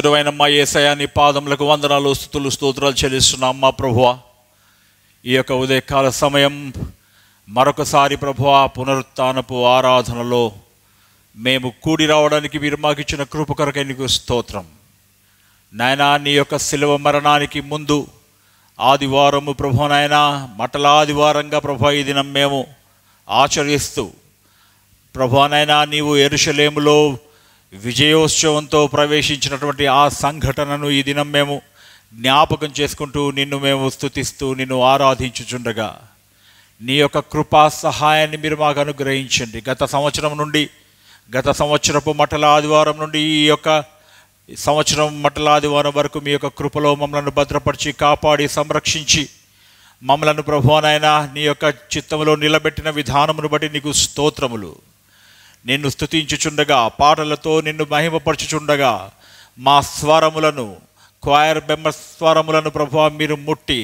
గురువైన మా ఏసయాని పాదములకు వందనాలు స్థుతులు స్తోత్రాలు చెల్లిస్తున్నాం మా ప్రభువ ఈ యొక్క ఉదయకాల సమయం మరొకసారి ప్రభువ పునరుత్నపు ఆరాధనలో మేము కూడి రావడానికి మీరు మాకు ఇచ్చిన కృప కొరకై నీకు స్తోత్రం నాయనా నీ యొక్క శిలువ మరణానికి ముందు ఆదివారము ప్రభు నాయన మటల ఆదివారంగా ప్రభు ఈ దినం మేము ఆచరిస్తూ ప్రభానైనా నీవు ఎరుషలేములో విజయోత్సవంతో ప్రవేశించినటువంటి ఆ సంఘటనను ఈ దినం మేము జ్ఞాపకం చేసుకుంటూ నిన్ను మేము స్తుతిస్తూ నిన్ను ఆరాధించుచుండగా నీ యొక్క కృపా సహాయాన్ని మీరు మాకు అనుగ్రహించండి గత సంవత్సరం నుండి గత సంవత్సరపు మటల ఆదివారం నుండి ఈ యొక్క సంవత్సరం మటల ఆదివారం వరకు మీ యొక్క కృపలో మమ్మల్ని భద్రపరిచి కాపాడి సంరక్షించి మమ్మలను ప్రభువనైనా నీ యొక్క చిత్తములో నిలబెట్టిన విధానమును బట్టి నీకు స్తోత్రములు నిన్ను స్తుతించుచుండగా పాటలతో నిన్ను మహిమపరచుచుండగా మా స్వరములను క్వైర్ బెమ్మ స్వరములను ప్రభు మీరు ముట్టి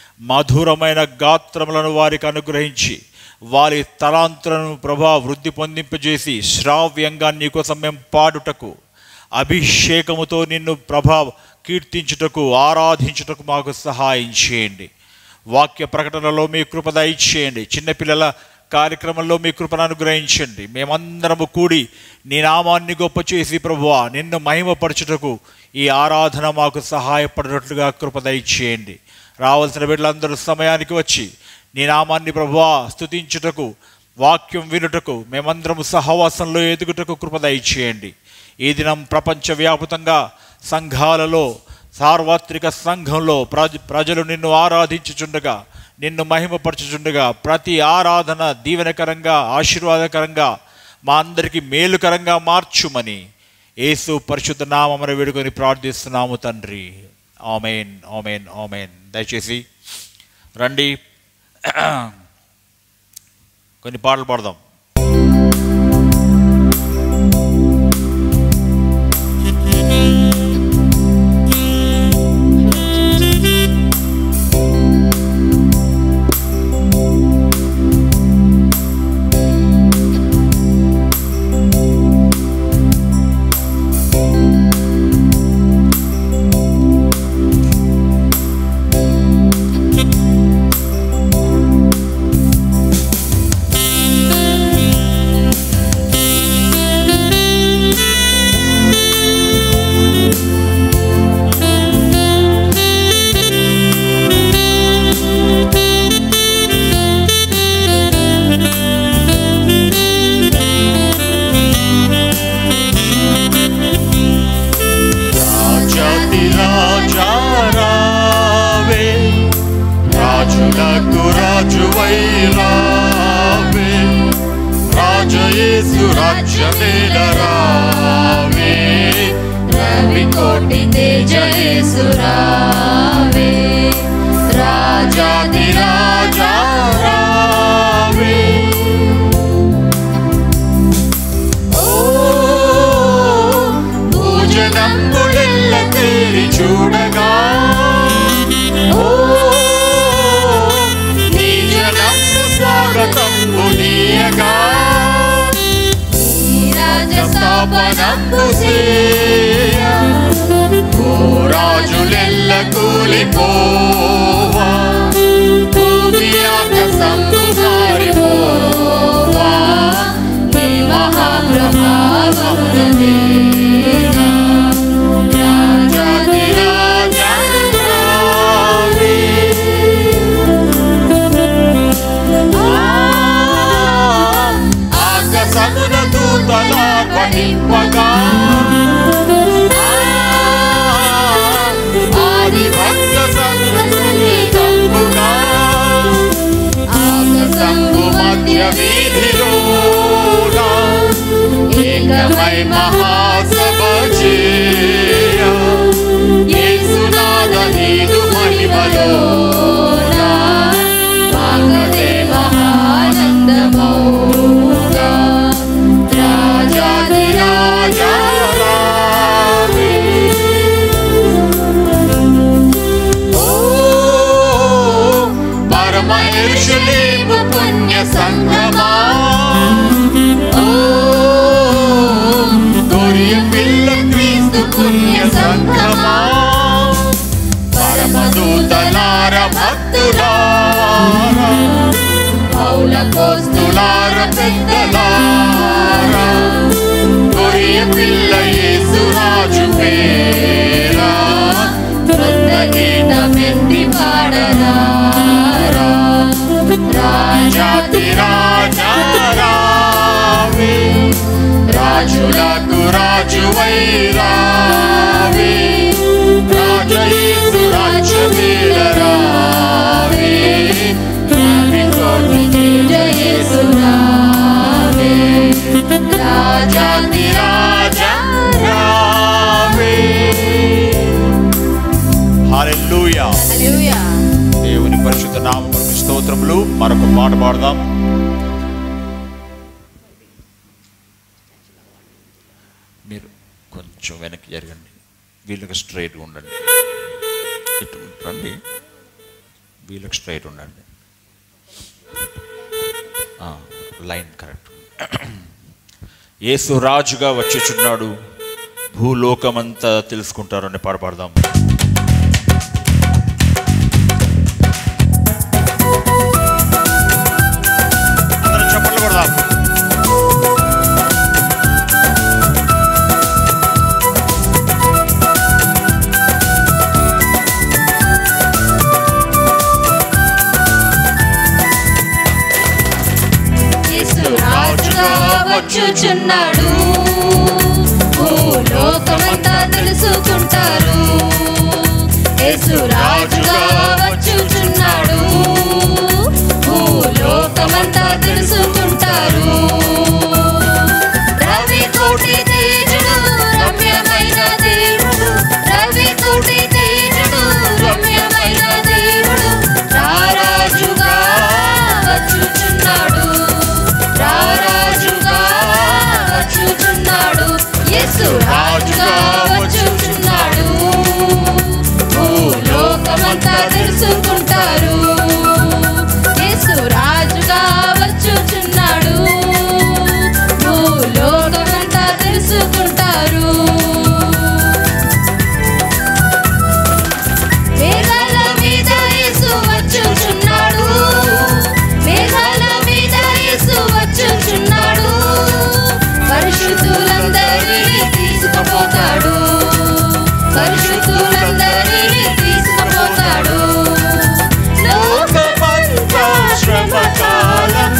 మధురమైన గాత్రములను వారికి అనుగ్రహించి వారి తలాంతులను ప్రభా వృద్ధి పొందింపజేసి శ్రావ్యంగా నీకోసం మేము పాడుటకు అభిషేకముతో నిన్ను ప్రభా కీర్తించుటకు ఆరాధించుటకు మాకు సహాయం చేయండి వాక్య ప్రకటనలో మీ కృప దయచేయండి చిన్నపిల్లల కార్యక్రమంలో మీ కృపను అనుగ్రహించండి మేమందరము కూడి నీ నామాన్ని గొప్ప చేసి ప్రభువా నిన్ను మహిమపరచుటకు ఈ ఆరాధన మాకు సహాయపడినట్లుగా కృప దయచేయండి రావాల్సిన బిడ్డలందరూ సమయానికి వచ్చి నీ నామాన్ని ప్రభువా స్తుతించుటకు వాక్యం వినుటకు మేమందరము సహవాసంలో ఎదుగుటకు కృప దయచేయండి ఈ దినం ప్రపంచవ్యాప్తంగా సంఘాలలో సార్వత్రిక సంఘంలో ప్రజ ప్రజలు నిన్ను ఆరాధించుచుండగా నిన్ను మహిమపరచుచుండగా ప్రతి ఆరాధన దీవెనకరంగా ఆశీర్వాదకరంగా మా అందరికీ మేలుకరంగా మార్చుమని యేసు పరిశుద్ధ నామమును వేడుకొని ప్రార్థిస్తున్నాము తండ్రి ఆమెన్ ఆమెన్ ఆమెన్ దయచేసి రండి కొన్ని పాటలు పాడదాం రాజాతి రాజా రావే రాజులకు రాజువై రావే రాజయేసు రాజ్యమేల రావే రవి కోటి తేజయేసురావే రాజాది రాజా రావే ఓ భూజనంబులెల్ల తేరి చూడగా ఓ నీ జనంబు స్వాగతంబు నీయగా రాజస్థాపనంబు స్థాపనంబు ఓ రాజులెల్ల కూలిపోవా భూమి ఆకాశంబు మారిపోవా నీ మహాప్రభావమునదేనా రాజాది రాజా రావే. ఆకాశమున దూతల పనింపగా భక్తులారా పౌల పోస్తులార పెద్దలారా గొర్రె పిల్ల యేసురాజు పేరా క్రొత్త గీతమెత్తి పాడరారా జాతి రాజా రావి రాజులకు రాజు వైరావి రాజయేసు రాజ్యమేల రావి కోటి జయసురావే రాజాతి రాజా రావి హల్లెలూయా హల్లెలూయా దేవుని పరిశుద్ధ నామములకు స్తోత్రములు మరొక పాట పాడదాం మీరు కొంచెం వెనక్కి జరగండి వీళ్ళకి స్ట్రైట్గా ఉండండి ఇటు రండి వీళ్ళకి స్ట్రైట్ ఉండండి ఆ, లైన్ కరెక్ట్ యేసు రాజుగా వచ్చుచున్నాడు భూలోకమంతా తెలుసుకుంటారు అని పాట పాడదాం అందరం చప్పట్లు కొడదాం యేసు రాజుగా వచ్చుచున్నాడు భూలోకమంతా తెలుసుకుంటారు యేసు రాజుగా వచ్చుచున్నాడు భూలోకమంతా తెలుసుకుంటారు రవి కోటి తేజుడు రమ్యమైన దేవుడు రవి కోటి తేజుడు రమ్యమైన దేవుడు రారాజుగా వచ్చుచున్నాడు రారాజుగా వచ్చుచున్నాడు యేసు రాజుగా వచ్చుచున్నాడు భూలోకమంతా తెలుసుకుంటారు యేసు రాజుగా వచ్చుచున్నాడు భూలోకమంతా తెలుసుకుంటారు మేఘాల మీద యేసు వచ్చుచున్నాడు మేఘాల మీద యేసు వచ్చుచున్నాడు పరిశుద్ధులందరినీ తీసుకుపోతాడు పరిశుద్ధులందరినీ తీసుకుపోతాడు లోకమంతా శ్రమకాలం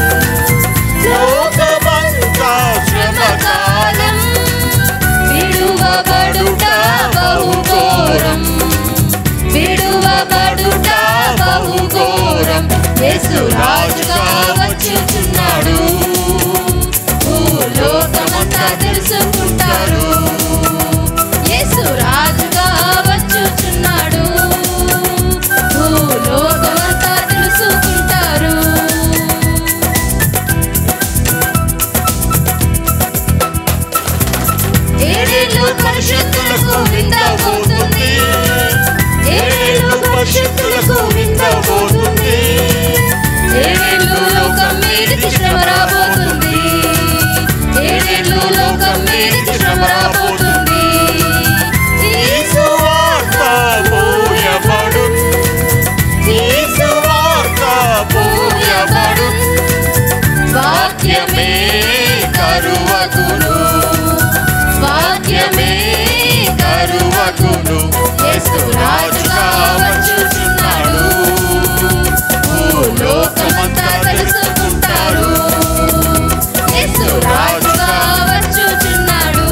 లోకమంతా శ్రమకాలం విడువబడుట బహుఘోరం విడువబడుట బహుఘోరం యేసు రాజుగా వచ్చుచున్నాడు భూలోకమంతా తెలుసుకుంటారు యేసు రాజుగా వచ్చుచున్నాడు భూలోకమంతా తెలుసుకుంటారు ఏడేళ్ళు పరిశుద్ధులకు విందబోతుంది ఏడేళ్ళు పరిశుద్ధులకు విందబోతుంది ఏడేళ్ళు లోకం మీదకి శ్రమ రాబోతుంది ఏడేళ్ళు లోకం మీదకి శ్రమ రాబోతుంది యేసు వార్త పోయబడు యేసు వార్త పూయబడు వాక్యమే కరువకును వాక్యమే కరువకును యేసు రాజుగా వచ్చుచున్నాడు భూలోకమంతా తెలుసుకుంటారు యేసు రాజుగా వచ్చుచున్నాడు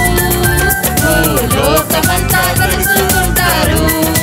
భూలోకమంతా తెలుసుకుంటారు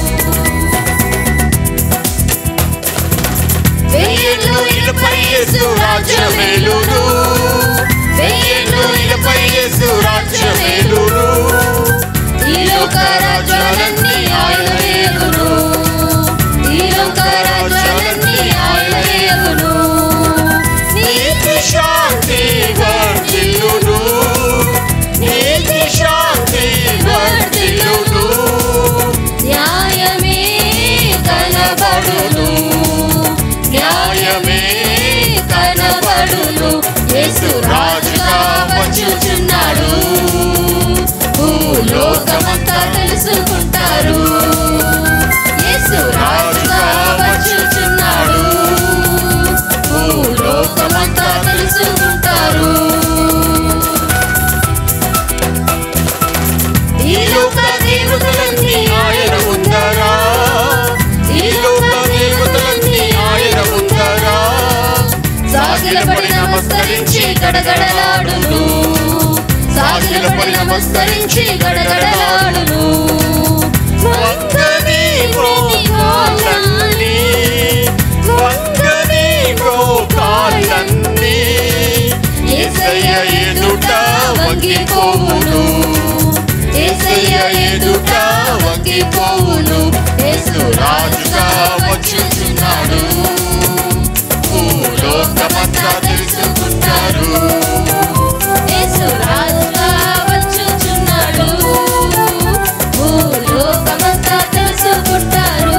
వెయ్యేళ్ళు ఇకపై యేసు రాజ్యమేలును వెయ్యేళ్ళు ఇకపై యేసు రాజ్యమేలును ఈ లోక రాజ్యాలన్నీ ఆయన ఏగును ఈ లోక రాజ్యాలన్నీ ఆయన ఏగును నీతి శాంతి వర్ధిల్లును నీతి శాంతి వర్ధిల్లును న్యాయమే కనబడును న్యాయమే కనబడును యేసు రాజుగా వచ్చుచున్నాడు భూలోకమంతా తెలుసుకుంటారు యేసు రాజుగా వచ్చు నమస్కరించి గడగడలాడును సాగిలపడి నమస్కరించి గడగడలాడును వంగని మోకాళ్ళన్నీ వంగని మోకాళ్ళన్నీ యేసయ్య ఎదుట వంగిపోవును యేసయ్య ఎదుట వంగిపోవును యేసు రాజుగా వచ్చుచున్నాడు భూలోకమంతా తెలుసుకుంటారు యేసు రాజుగా వచ్చుచున్నాడు భూలోకమంతా తెలుసుకుంటారు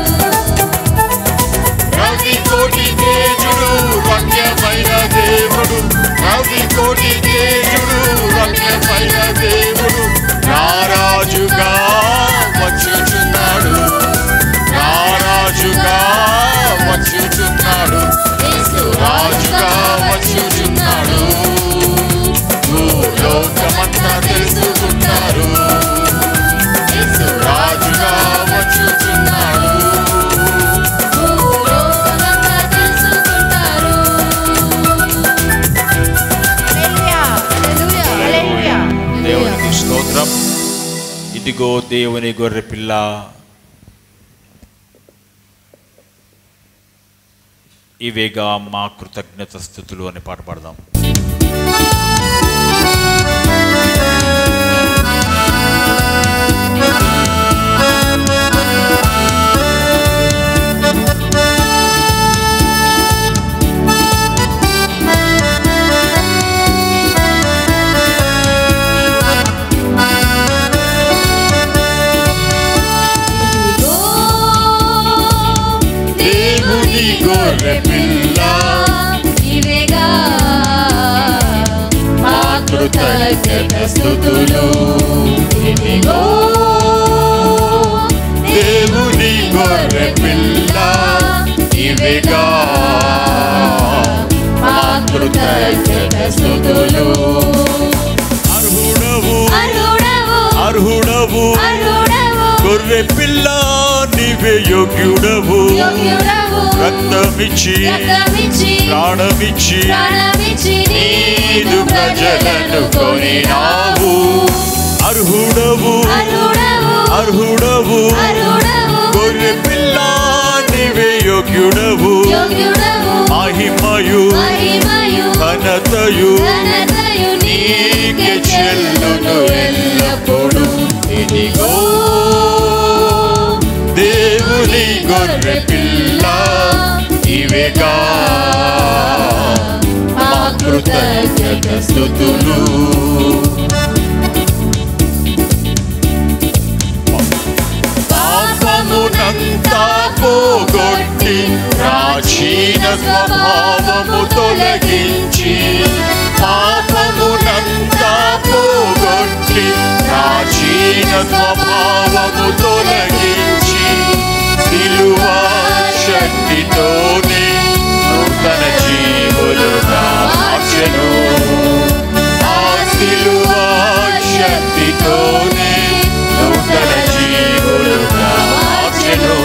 రవి కోటి తేజుడు రమ్యమైన దేవుడు రవి కోటి తేజుడు రమ్యమైన దేవుడు రారాజుగా వచ్చుచున్నాడు రారాజుగా వచ్చుచున్నాడు యేసు రాజుగా వచ్చుచున్నాడు భూలోకమంతా తెలుసుకుంటారు యేసు రాజుగా వచ్చుచున్నాడు భూలోకమంతా తెలుసుకుంటారు దేవునికి స్తోత్రం ఇదిగో దేవుని గొర్రె పిల్ల ఇవేగా మా కృతజ్ఞత స్థుతులు అని పాట పాడదాం ఇదిగో దేవుని గొర్రె పిల్ల ఇవేగా మా కృతజ్ఞత స్థుతులు ఇదిగో దేవుని గొర్రె పిల్ల ఇవిగా మా కృతజ్ఞత స్థుతులు అర్హుడవు అరుడవు అర్హుడవు అరుడవు గొర్రె పిల్ల నీవే యోగ్యుడవు యోగ్యుడవు రక్తమిచ్చి రక్తమిచ్చి ప్రాణమిచ్చి ప్రాణమిచ్చి నీదు ప్రజలను కొనినావు అర్హుడవు అరుడవు అర్హుడవు అరుడవు గొర్రె పిల్ల నీవే యోగ్యుడవు యోగ్యుడవు మహిమయు మహిమయు ఘనతయు ఘనతయు నీకే చెల్లును ఎల్లప్పుడు ఇదిగో దేవుని గొర్రె పిల్ల ఇవేగా మా కృతజ్ఞత స్థుతులు పాపమునంతా పోగొట్టి ప్రాచీన స్వభావము తొలగించి పాపమునంతా పోగొట్టి ప్రాచీన స్వభావము తొలగించి సిలువా శక్తితోనే నూతన జీవులుగా మార్చెను ఆ సిలువా శక్తితోనే నూతన జీవులుగా మార్చెను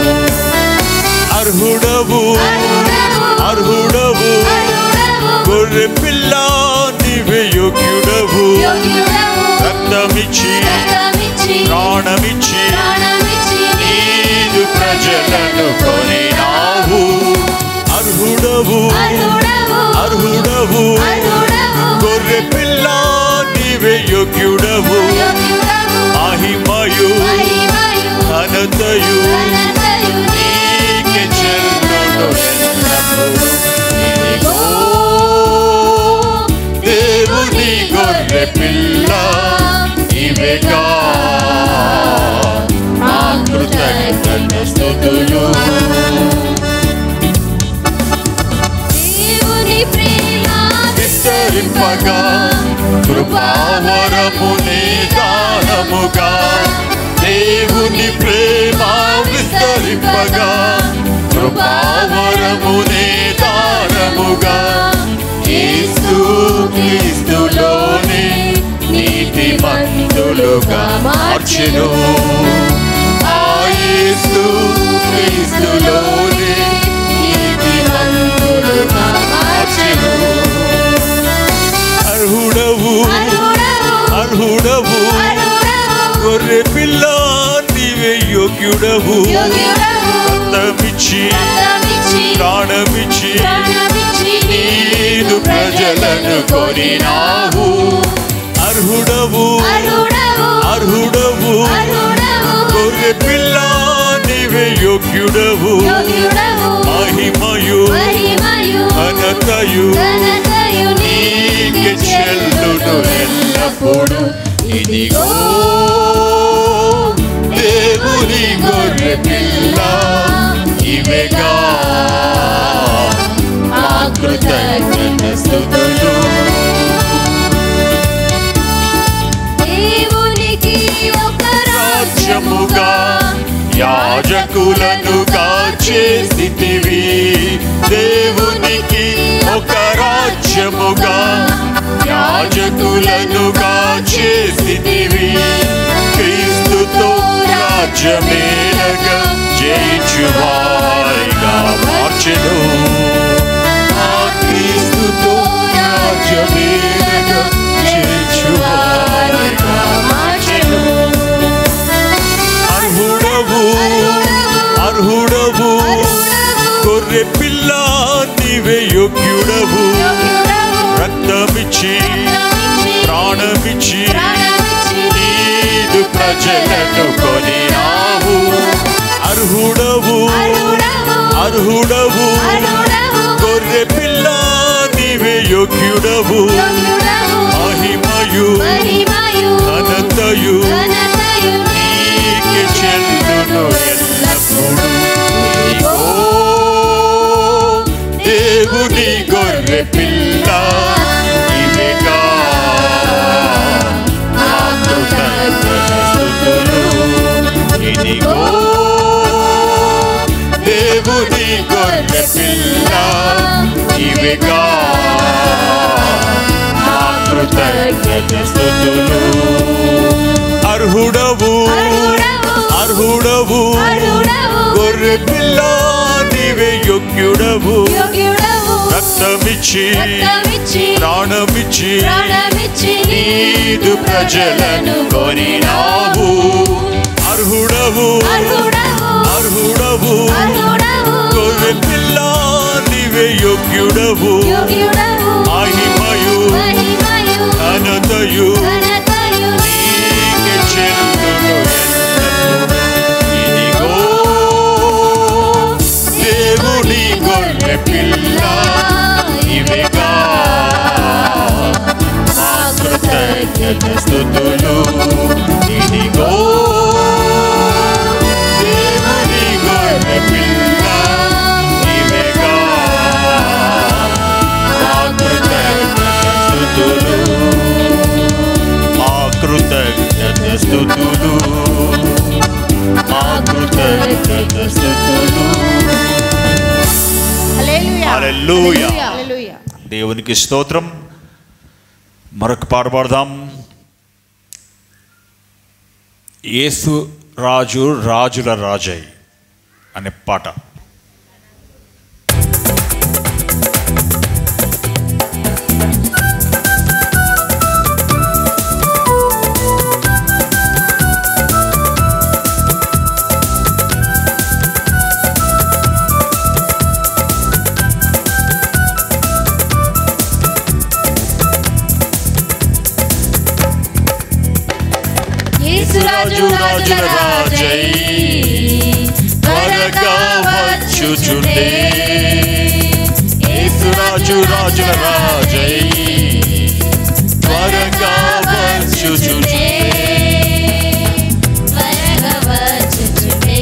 అర్హుడవు అర్హుడవు గొర్రె పిల్ల నీవే యోగ్యుడవు రక్తమిచ్చి ప్రాణమిచ్చి నీదు ప్రజలను కొనినావు అర్హుడవు అర్హుడవు గొర్రె పిల్ల నీవే యోగ్యుడవు మహిమయు ఘనతయు నీకే చెల్లును ఎల్లప్పుడూ. ఇదిగో దేవుని గొర్రె పిల్ల ఇవేగా మా కృతజ్ఞత స్థుతులు దేవుని ప్రేమ విస్తరింపగా కృపావరముని దానముగా దేవుని ప్రేమ విస్తరింపగా కృపావరముని దానముగా యేసు క్రీస్తులోని నీతి మంతులుగా మార్చెను ఆ యేసు క్రీస్తులోని నీతి మంతులుగా మార్చెను యోగ్యుడవు యోగ్యుడవు రక్తమిచ్చి రక్తమిచ్చి ప్రాణమిచ్చి ప్రాణమిచ్చి నీదు ప్రజలను కొనినావు అర్హుడవు అర్హుడవు అర్హుడవు అర్హుడవు గొర్రె పిల్ల నీవే యోగ్యుడవు యోగ్యుడవు మహిమయు మహిమయు ఘనతయు ఘనతయు నీకే చెల్లును ఎల్లప్పుడు ఇదిగో దేవుని గొర్రె పిల్ల ఇవేగా మా కృతజ్ఞత స్తుతులు దేవునికి ఒక రాజ్యముగా యాజకులనుగా చేసితివి దేవునికి ఒక రాజ్యముగా యాజకులనుగా చేసితివి క్రీస్తుతో రాజ్యమేలగా జయించువారిగా మార్చెను ఆ క్రీస్తుతో రాజ్యమేలగా జయించువారిగా మార్చెను అర్హుడవు అర్హుడవు గొర్రె పిల్ల నీవే యోగ్యుడవు రక్తమిచ్చి ప్రాణమిచ్చి నీదు ప్రజలను కొనినావు అర్హుడవు అర్హుడవు గొర్రె పిల్ల నీవే యోగ్యుడవు మహిమయు ఘనతయు నీకే చెల్లును ఎల్లప్పుడు ఓ దేవుని గొర్రె పిల్ల ఇవేగా నా కృతజ్ఞత స్తుతులు. ఇదిగో దేవుని గొర్రె పిల్ల ఇవేగా నా కృతజ్ఞత స్తుతులు. అర్హుడవు అర్హుడవు గొర్రె పిల్ల నీవే యోగ్యుడవు రక్తమిచ్చి ప్రాణమిచ్చి నీదు ప్రజలను కొనినావు అర్హుడవు అర్హుడవు గొర్రె పిల్ల నీవే యోగ్యుడవు మహిమయు ఘనతయు నీకే చెల్లును ఎల్లప్పుడూ. ఇదిగో దేవుని గొర్రె పిల్ల ఇవేగా మా కృతజ్ఞత స్తుతులు ఇదిగో దేవుని గొర్రె పిల్ల ఇవేగా మా కృతజ్ఞత స్తుతులు మా కృతజ్ఞత స్తుతులు మా కృతజ్ఞత స్తుతులు హల్లెలూయా. హల్లెలూయా దేవునికి స్తోత్రం మరొక పాట పాడదాం యేసు రాజు రాజుల రాజై అనే పాట యేసు రాజు రాజుల రాజై త్వరగా వచ్చుచుండే యేసు రాజు రాజుల రాజై త్వరగా వచ్చుచుండే త్వరగా వచ్చుచుండే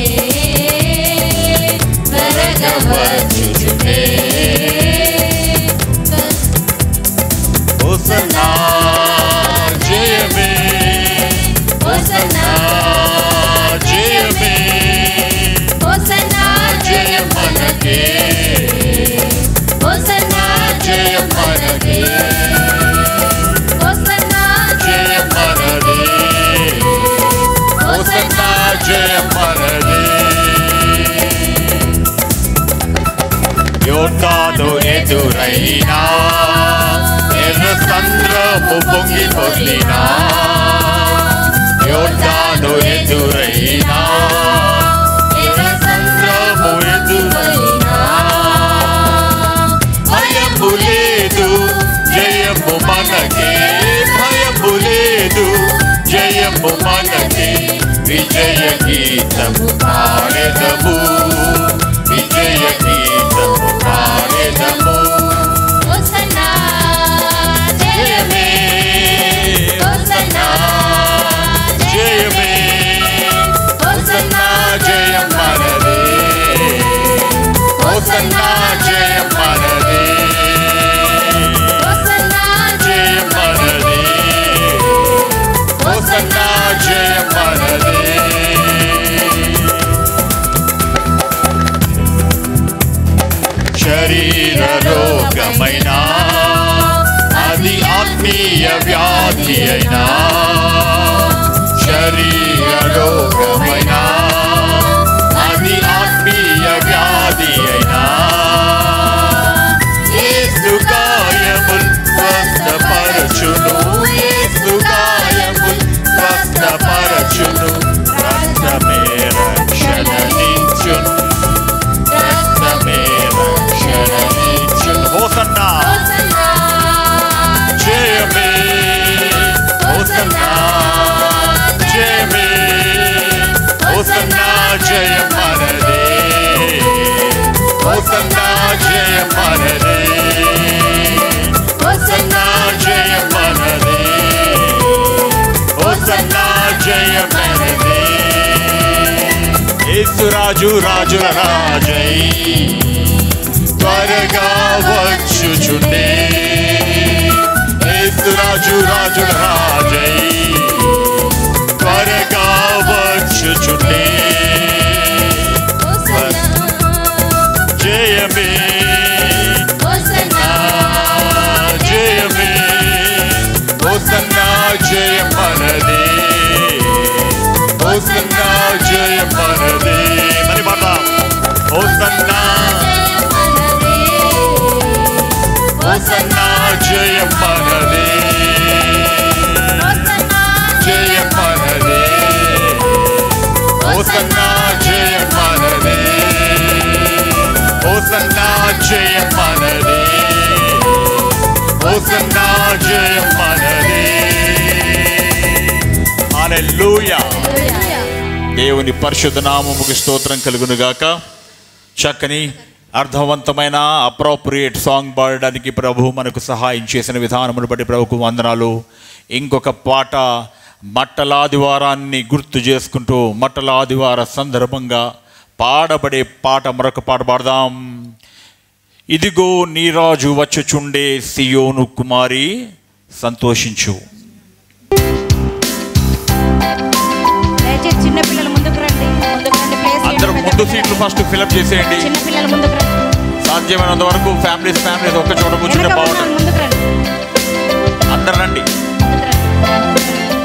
త్వరగా వచ్చుచుండే హోసన్నా జయమే హోసన్నా జయమే హోసన్నా జయం మనకే హోసన్నా జయం మనకే హోసన్నా జయం మనదే హోసన్నా జయం మనదే యోర్దాను ఎదురైనా ఎర్ర సంద్రము పొంగి పొర్లినా యోర్దాను ఎదురైనా గీతము పాడెదము విజయ గీతము పాడెదము హోసన్నా జయమే హోసన్నా జయమే హోసన్నా జయం మనదే హోసన్నా జయం మనదే హోసన్నా జయం మనదే హోసన్నా జయం మనదే శరీర రోగమైన అది ఆత్మీయ వ్యాధి అయినా శరీర రోగమైన అది ఆత్మీయ వ్యాధి అయినా యేసు గాయముల్ స్వస్థపరచును యేసు గాయముల్ స్వస్థపరచును రక్తమే రక్షణనిచ్చును రక్తమే రక్షణనిచ్చును హోసన్నా హోసన్నా జయమే హోసన్నా జయమే హోసన్నా జయం మనదే హోసన్నా జయం మనదే హోసన్నా జయం మనదే హోసన్నా జయం మనదే యేసురాజు రాజుల రాజై త్వరగా వచ్చుచుండే యేసురాజు రాజుల రాజై త్వరగా వచ్చుచుండే జయమే హోసన్నా జయమే హోసన్నా జయం మనదే హోసన్నా జయం మనదే మరి పాడదాం హోసన్నా హోసన్నా జయం మనదే జయం మనదే హోసన్నా జయం మనదే హోసన్నా జయం మనదే హోసన్నా జయం మనదే హల్లెలూయా దేవుని పరిశుద్ధ నామముకి స్తోత్రం కలుగును గాక చక్కని అర్థవంతమైన అప్రోప్రియేట్ సాంగ్ పాడడానికి ప్రభు మనకు సహాయం చేసిన విధానమును బట్టి ప్రభుకు వందనాలు ఇంకొక పాట మట్టలాదివారాన్ని గుర్తు చేసుకుంటూ మట్టలాదివార సందర్భంగా పాడబడే పాట మరొక పాట పాడదాం ఇదిగో నీరాజు వచ్చుచుండే సియోను కుమారి సంతోషించు దయచేసి చిన్న పిల్లలు ముందుకు రండి ముందుకు రండి ప్లేస్ అందరూ ముందు సీట్లు ఫస్ట్ ఫిలప్ చేసేయండి చిన్న పిల్లలు ముందుకు రండి సాధ్యమైనంత వరకు ఫ్యామిలీస్ ఫ్యామిలీస్ ఒక్క చోట కూర్చుంటే వెనక ఉన్న బాగుంటుంది ముందుకు రండి అందరు రండి ముందుకు రండి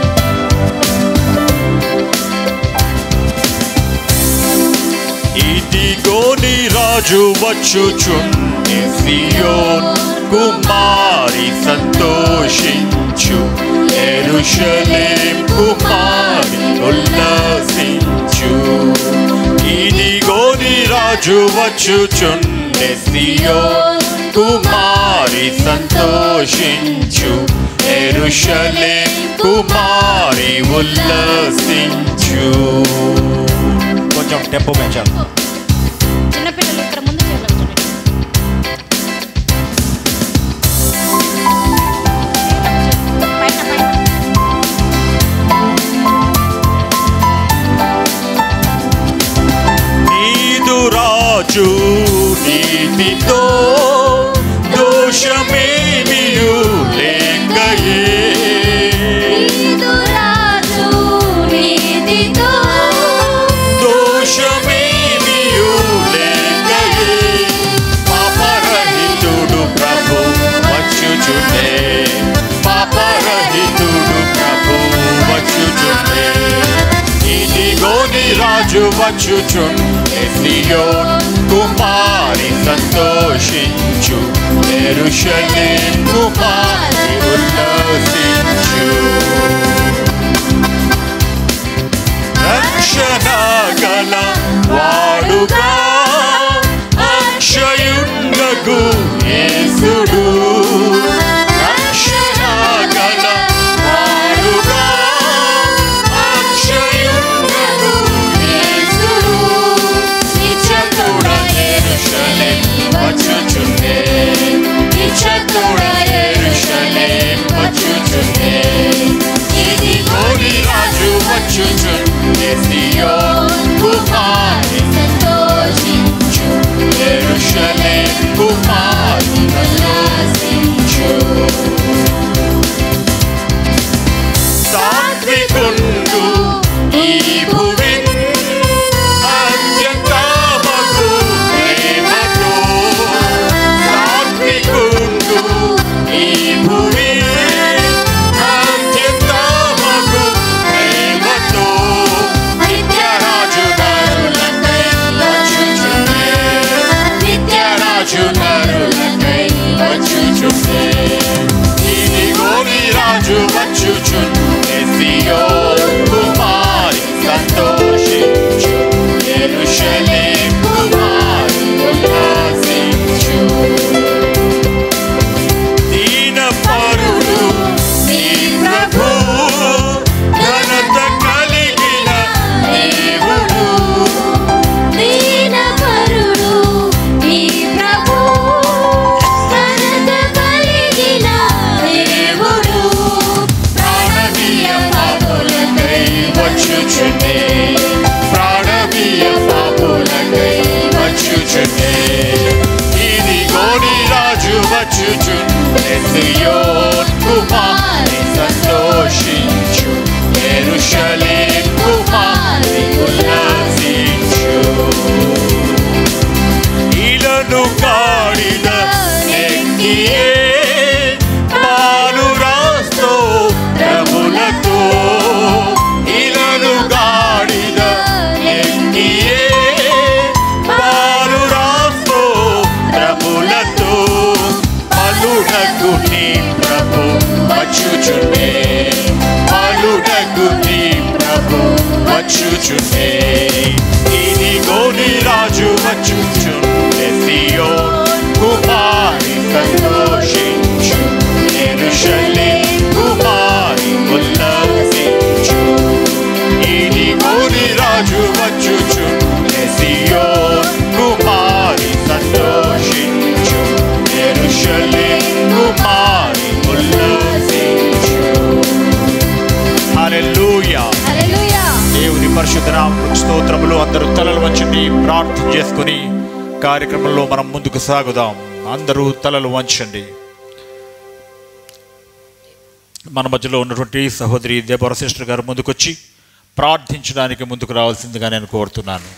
ఇదిగో నీ రాజు వచ్చుచుండి సియోన్ కుమారి సంతోషించు ఎరుషలేం కుమారి ఉల్లాసించు ఇదిగో నీ రాజు వచ్చుచుండి సియోన్ కుమారి సంతోషించు ఎరుషలేం కుమారి ఉల్లాసించు కొంచెం టెంపో పెంచాలి చిన్న పిల్లలు ఇక్కడ ముందు చేయాలి పైన పైన నీదు రాజు నీతితో దోషమేమియు లేకయే నీదు రాజు నీతితో దోషమేమియు లేకయే పాపరహితుడు ప్రభు వచ్చుచుండే పాపరహితుడు ప్రభు వచ్చుచుండే ఇదిగో నీ రాజు వచ్చుచుండే సియోన్ కుమారి సంతోషించు ఎరుషలేం కుమారి ఉల్లాసించు రక్షణ గల వాడుగా అక్షయుండగు యేసుడు రక్షణ గల వాడుగా అక్షయుండగు సియోన్ కుమారి సంతోషించు ఎరుషలేం కుమారి ఉల్లాసించు ఇలను కాడిన ఎక్కియే పాలు రాస్తో ప్రభులతో ఇలను గాడిద ఎక్కియే పాలు రాస్తో ప్రభులతో పలుడకు నీ ప్రభు వచ్చుచునే పలుడకు నీ ప్రభు వచ్చుచునే ఇదిగో నీ రాజు వచ్చుచునే సియో కుమారి సంతోషించు ఎరుషలేం కుమారి ఉల్లసించు ఇదిగో నీ రాజు వచ్చుచునే సియో కుమారి సంతోషించు ఎరుషలేం కుమారి ఉల్లసించు హల్లెలూయా హల్లెలూయా దేవుని పరిశుద్ధ నామమునకు స్తోత్రములు అందరూ తలలు వంచండి ప్రార్థన చేసుకుని కార్యక్రమంలో మనం ముందుకు సాగుదాం అందరూ తలలు వంచండి మన మధ్యలో ఉన్నటువంటి సహోదరి దేవర సిస్టర్ గారు ముందుకొచ్చి ప్రార్థించడానికి ముందుకు రావాల్సిందిగా నేను కోరుతున్నాను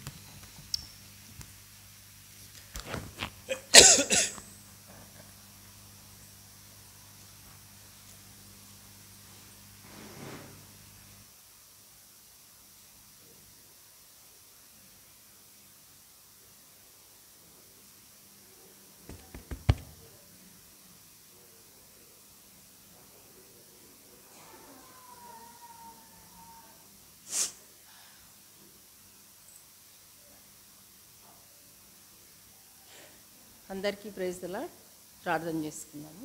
అందరికీ ప్రైజ్లా ప్రార్థన చేసుకున్నాము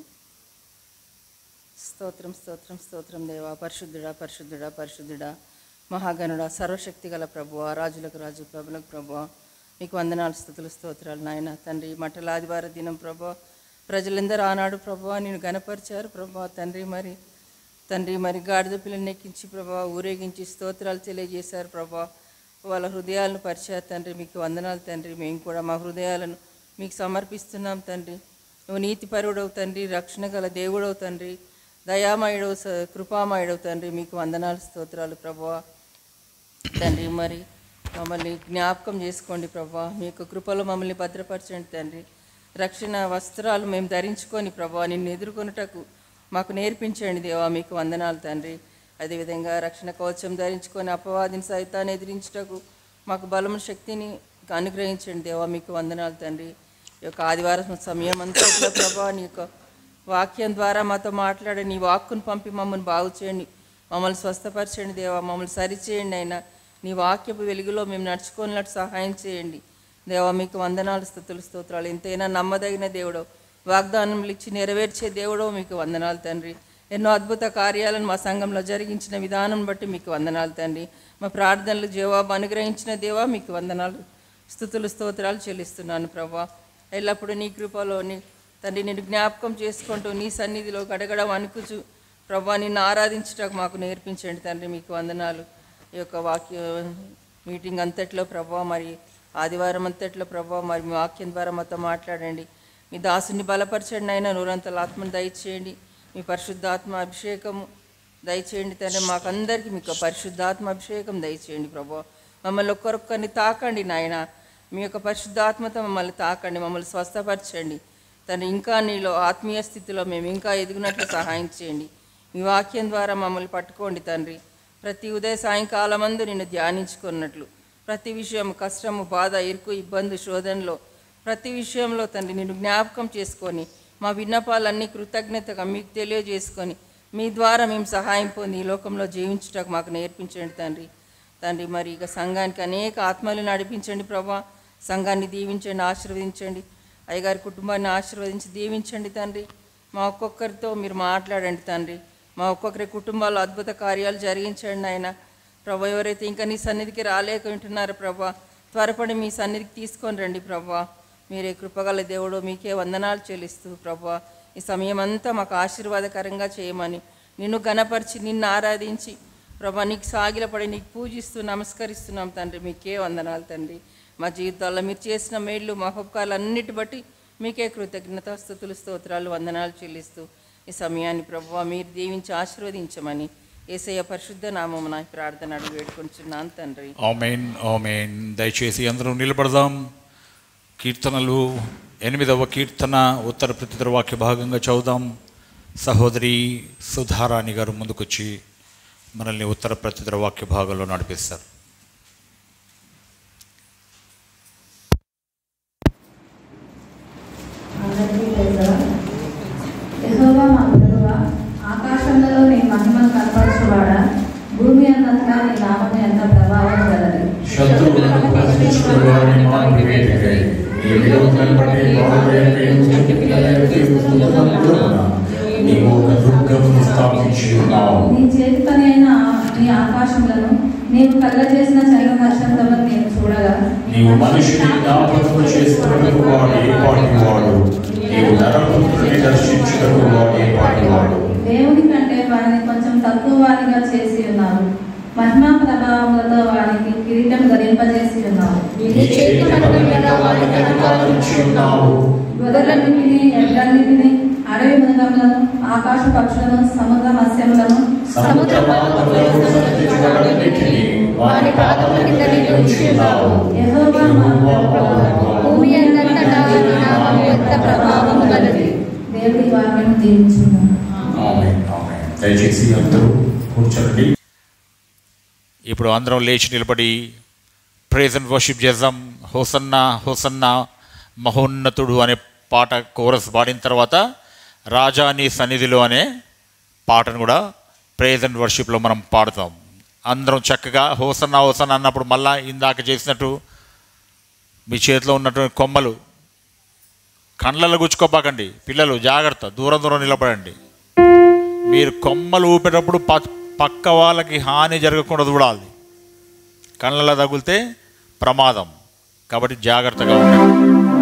స్తోత్రం స్తోత్రం స్తోత్రం దేవా పరిశుద్ధుడా పరిశుద్ధుడా పరిశుద్ధుడా మహాగణుడా సర్వశక్తి గల ప్రభువ రాజులకు రాజు ప్రభులకు ప్రభువ మీకు వందనాలు స్థుతులు స్తోత్రాలు నాయన తండ్రి మట్టల ఆదివార దినం ప్రభు ప్రజలందరూ ఆనాడు ప్రభు నేను గనపరిచారు ప్రభు తండ్రి మరి తండ్రి మరి గాడిద పిల్లని ఎక్కించి ప్రభా ఊరేగించి స్తోత్రాలు తెలియజేశారు ప్రభా వాళ్ళ హృదయాలను పరిచారు తండ్రి మీకు వందనాలు తండ్రి మేము కూడా మా హృదయాలను మీకు సమర్పిస్తున్నాం తండ్రి నువ్వు నీతి పరుడవు తండ్రి రక్షణ గల దేవుడవు తండ్రి దయామయుడవు స- కృపామయుడవు తండ్రి మీకు వందనాలు స్తోత్రాలు ప్రభువా తండ్రి మరి మమ్మల్ని జ్ఞాపకం చేసుకోండి ప్రభా మీ యొక్క కృపలో మమ్మల్ని భద్రపరచండి తండ్రి రక్షణ వస్త్రాలు మేము ధరించుకొని ప్రభా నిన్ను ఎదుర్కొనుటకు మాకు నేర్పించండి దేవా మీకు వందనాలు తండ్రి అదేవిధంగా రక్షణ కవచం ధరించుకొని అపవాదిని సైతాన్ని ఎదిరించుటకు మాకు బలము శక్తిని అనుగ్రహించండి దేవా మీకు వందనాలు తండ్రి ఈ యొక్క ఆదివారం సమయం అంతట్లో ప్రభా నీ యొక్క వాక్యం ద్వారా మాతో మాట్లాడే నీ వాక్కును పంపి మమ్మల్ని బాగు చేయండి మమ్మల్ని స్వస్థపరచండి దేవా మమ్మల్ని సరిచేయండి అయినా నీ వాక్యపు వెలుగులో మేము నడుచుకున్నట్టు సహాయం చేయండి దేవా మీకు వందనాలు స్థుతులు స్తోత్రాలు ఎంతైనా నమ్మదగిన దేవుడు వాగ్దానములు ఇచ్చి నెరవేర్చే దేవుడో మీకు వందనాలు తండ్రి ఎన్నో అద్భుత కార్యాలను మా సంఘంలో జరిగించిన విధానం బట్టి మీకు వందనాలు తండ్రి మా ప్రార్థనలు జవాబు అనుగ్రహించిన దేవా మీకు వందనాలు స్థుతులు స్తోత్రాలు చెల్లిస్తున్నాను ప్రభా ఎల్లప్పుడూ నీ కృపలో నీ తండ్రి నేను జ్ఞాపకం చేసుకుంటూ నీ సన్నిధిలో గడగడ వణుకుచు ప్రభా నిన్ను ఆరాధించటకు మాకు నేర్పించండి తండ్రి మీకు వందనాలు ఈ యొక్క వాక్య మీటింగ్ అంతట్లో ప్రభా మరి ఆదివారం అంతట్లో ప్రభా మరి మీ వాక్యం ద్వారా మాతో మాట్లాడండి మీ దాసుని బలపరచండి అయినా నూరంతల ఆత్మను దయచేయండి మీ పరిశుద్ధాత్మ అభిషేకము దయచేయండి తండ్రి మాకందరికీ మీకు పరిశుద్ధాత్మ అభిషేకం దయచేయండి ప్రభా మమ్మల్ని ఒక్కరొక్కరిని తాకండి నాయన మీ యొక్క పరిశుద్ధాత్మతో మమ్మల్ని తాకండి మమ్మల్ని స్వస్థపరచండి తండ్రి ఇంకా నీలో ఆత్మీయ స్థితిలో మేము ఇంకా ఎదిగినట్లు సహాయం చేయండి మీ వాక్యం ద్వారా మమ్మల్ని పట్టుకోండి తండ్రి ప్రతి ఉదయ సాయంకాలం అందు నిన్ను ధ్యానించుకున్నట్లు ప్రతి విషయం కష్టము బాధ ఇరుకు ఇబ్బంది శోధనలో ప్రతి విషయంలో తండ్రి నిన్ను జ్ఞాపకం చేసుకొని మా విన్నపాలన్నీ కృతజ్ఞతగా మీకు తెలియజేసుకొని మీ ద్వారా మేము సహాయం పొంది ఈ లోకంలో జీవించుటకు మాకు నేర్పించండి తండ్రి తండ్రి మరి ఇక సంఘానికి అనేక ఆత్మలు నడిపించండి ప్రభా సంఘాన్ని దీవించండి ఆశీర్వదించండి అయ్యగారి కుటుంబాన్ని ఆశీర్వదించి దీవించండి తండ్రి మా ఒక్కొక్కరితో మీరు మాట్లాడండి తండ్రి మా ఒక్కొక్కరి కుటుంబాల్లో అద్భుత కార్యాలు జరిగించండి ఆయన ప్రభా ఎవరైతే ఇంకా నీ సన్నిధికి రాలేక ఉంటున్నారో ప్రభా త్వరపడి మీ సన్నిధికి తీసుకొని రండి ప్రభా మీరే కృపగల దేవుడు మీకే వందనాలు చెల్లిస్తూ ప్రభా ఈ సమయం అంతా మాకు ఆశీర్వాదకరంగా చేయమని నిన్ను గణపరిచి నిన్ను ఆరాధించి ప్రభా నీకు సాగిలపడి నీకు పూజిస్తూ నమస్కరిస్తున్నాం తండ్రి మీకే వందనాలు తండ్రి మా జీవితాల్లో మీరు చేసిన మేళ్ళు మా ఉపకారాలు అన్నిటి బట్టి మీకే కృతజ్ఞతాస్థుతులు స్తోత్రాలు వందనాలు చెల్లిస్తూ ఈ సమయాన్ని ప్రభువా మీరు దీవించి ఆశీర్వదించమని ఏసయ్య పరిశుద్ధ నామమున ఈ ప్రార్థన అడిగి వేడుకొంచున్నాను తండ్రి ఆమెన్ ఆమెన్ దయచేసి అందరూ నిలబడదాం కీర్తనలు ఎనిమిదవ కీర్తన ఉత్తర ప్రతితర వాక్య భాగంగా చదువుదాం సహోదరి సుధారాణి గారు ముందుకొచ్చి మనల్ని ఉత్తర ప్రతితర వాక్య భాగంలో నడిపిస్తారు అందరికీ తెలుసా యెహోవా మా ప్రభువా ఆకాశంలో నీ మహిమను కనపరచువాడా భూమి అంతటా నీ నామము ఎంత ప్రభావం గలది శత్రువులను ప్రశ్నించుకునేవారిని మాకు వేదికై నీ విరోధులను బట్టి బాధపడే నీవు ఒక దుర్గమును స్థాపించి ఉన్నావు నీ చేతి పని అయిన నీ ఆకాశములను నీవు కళ్ళ చేసిన చంద్ర నక్షత్రములను నేను చూడగా నీవు మనిషిని జ్ఞాపకము చేసుకున్నకు వాడు ఏపాటి వాడు నీవు నరపుత్రుని దర్శించుటకు వాడు ఏపాటి వాడు దేవుని కంటే వారిని కొంచెం తక్కువ వారిగా చేసి ఉన్నారు మహిమా ప్రభావములతో వారికి కిరీటం ధరింపజేసి ఉన్నారు నీ చేతి పనుల మీద వారికి అధికారం ఇచ్చి ఉన్నావు గొర్రెలన్నిటిని ఎడ్లన్నిటిని అడవి మృగములను ఆకాశ పక్షులను సముద్ర మత్స్యములను సముద్ర మార్గములను సంతరించుకున్నన్నిటినీ వారి పాదముల కింద నీవు ఉంచి ఉన్నావు యెహోవా మా ప్రభువా, భూమి అంతటా నీ నామము ఎంత ప్రభావము గలది దేవుడి వాక్యం దీవించున్నాను ఆమేన్, ఆమేన్. దయచేసి అందరూ కూర్చోండి ఇప్పుడు అందరం లేచి నిలబడి ప్రేజ్ అండ్ వర్షిప్ చేద్దాం హోసన్న హోసన్న మహోన్నతుడు అనే పాట కోరస్ పాడిన తర్వాత రాజా నీ సన్నిధిలో అనే పాటను కూడా ప్రేజ్ అండ్ వర్షిప్లో మనం పాడతాం అందరం చక్కగా హోసన్న హోసన్న అన్నప్పుడు మళ్ళా ఇందాక చేసినట్టు మీ చేతిలో ఉన్నటువంటి కొమ్మలు కండ్లలో గుచ్చుకోపాకండి పిల్లలు జాగ్రత్త దూరం దూరం నిలబడండి మీరు కొమ్మలు ఊపేటప్పుడు ప- పక్క వాళ్ళకి హాని జరగకుండా చూడాలి కళ్ళలో తగిలితే ప్రమాదం కాబట్టి జాగ్రత్తగా ఉండండి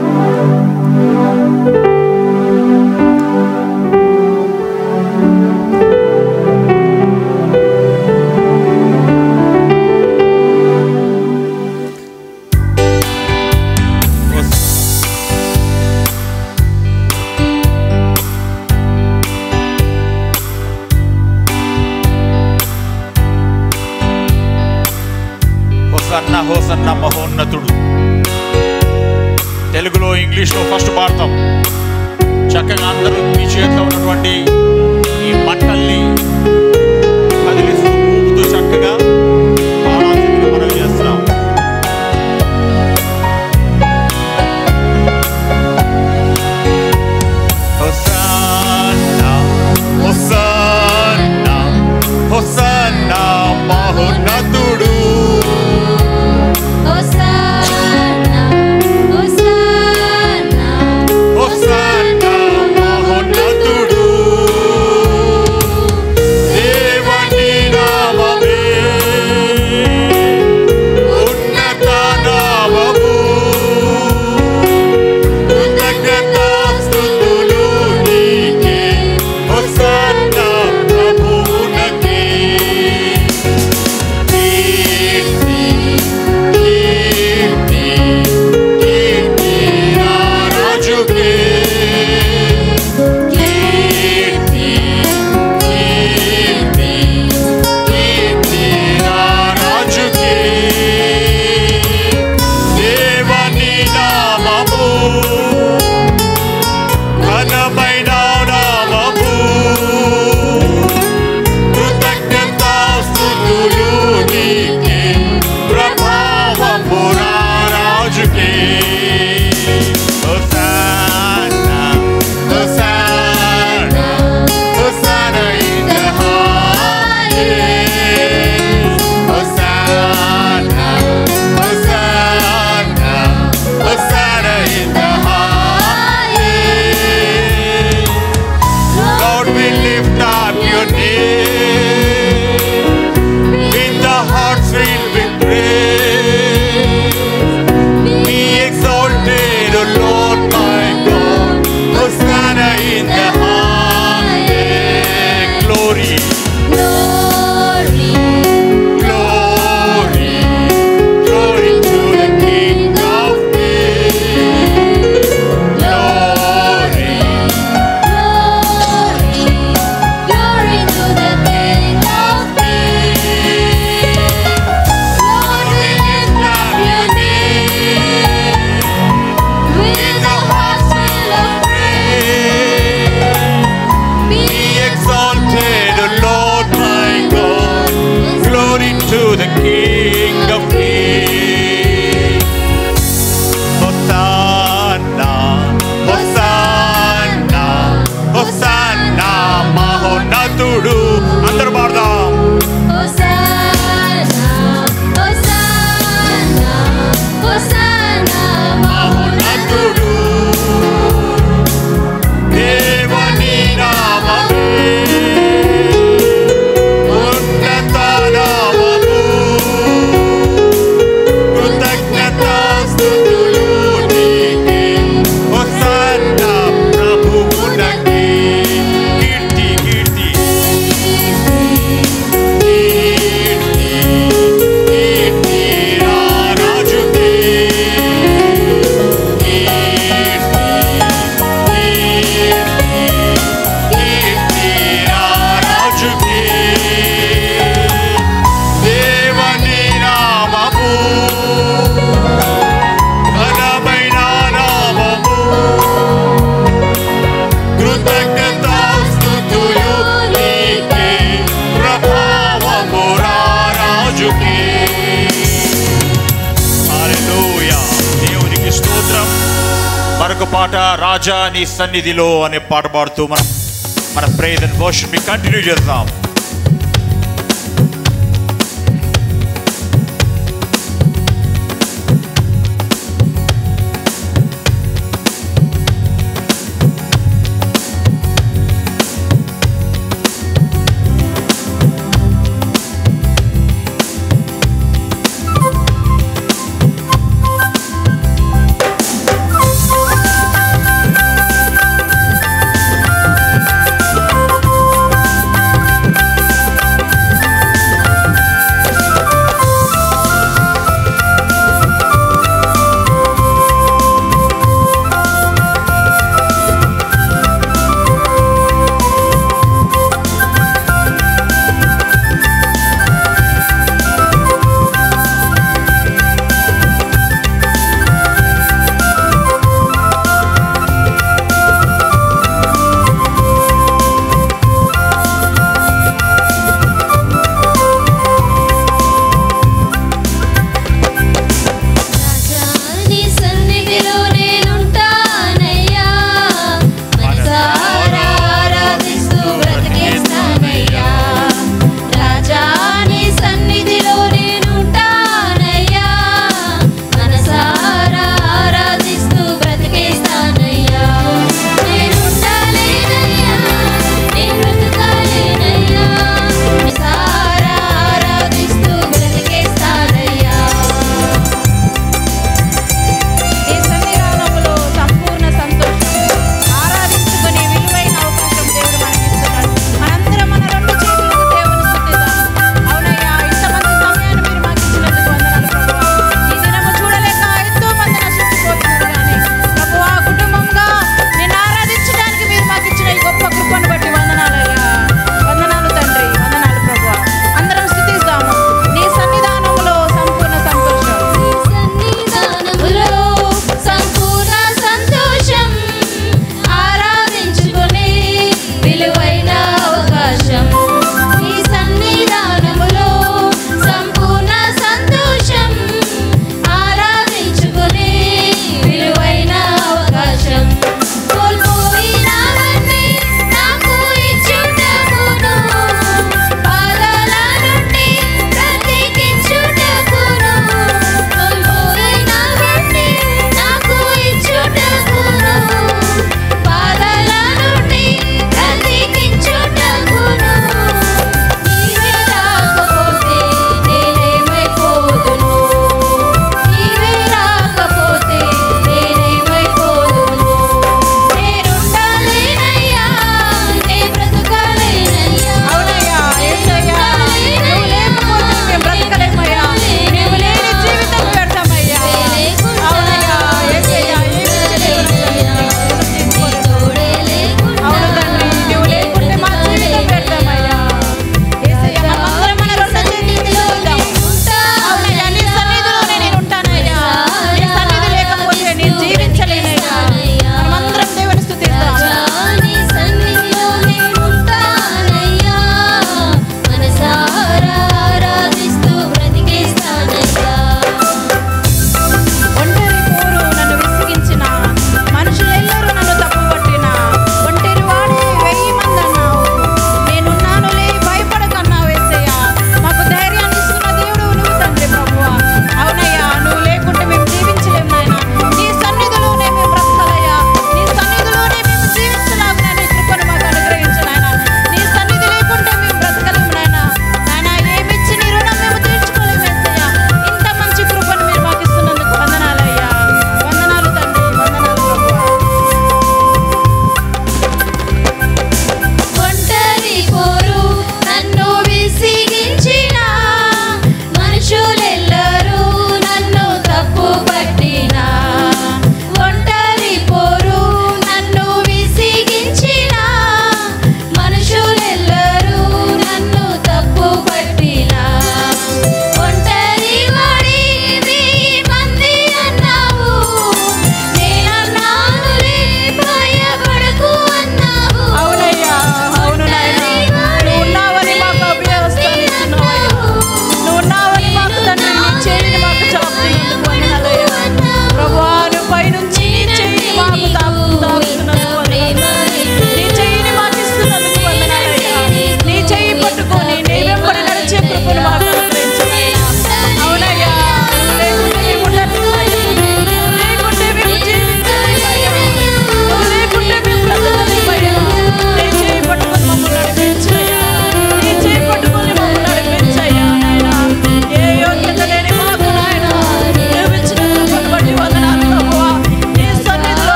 హోసన్న హోసన్న మహోన్నతుడు తెలుగులో ఇంగ్లీష్లో ఫస్ట్ పాడతాం చక్కగా అందరూ మీ చేతిలో ఉన్నటువంటి ఈ మంటల్ని కదిలిస్తూ ఊపుతూ చక్కగా పాడాల్సిందిగా మనం చేస్తున్నాం హోసన్నా హోసన్నా హోసన్నా మహోన్నతుడు హోసన్నా హోసన్నా హోసన్నా మహోన్నతుడు దేవుని నామమే ఉన్నత నామము కృతజ్ఞతాస్తుతులు నీకే హోసన్నా ప్రభువునకే కీర్తి కీర్తి కీర్తి నా రాజుకే కీర్తి కీర్తి కీర్తి నా రాజుకే దేవని నామము ఘనమైన నామము కృతజ్ఞతాస్తుతులు నీకే ప్రభావము నా రాజుకే హోసన్నా హోసన్నా హోసన్నా in the highest హోసన్నా హోసన్నా హోసన్నా in the highest Lord, we lift up your name with the hearts filled with praise. We exalt మరొక పాట రాజా నీ సన్నిధిలో అనే పాట పాడుతూ మనం మన ప్రేజ్ అండ్ వర్షిప్ కంటిన్యూ చేద్దాం నీ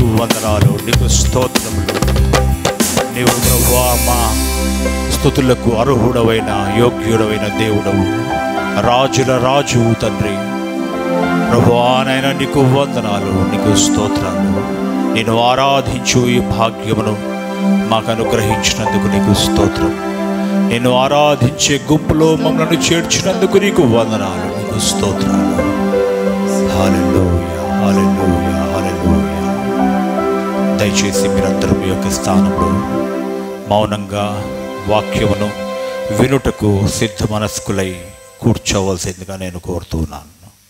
నీకు వందనాలు నీకు స్తోత్రములు నీవు ప్రభువా మా స్థుతులకు అర్హుడవైన యోగ్యుడవైన దేవుడవు రాజుల రాజు తండ్రి ప్రభువానైనా నీకు వందనాలు నీకు స్తోత్రాలు నేను ఆరాధించు ఈ భాగ్యమును మాకు అనుగ్రహించినందుకు నీకు స్తోత్రం నేను ఆరాధించే గుంపులో మమ్మల్ని చేర్చినందుకు నీకు వందనాలు నీకు స్తోత్రాలు హల్లెలూయా హల్లెలూయా హల్లెలూయా దయచేసి మీరందరూ మీ యొక్క స్థానంలో మౌనంగా వాక్యమును వినుటకు సిద్ధ మనస్కులై కూర్చోవలసిందిగా నేను కోరుతున్నాను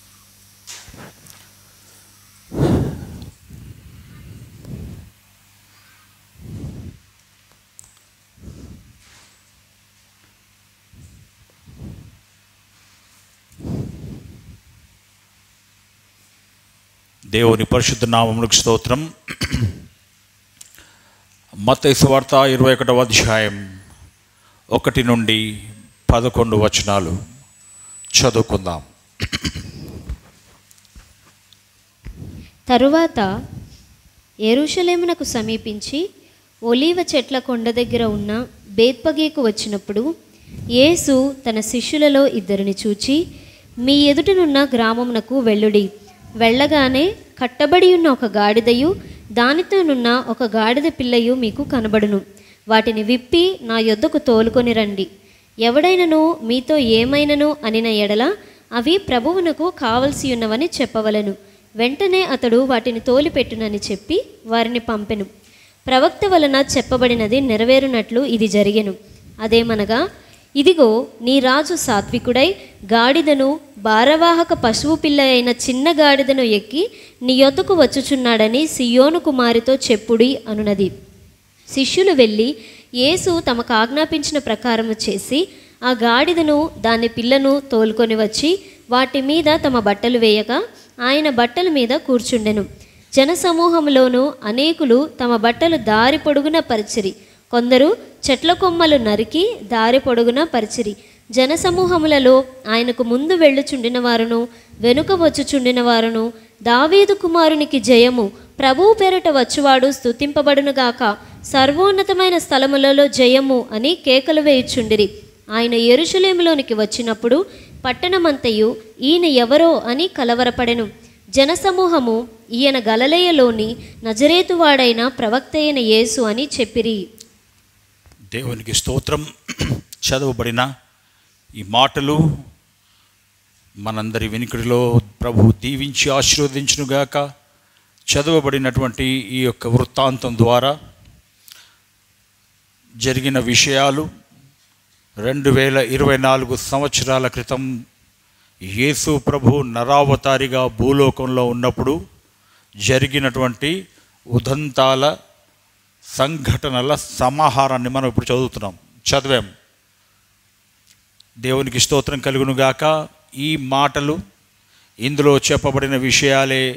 దేవుని పరిశుద్ధ నామములకు స్తోత్రం మత్తయి వార్త ఇరవై ఒకటవ అధ్యాయం ఒకటి నుండి పదకొండు వచనాలు చదువుకుందాం తరువాత ఎరుషలేమునకు సమీపించి ఒలీవ చెట్ల కొండ దగ్గర ఉన్న బేత్పగేకు వచ్చినప్పుడు యేసు తన శిష్యులలో ఇద్దరిని చూచి మీ ఎదుటనున్న గ్రామమునకు వెళ్ళుడి వెళ్ళగానే కట్టబడి ఉన్న ఒక గాడిదయు దానితోనున్న ఒక గాడిద పిల్లయు మీకు కనబడును వాటిని విప్పి నా యొద్దకు తోలుకొని రండి ఎవడైనను మీతో ఏమైనను అనిన ఎడల అవి ప్రభువునకు కావలసి ఉన్నవని చెప్పవలెను వెంటనే అతడు వాటిని తోలిపెట్టునని చెప్పి వారిని పంపెను ప్రవక్త వలన చెప్పబడినది నెరవేరునట్లు ఇది జరిగెను అదేమనగా ఇదిగో నీ రాజు సాత్వికుడై గాడిదను భారవాహక పశువు పిల్ల అయిన చిన్న గాడిదను ఎక్కి నీ యొద్దకు వచ్చుచున్నాడని సియోను కుమారితో చెప్పుడి అనునది శిష్యులు వెళ్ళి యేసు తమకు ఆజ్ఞాపించిన ప్రకారము చేసి ఆ గాడిదను దాని పిల్లను తోలుకొని వచ్చి వాటి మీద తమ బట్టలు వేయగా ఆయన బట్టల మీద కూర్చుండెను జనసమూహంలోనూ అనేకులు తమ బట్టలు దారి పొడుగున పరిచిరి కొందరు చెట్ల కొమ్మలు నరికి దారి పొడుగున పరిచిరి జనసమూహములలో ఆయనకు ముందు వెళ్ళుచుండిన వారును వెనుక వచ్చుచుండిన వారును దావీదు కుమారునికి జయము ప్రభువు పేరట వచ్చువాడు స్తుతింపబడునుగాక సర్వోన్నతమైన స్థలములలో జయము అని కేకలు వేయుచుండిరి ఆయన ఎరుషలేములోనికి వచ్చినప్పుడు పట్టణమంతయు ఈయన ఎవరో అని కలవరపడెను జనసమూహము ఈయన గలలయలోని నజరేతువాడైన ప్రవక్త అయిన యేసు అని చెప్పిరి దేవునికి స్తోత్రం చదవబడిన ఈ మాటలు మనందరి వెనుకడిలో ప్రభు దీవించి ఆశీర్వదించునుగాక చదవబడినటువంటి ఈ యొక్క వృత్తాంతం ద్వారా జరిగిన విషయాలు రెండు వేల ఇరవై నాలుగు సంవత్సరాల క్రితం యేసు ప్రభు నరావతారిగా భూలోకంలో ఉన్నప్పుడు జరిగినటువంటి ఉదంతాల సంఘటనల సమాహారాన్ని మనం ఇప్పుడు చదువుతున్నాం చదివాం దేవునికి స్తోత్రం కలుగునుగాక ఈ మాటలు ఇందులో చెప్పబడిన విషయాలే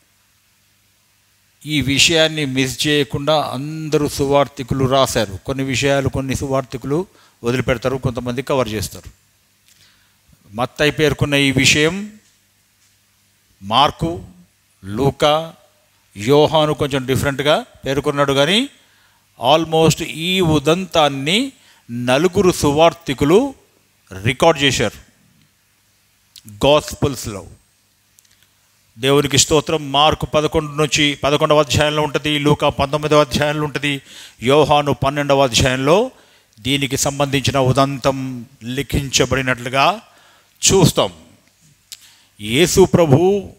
ఈ విషయాన్ని మిస్ చేయకుండా అందరూ సువార్థికులు రాశారు కొన్ని విషయాలు కొన్ని సువార్థికులు వదిలిపెడతారు కొంతమంది కవర్ చేస్తారు మత్తయి పేర్కొన్న ఈ విషయం మార్కు లూకా యోహాను కొంచెం డిఫరెంట్గా పేర్కొన్నాడు కానీ ఆల్మోస్ట్ ఈ ఉదంతాన్ని నలుగురు సువార్థికులు రికార్డ్ చేశారు గాస్పుల్స్లో దేవునికి స్తోత్రం మార్కు పదకొండు నుంచి పదకొండవ అధ్యాయంలో ఉంటుంది లూకా పంతొమ్మిదవ అధ్యాయంలో ఉంటుంది యోహాను పన్నెండవ అధ్యాయంలో దీనికి సంబంధించిన ఉదంతం లిఖించబడినట్లుగా చూస్తాం యేసు ప్రభు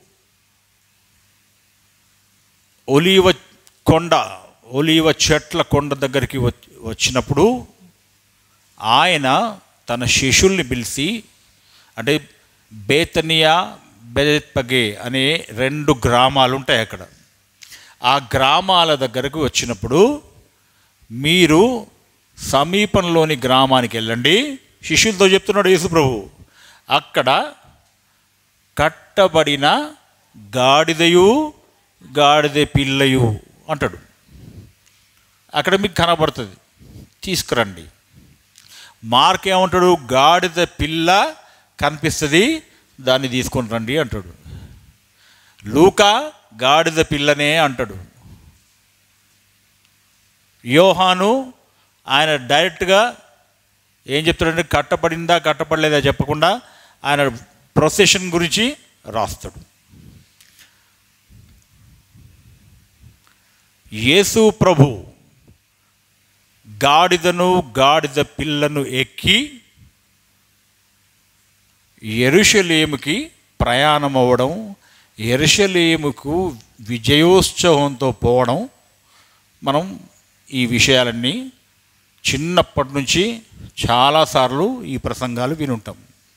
ఒలీవ కొండ ఒలీవ చెట్ల కొండ దగ్గరికి వచ్- వచ్చినప్పుడు ఆయన తన శిష్యుల్ని పిలిచి అంటే బేతనియా బెత్పగే అనే రెండు గ్రామాలు ఉంటాయి అక్కడ ఆ గ్రామాల దగ్గరకు వచ్చినప్పుడు మీరు సమీపంలోని గ్రామానికి వెళ్ళండి శిష్యులతో చెప్తున్నాడు యేసుప్రభు అక్కడ కట్టబడిన గాడిదయు గాడిద పిల్లయు అంటాడు అక్కడ మీకు కనబడుతుంది తీసుకురండి మార్క్ ఏమంటాడు గాడిద పిల్ల కనిపిస్తుంది దాన్ని తీసుకొని రండి అంటాడు లూకా గాడిద పిల్లనే అంటాడు యోహాను ఆయన డైరెక్ట్గా ఏం చెప్తాడంటే కట్టబడిందా కట్టబడలేదా చెప్పకుండా ఆయన ప్రొసెషన్ గురించి రాస్తాడు యేసు ప్రభు గాడిదను గాడిద పిల్లను ఎక్కి ఎరుషలేముకి ప్రయాణం అవ్వడం ఎరుషలేముకు విజయోత్సవంతో పోవడం మనం ఈ విషయాలన్నీ చిన్నప్పటి నుంచి చాలాసార్లు ఈ ప్రసంగాలు వినుంటాం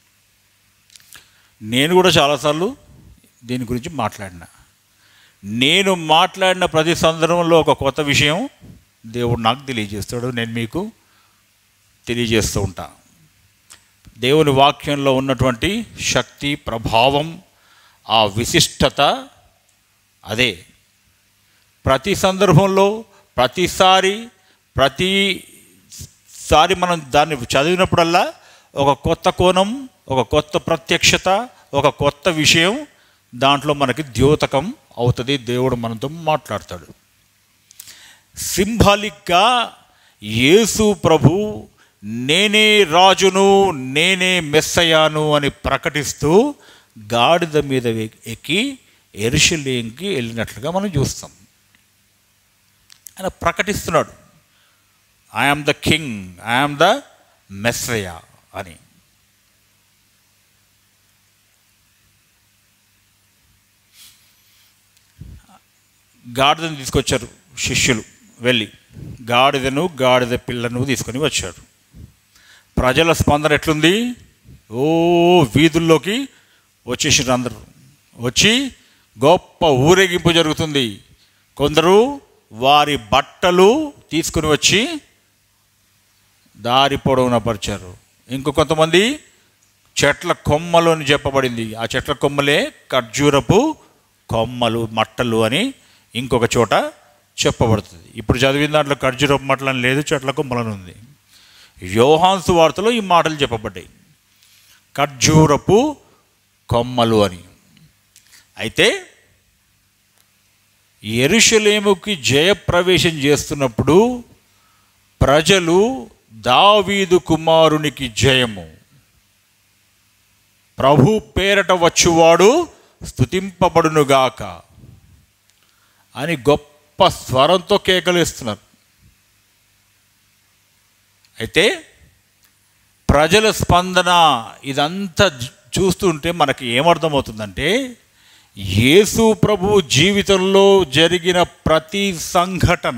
నేను కూడా చాలాసార్లు దీని గురించి మాట్లాడినా నేను మాట్లాడిన ప్రతి సందర్భంలో ఒక కొత్త విషయం దేవుడు నాకు తెలియజేస్తాడు నేను మీకు తెలియజేస్తూ ఉంటా దేవుని వాక్యంలో ఉన్నటువంటి శక్తి ప్రభావం ఆ విశిష్టత అదే ప్రతి సందర్భంలో ప్రతిసారి ప్రతిసారి మనం దాన్ని చదివినప్పుడల్లా ఒక కొత్త కోణం ఒక కొత్త ప్రత్యక్షత ఒక కొత్త విషయం దాంట్లో మనకి ద్యోతకం అవుతుంది దేవుడు మనతో మాట్లాడతాడు సింబాలిక్గా యేసు ప్రభు నేనే రాజును నేనే మెస్సయాను అని ప్రకటిస్తూ గాడిద మీద ఎక్- ఎక్కి ఎరుషలేంకి వెళ్ళినట్లుగా మనం చూస్తాం ఆయన ప్రకటిస్తున్నాడు I am the king I am the Messiah అని గాడిదను తీసుకొచ్చారు శిష్యులు వెళ్ళి గాడిదను గాడిద పిల్లను తీసుకొని వచ్చారు ప్రజల స్పందన ఎట్లుంది ఓ వీధుల్లోకి వచ్చేసారు అందరూ వచ్చి గొప్ప ఊరేగింపు జరుగుతుంది కొందరు వారి బట్టలు తీసుకుని వచ్చి దారి పొడవున పరిచారు ఇంకో కొంతమంది చెట్ల కొమ్మలు అని చెప్పబడింది ఆ చెట్ల కొమ్మలే ఖర్జూరపు కొమ్మలు మట్టలు అని ఇంకొక చోట చెప్పబడుతుంది ఇప్పుడు చదివిన దాంట్లో ఖర్జూరపు మట్టలు అని లేదు చెట్ల కొమ్మలని ఉంది యోహాన్సు వార్తలో ఈ మాటలు చెప్పబడ్డాయి ఖర్జూరపు కొమ్మలు అని అయితే ఎరుషలేముకి జయప్రవేశం చేస్తున్నప్పుడు ప్రజలు దావీదు కుమారునికి జయము ప్రభు పేరట వచ్చువాడు స్తుతింపబడునుగాక అని గొప్ప స్వరంతో కేకలేస్తున్నారు అయితే ప్రజల స్పందన ఇదంతా జ- చూస్తుంటే మనకి ఏమర్థమవుతుందంటే యేసు ప్రభు జీవితంలో జరిగిన ప్రతి సంఘటన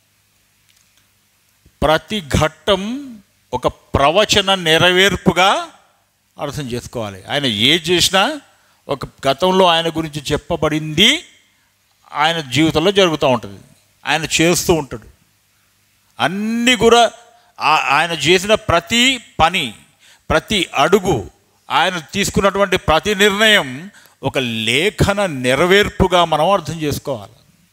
ప్రతి ఘట్టం ఒక ప్రవచన నెరవేర్పుగా అర్థం చేసుకోవాలి ఆయన ఏ చేసినా ఒక గతంలో ఆయన గురించి చెప్పబడింది ఆయన జీవితంలో జరుగుతూ ఉంటుంది ఆయన చేస్తూ ఉంటాడు అన్నీ కూడా ఆ- ఆయన చేసిన ప్రతి పని ప్రతి అడుగు ఆయన తీసుకున్నటువంటి ప్రతి నిర్ణయం ఒక లేఖన నెరవేర్పుగా మనం అర్థం చేసుకోవాలి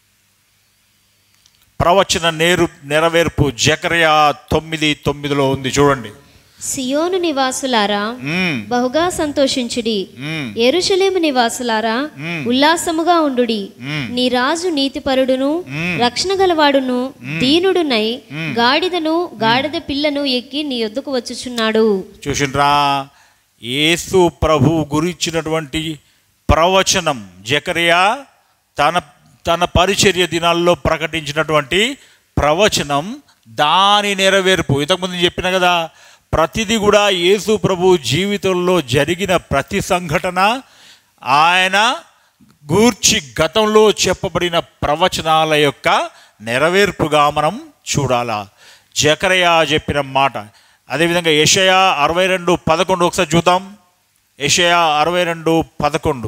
ప్రవచన నేరు నెరవేర్పు జకరియా తొమ్మిది తొమ్మిదిలో ఉంది చూడండి సియోను నివాసులారా మ్మ్. బహుగా సంతోషించుడి మ్మ్. ఎరుషలేము నివాసులారా ఉల్లాసముగా ఉండుడి నీ రాజు నీతిపరుడును రక్షణ గలవాడును దీనుడునై గాడిదను గాడిద పిల్లను ఎక్కి నీ యొద్దకు వచ్చుచున్నాడు చూసిండ్రా యేసు ప్రభు గురించినటువంటి ప్రవచనం జకరియా తన తన పరిచర్య దినాల్లో ప్రకటించినటువంటి ప్రవచనం దాని నెరవేర్పు ఇంతకుముందు నేను చెప్పిన కదా ప్రతిదీ కూడా యేసు ప్రభు జీవితంలో జరిగిన ప్రతి సంఘటన ఆయన గూర్చి గతంలో చెప్పబడిన ప్రవచనాల యొక్క నెరవేర్పుగా మనం చూడాలా జకరయా చెప్పిన మాట అదేవిధంగా యషయా అరవై రెండు పదకొండు ఒకసారి చూద్దాం యషయా అరవై రెండు పదకొండు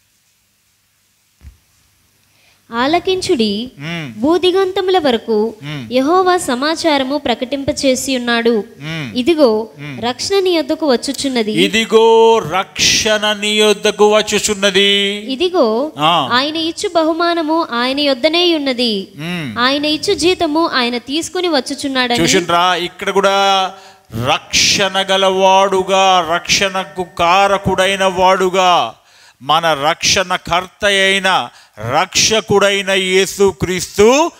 ఆలకించుడి మ్మ్. భూదిగంతముల వరకు యహోవా సమాచారము ప్రకటింపచేసి ఉన్నాడు ఇదిగో రక్షణ నీ యొద్దకు వచ్చుచున్నది ఇదిగో రక్షణ నీ యొద్దకు వచ్చుచున్నది ఇదిగో ఆ. ఆయన ఇచ్చు బహుమానము ఆయన యొద్దనే ఉన్నది మ్మ్. ఆయన ఇచ్చు జీతము ఆయన తీసుకుని వచ్చుచున్నాడని చూసిండ్రా ఇక్కడ కూడా రక్షణ గలవాడుగా రక్షణకు కారకుడైన వాడుగా మన రక్షణ కర్త అయిన రక్షకుడైన యేసుక్రీస్తు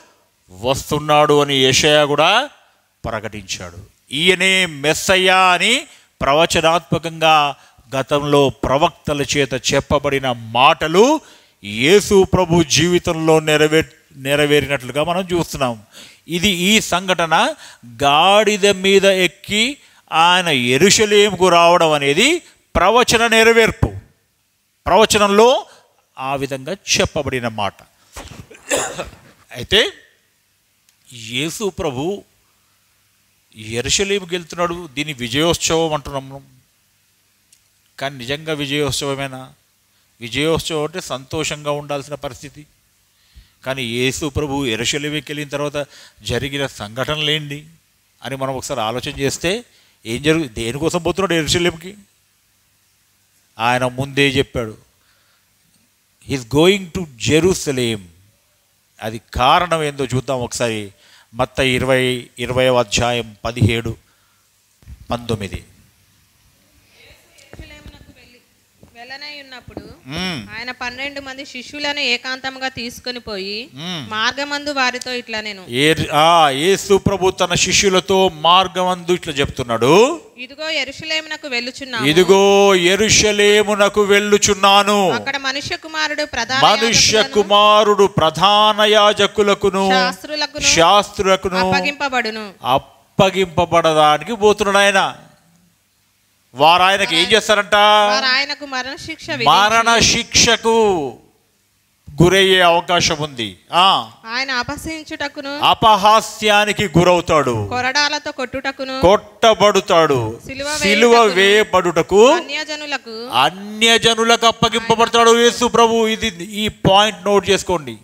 వస్తున్నాడు అని యెషయా కూడా ప్రకటించాడు ఈయనే మెస్సయ్యా అని ప్రవచనాత్మకంగా గతంలో ప్రవక్తల చేత చెప్పబడిన మాటలు యేసు ప్రభు జీవితంలో నెరవే నెరవేరినట్లుగా మనం చూస్తున్నాం ఇది ఈ సంఘటన గాడిద మీద ఎక్కి ఆయన ఎరుషలేముకు రావడం అనేది ప్రవచన నెరవేర్పు ప్రవచనంలో ఆ విధంగా చెప్పబడిన మాట అయితే యేసు ప్రభు ఎరుషలేముకి వెళ్తున్నాడు దీన్ని విజయోత్సవం అంటున్నాం మనం. కానీ నిజంగా విజయోత్సవమేనా విజయోత్సవం అంటే సంతోషంగా ఉండాల్సిన పరిస్థితి కానీ యేసు ప్రభు ఎరుషలేమికి వెళ్ళిన తర్వాత జరిగిన సంఘటనలు ఏంటి అని మనం ఒకసారి ఆలోచన చేస్తే ఏం జరుగు దేనికోసం పోతున్నాడు ఎరుషలేంకి ఆయన ముందే చెప్పాడు ఈజ్ గోయింగ్ టు జెరూసలేం అది కారణం ఏందో చూద్దాం ఒకసారి మత్త ఇరవై ఇరవై అధ్యాయం పదిహేడు పంతొమ్మిది యెరూషలేమునకు వెళ్ళి వెళ్ళనై ఉన్నప్పుడు మ్మ్. ఆయన పన్నెండు మంది శిష్యులను ఏకాంతంగా తీసుకొని పోయి మ్మ్. మార్గమందు వారితో ఇట్లా నేను ఏ ఆ యేసు ప్రభు తన శిష్యులతో మార్గమందు ఇట్లా చెప్తున్నాడు ఇదిగో ఎరుషలేమునకు వెళ్ళుచున్నాము ఇదిగో ఎరుషలేమునకు వెళ్ళుచున్నాను అక్కడ మనుష్య కుమారుడు ప్రధాన మనుష్య యాజకులను, కుమారుడు ప్రధాన యాజకులకును శాస్త్రులకును శాస్త్రులకును అప్పగింపబడును అప్పగింపబడడానికి పోతున్నాడు ఆయన వారు ఆయనకి ఏం చేస్తారంట వారు ఆయనకు మరణశిక్ష మరణ విధించి శిక్షకు గురయ్యే అవకాశం ఉంది ఆ ఆయన అపహసించుటకును అపహాస్యానికి గురవుతాడు కొరడాలతో కొట్టుటకును కొట్టబడుతాడు సిలువ సిలువ వేయుటకును, వేయబడుటకు అన్యజనులకు అన్యజనులకు అప్పగింపబడతాడు యేసు ప్రభు ఇది ఈ పాయింట్ నోట్ చేసుకోండి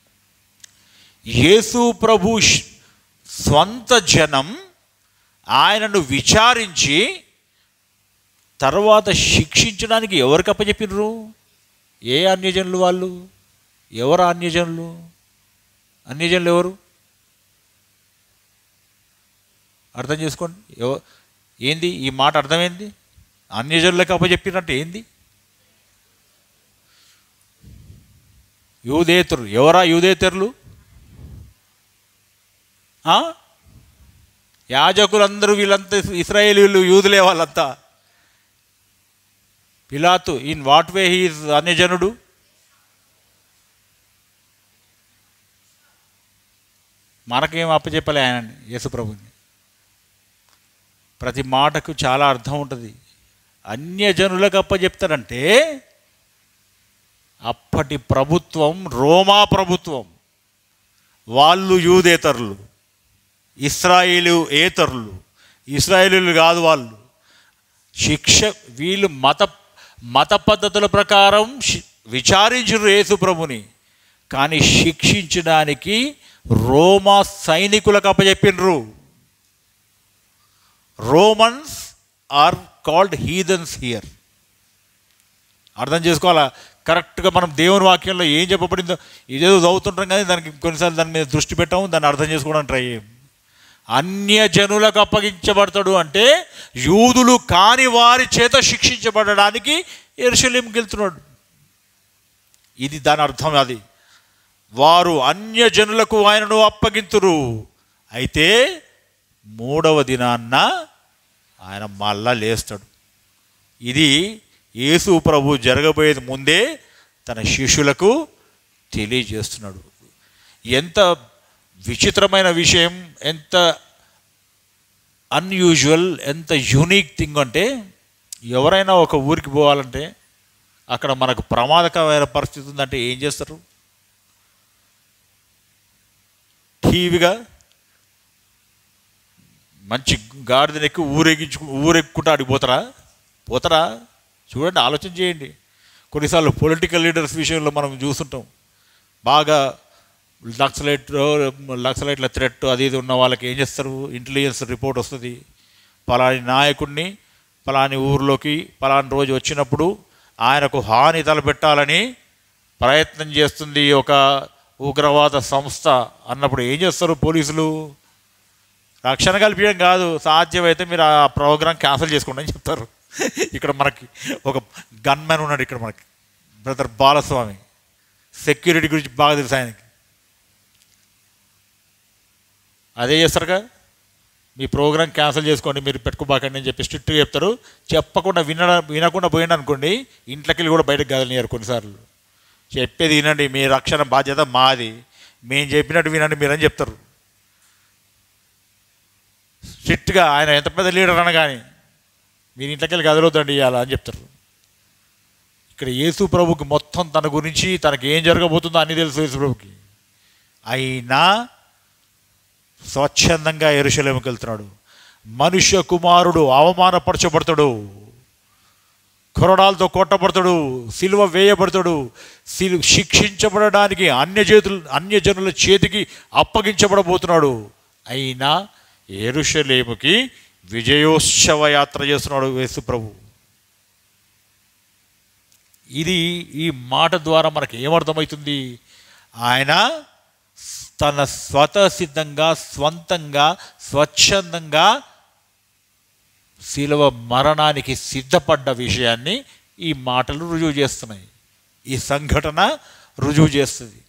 యేసు ప్రభు శ్- స్వంత జనం ఆయనను విచారించి తర్వాత శిక్షించడానికి ఎవరికి అప్పచెప్పినరు ఏ అన్యజనులు వాళ్ళు ఎవరు అన్యజనులు అన్యజనులు ఎవరు అర్థం చేసుకోండి ఎవ ఏంది ఈ మాట అర్థమైంది అన్యజనులకు అప్పచెప్పినట్టు ఏంది యూదేతరులు ఎవరా యూదేతరులు ఆ? యాజకులందరూ వీళ్ళంతా ఇస్రాయేలీలు యూదులే వాళ్ళంతా పిలాతు ఇన్ వాట్ వే హీజ్ అన్యజనుడు మనకేం అప్పచెప్పలే ఆయన యేసుప్రభుని ప్రతి మాటకు చాలా అర్థం ఉంటుంది అన్యజనులకు అప్పచెప్తారంటే అప్పటి ప్రభుత్వం రోమా ప్రభుత్వం వాళ్ళు యూదేతరులు ఇస్రాయేలు ఏతరులు ఇస్రాయేలీలు కాదు వాళ్ళు శిక్ష వీళ్ళు మత మత పద్ధతుల ప్రకారం శి- విచారించరు యేసు ప్రభుని కానీ శిక్షించడానికి రోమా సైనికులకు అప్పచెప్పినరు Romans are called heathens here అర్థం చేసుకోవాలా కరెక్ట్గా మనం దేవుని వాక్యంలో ఏం చెప్పబడిందో ఇదేదో చదువుతుంటాం కానీ దానికి కొన్నిసార్లు దాని మీద దృష్టి పెట్టాము దాన్ని అర్థం చేసుకోవడానికి ట్రై చేయం అన్య జనులకు అప్పగించబడతాడు అంటే యూదులు కాని వారి చేత శిక్షించబడడానికి ఎరుషలేంకి వెళ్తున్నాడు ఇది దాని అర్థం అది వారు అన్య జనులకు ఆయనను అప్పగింతురు అయితే మూడవ దినాన్న ఆయన మళ్ళా లేస్తాడు ఇది యేసు ప్రభు జరగబోయేది ముందే తన శిష్యులకు తెలియజేస్తున్నాడు ఎంత విచిత్రమైన విషయం ఎంత అన్యూజువల్ ఎంత యూనిక్ థింగ్ అంటే ఎవరైనా ఒక ఊరికి పోవాలంటే అక్కడ మనకు ప్రమాదకరమైన పరిస్థితి ఉందంటే ఏం చేస్తారు టీవీగా మంచి గాడిదనెక్కి ఊరేగించు ఊరెక్కుంటా ఆడికి పోతారా పోతారా చూడండి ఆలోచన చేయండి కొన్నిసార్లు పొలిటికల్ లీడర్స్ విషయంలో మనం చూస్తుంటాం బాగా లక్సలైట్ లక్సలైట్ల థ్రెట్ అది ఇది ఉన్న వాళ్ళకి ఏం చేస్తారు ఇంటెలిజెన్స్ రిపోర్ట్ వస్తుంది పలాని నాయకుడిని పలాని ఊర్లోకి పలాని రోజు వచ్చినప్పుడు ఆయనకు హాని తలపెట్టాలని ప్రయత్నం చేస్తుంది ఒక ఉగ్రవాద సంస్థ అన్నప్పుడు ఏం చేస్తారు పోలీసులు రక్షణ కల్పించడం కాదు సాధ్యమైతే మీరు ఆ ప్రోగ్రామ్ క్యాన్సిల్ చేసుకోండి అని చెప్తారు ఇక్కడ మనకి ఒక గన్మెన్ ఉన్నాడు ఇక్కడ మనకి బ్రదర్ బాలస్వామి సెక్యూరిటీ గురించి బాగా తెలుసు ఆయనకి అదే చేస్తారుగా మీ ప్రోగ్రామ్ క్యాన్సిల్ చేసుకోండి మీరు పెట్టుకోబాకండి అని చెప్పి స్ట్రిక్ట్గా చెప్తారు చెప్పకుండా విన వినకుండా పోయింది అనుకోండి ఇంట్లోకి వెళ్ళి కూడా బయటకు కదలనియారు కొన్నిసార్లు చెప్పేది వినండి మీ రక్షణ బాధ్యత మాది మేము చెప్పినట్టు వినండి మీరని చెప్తారు స్ట్రిక్ట్గా ఆయన ఎంత పెద్ద లీడర్ అన్న కానీ మీరు ఇంట్లోకి వెళ్ళి కదలొద్దండి ఇవాళ అని చెప్తారు ఇక్కడ యేసు ప్రభుకి మొత్తం తన గురించి తనకి ఏం జరగబోతుందో అన్నీ తెలుసు యేసు ప్రభుకి అయినా స్వచ్ఛందంగా ఎరుశలేముకి వెళ్తున్నాడు మనుష్య కుమారుడు అవమానపరచబడతాడు కొరడాలతో కొట్టబడతాడు సిలువ వేయబడతాడు సిలు శిక్షించబడడానికి అన్య చేతులు అన్యజనుల చేతికి అప్పగించబడబోతున్నాడు అయినా ఎరుషలేముకి విజయోత్సవ యాత్ర చేస్తున్నాడు యేసు ప్రభు ఇది ఈ మాట ద్వారా మనకి ఏమర్థమవుతుంది ఆయన తన స్వతసిద్ధంగా స్వంతంగా స్వచ్ఛందంగా శిలువ మరణానికి సిద్ధపడ్డ విషయాన్ని ఈ మాటలు రుజువు చేస్తున్నాయి ఈ సంఘటన రుజువు చేస్తుంది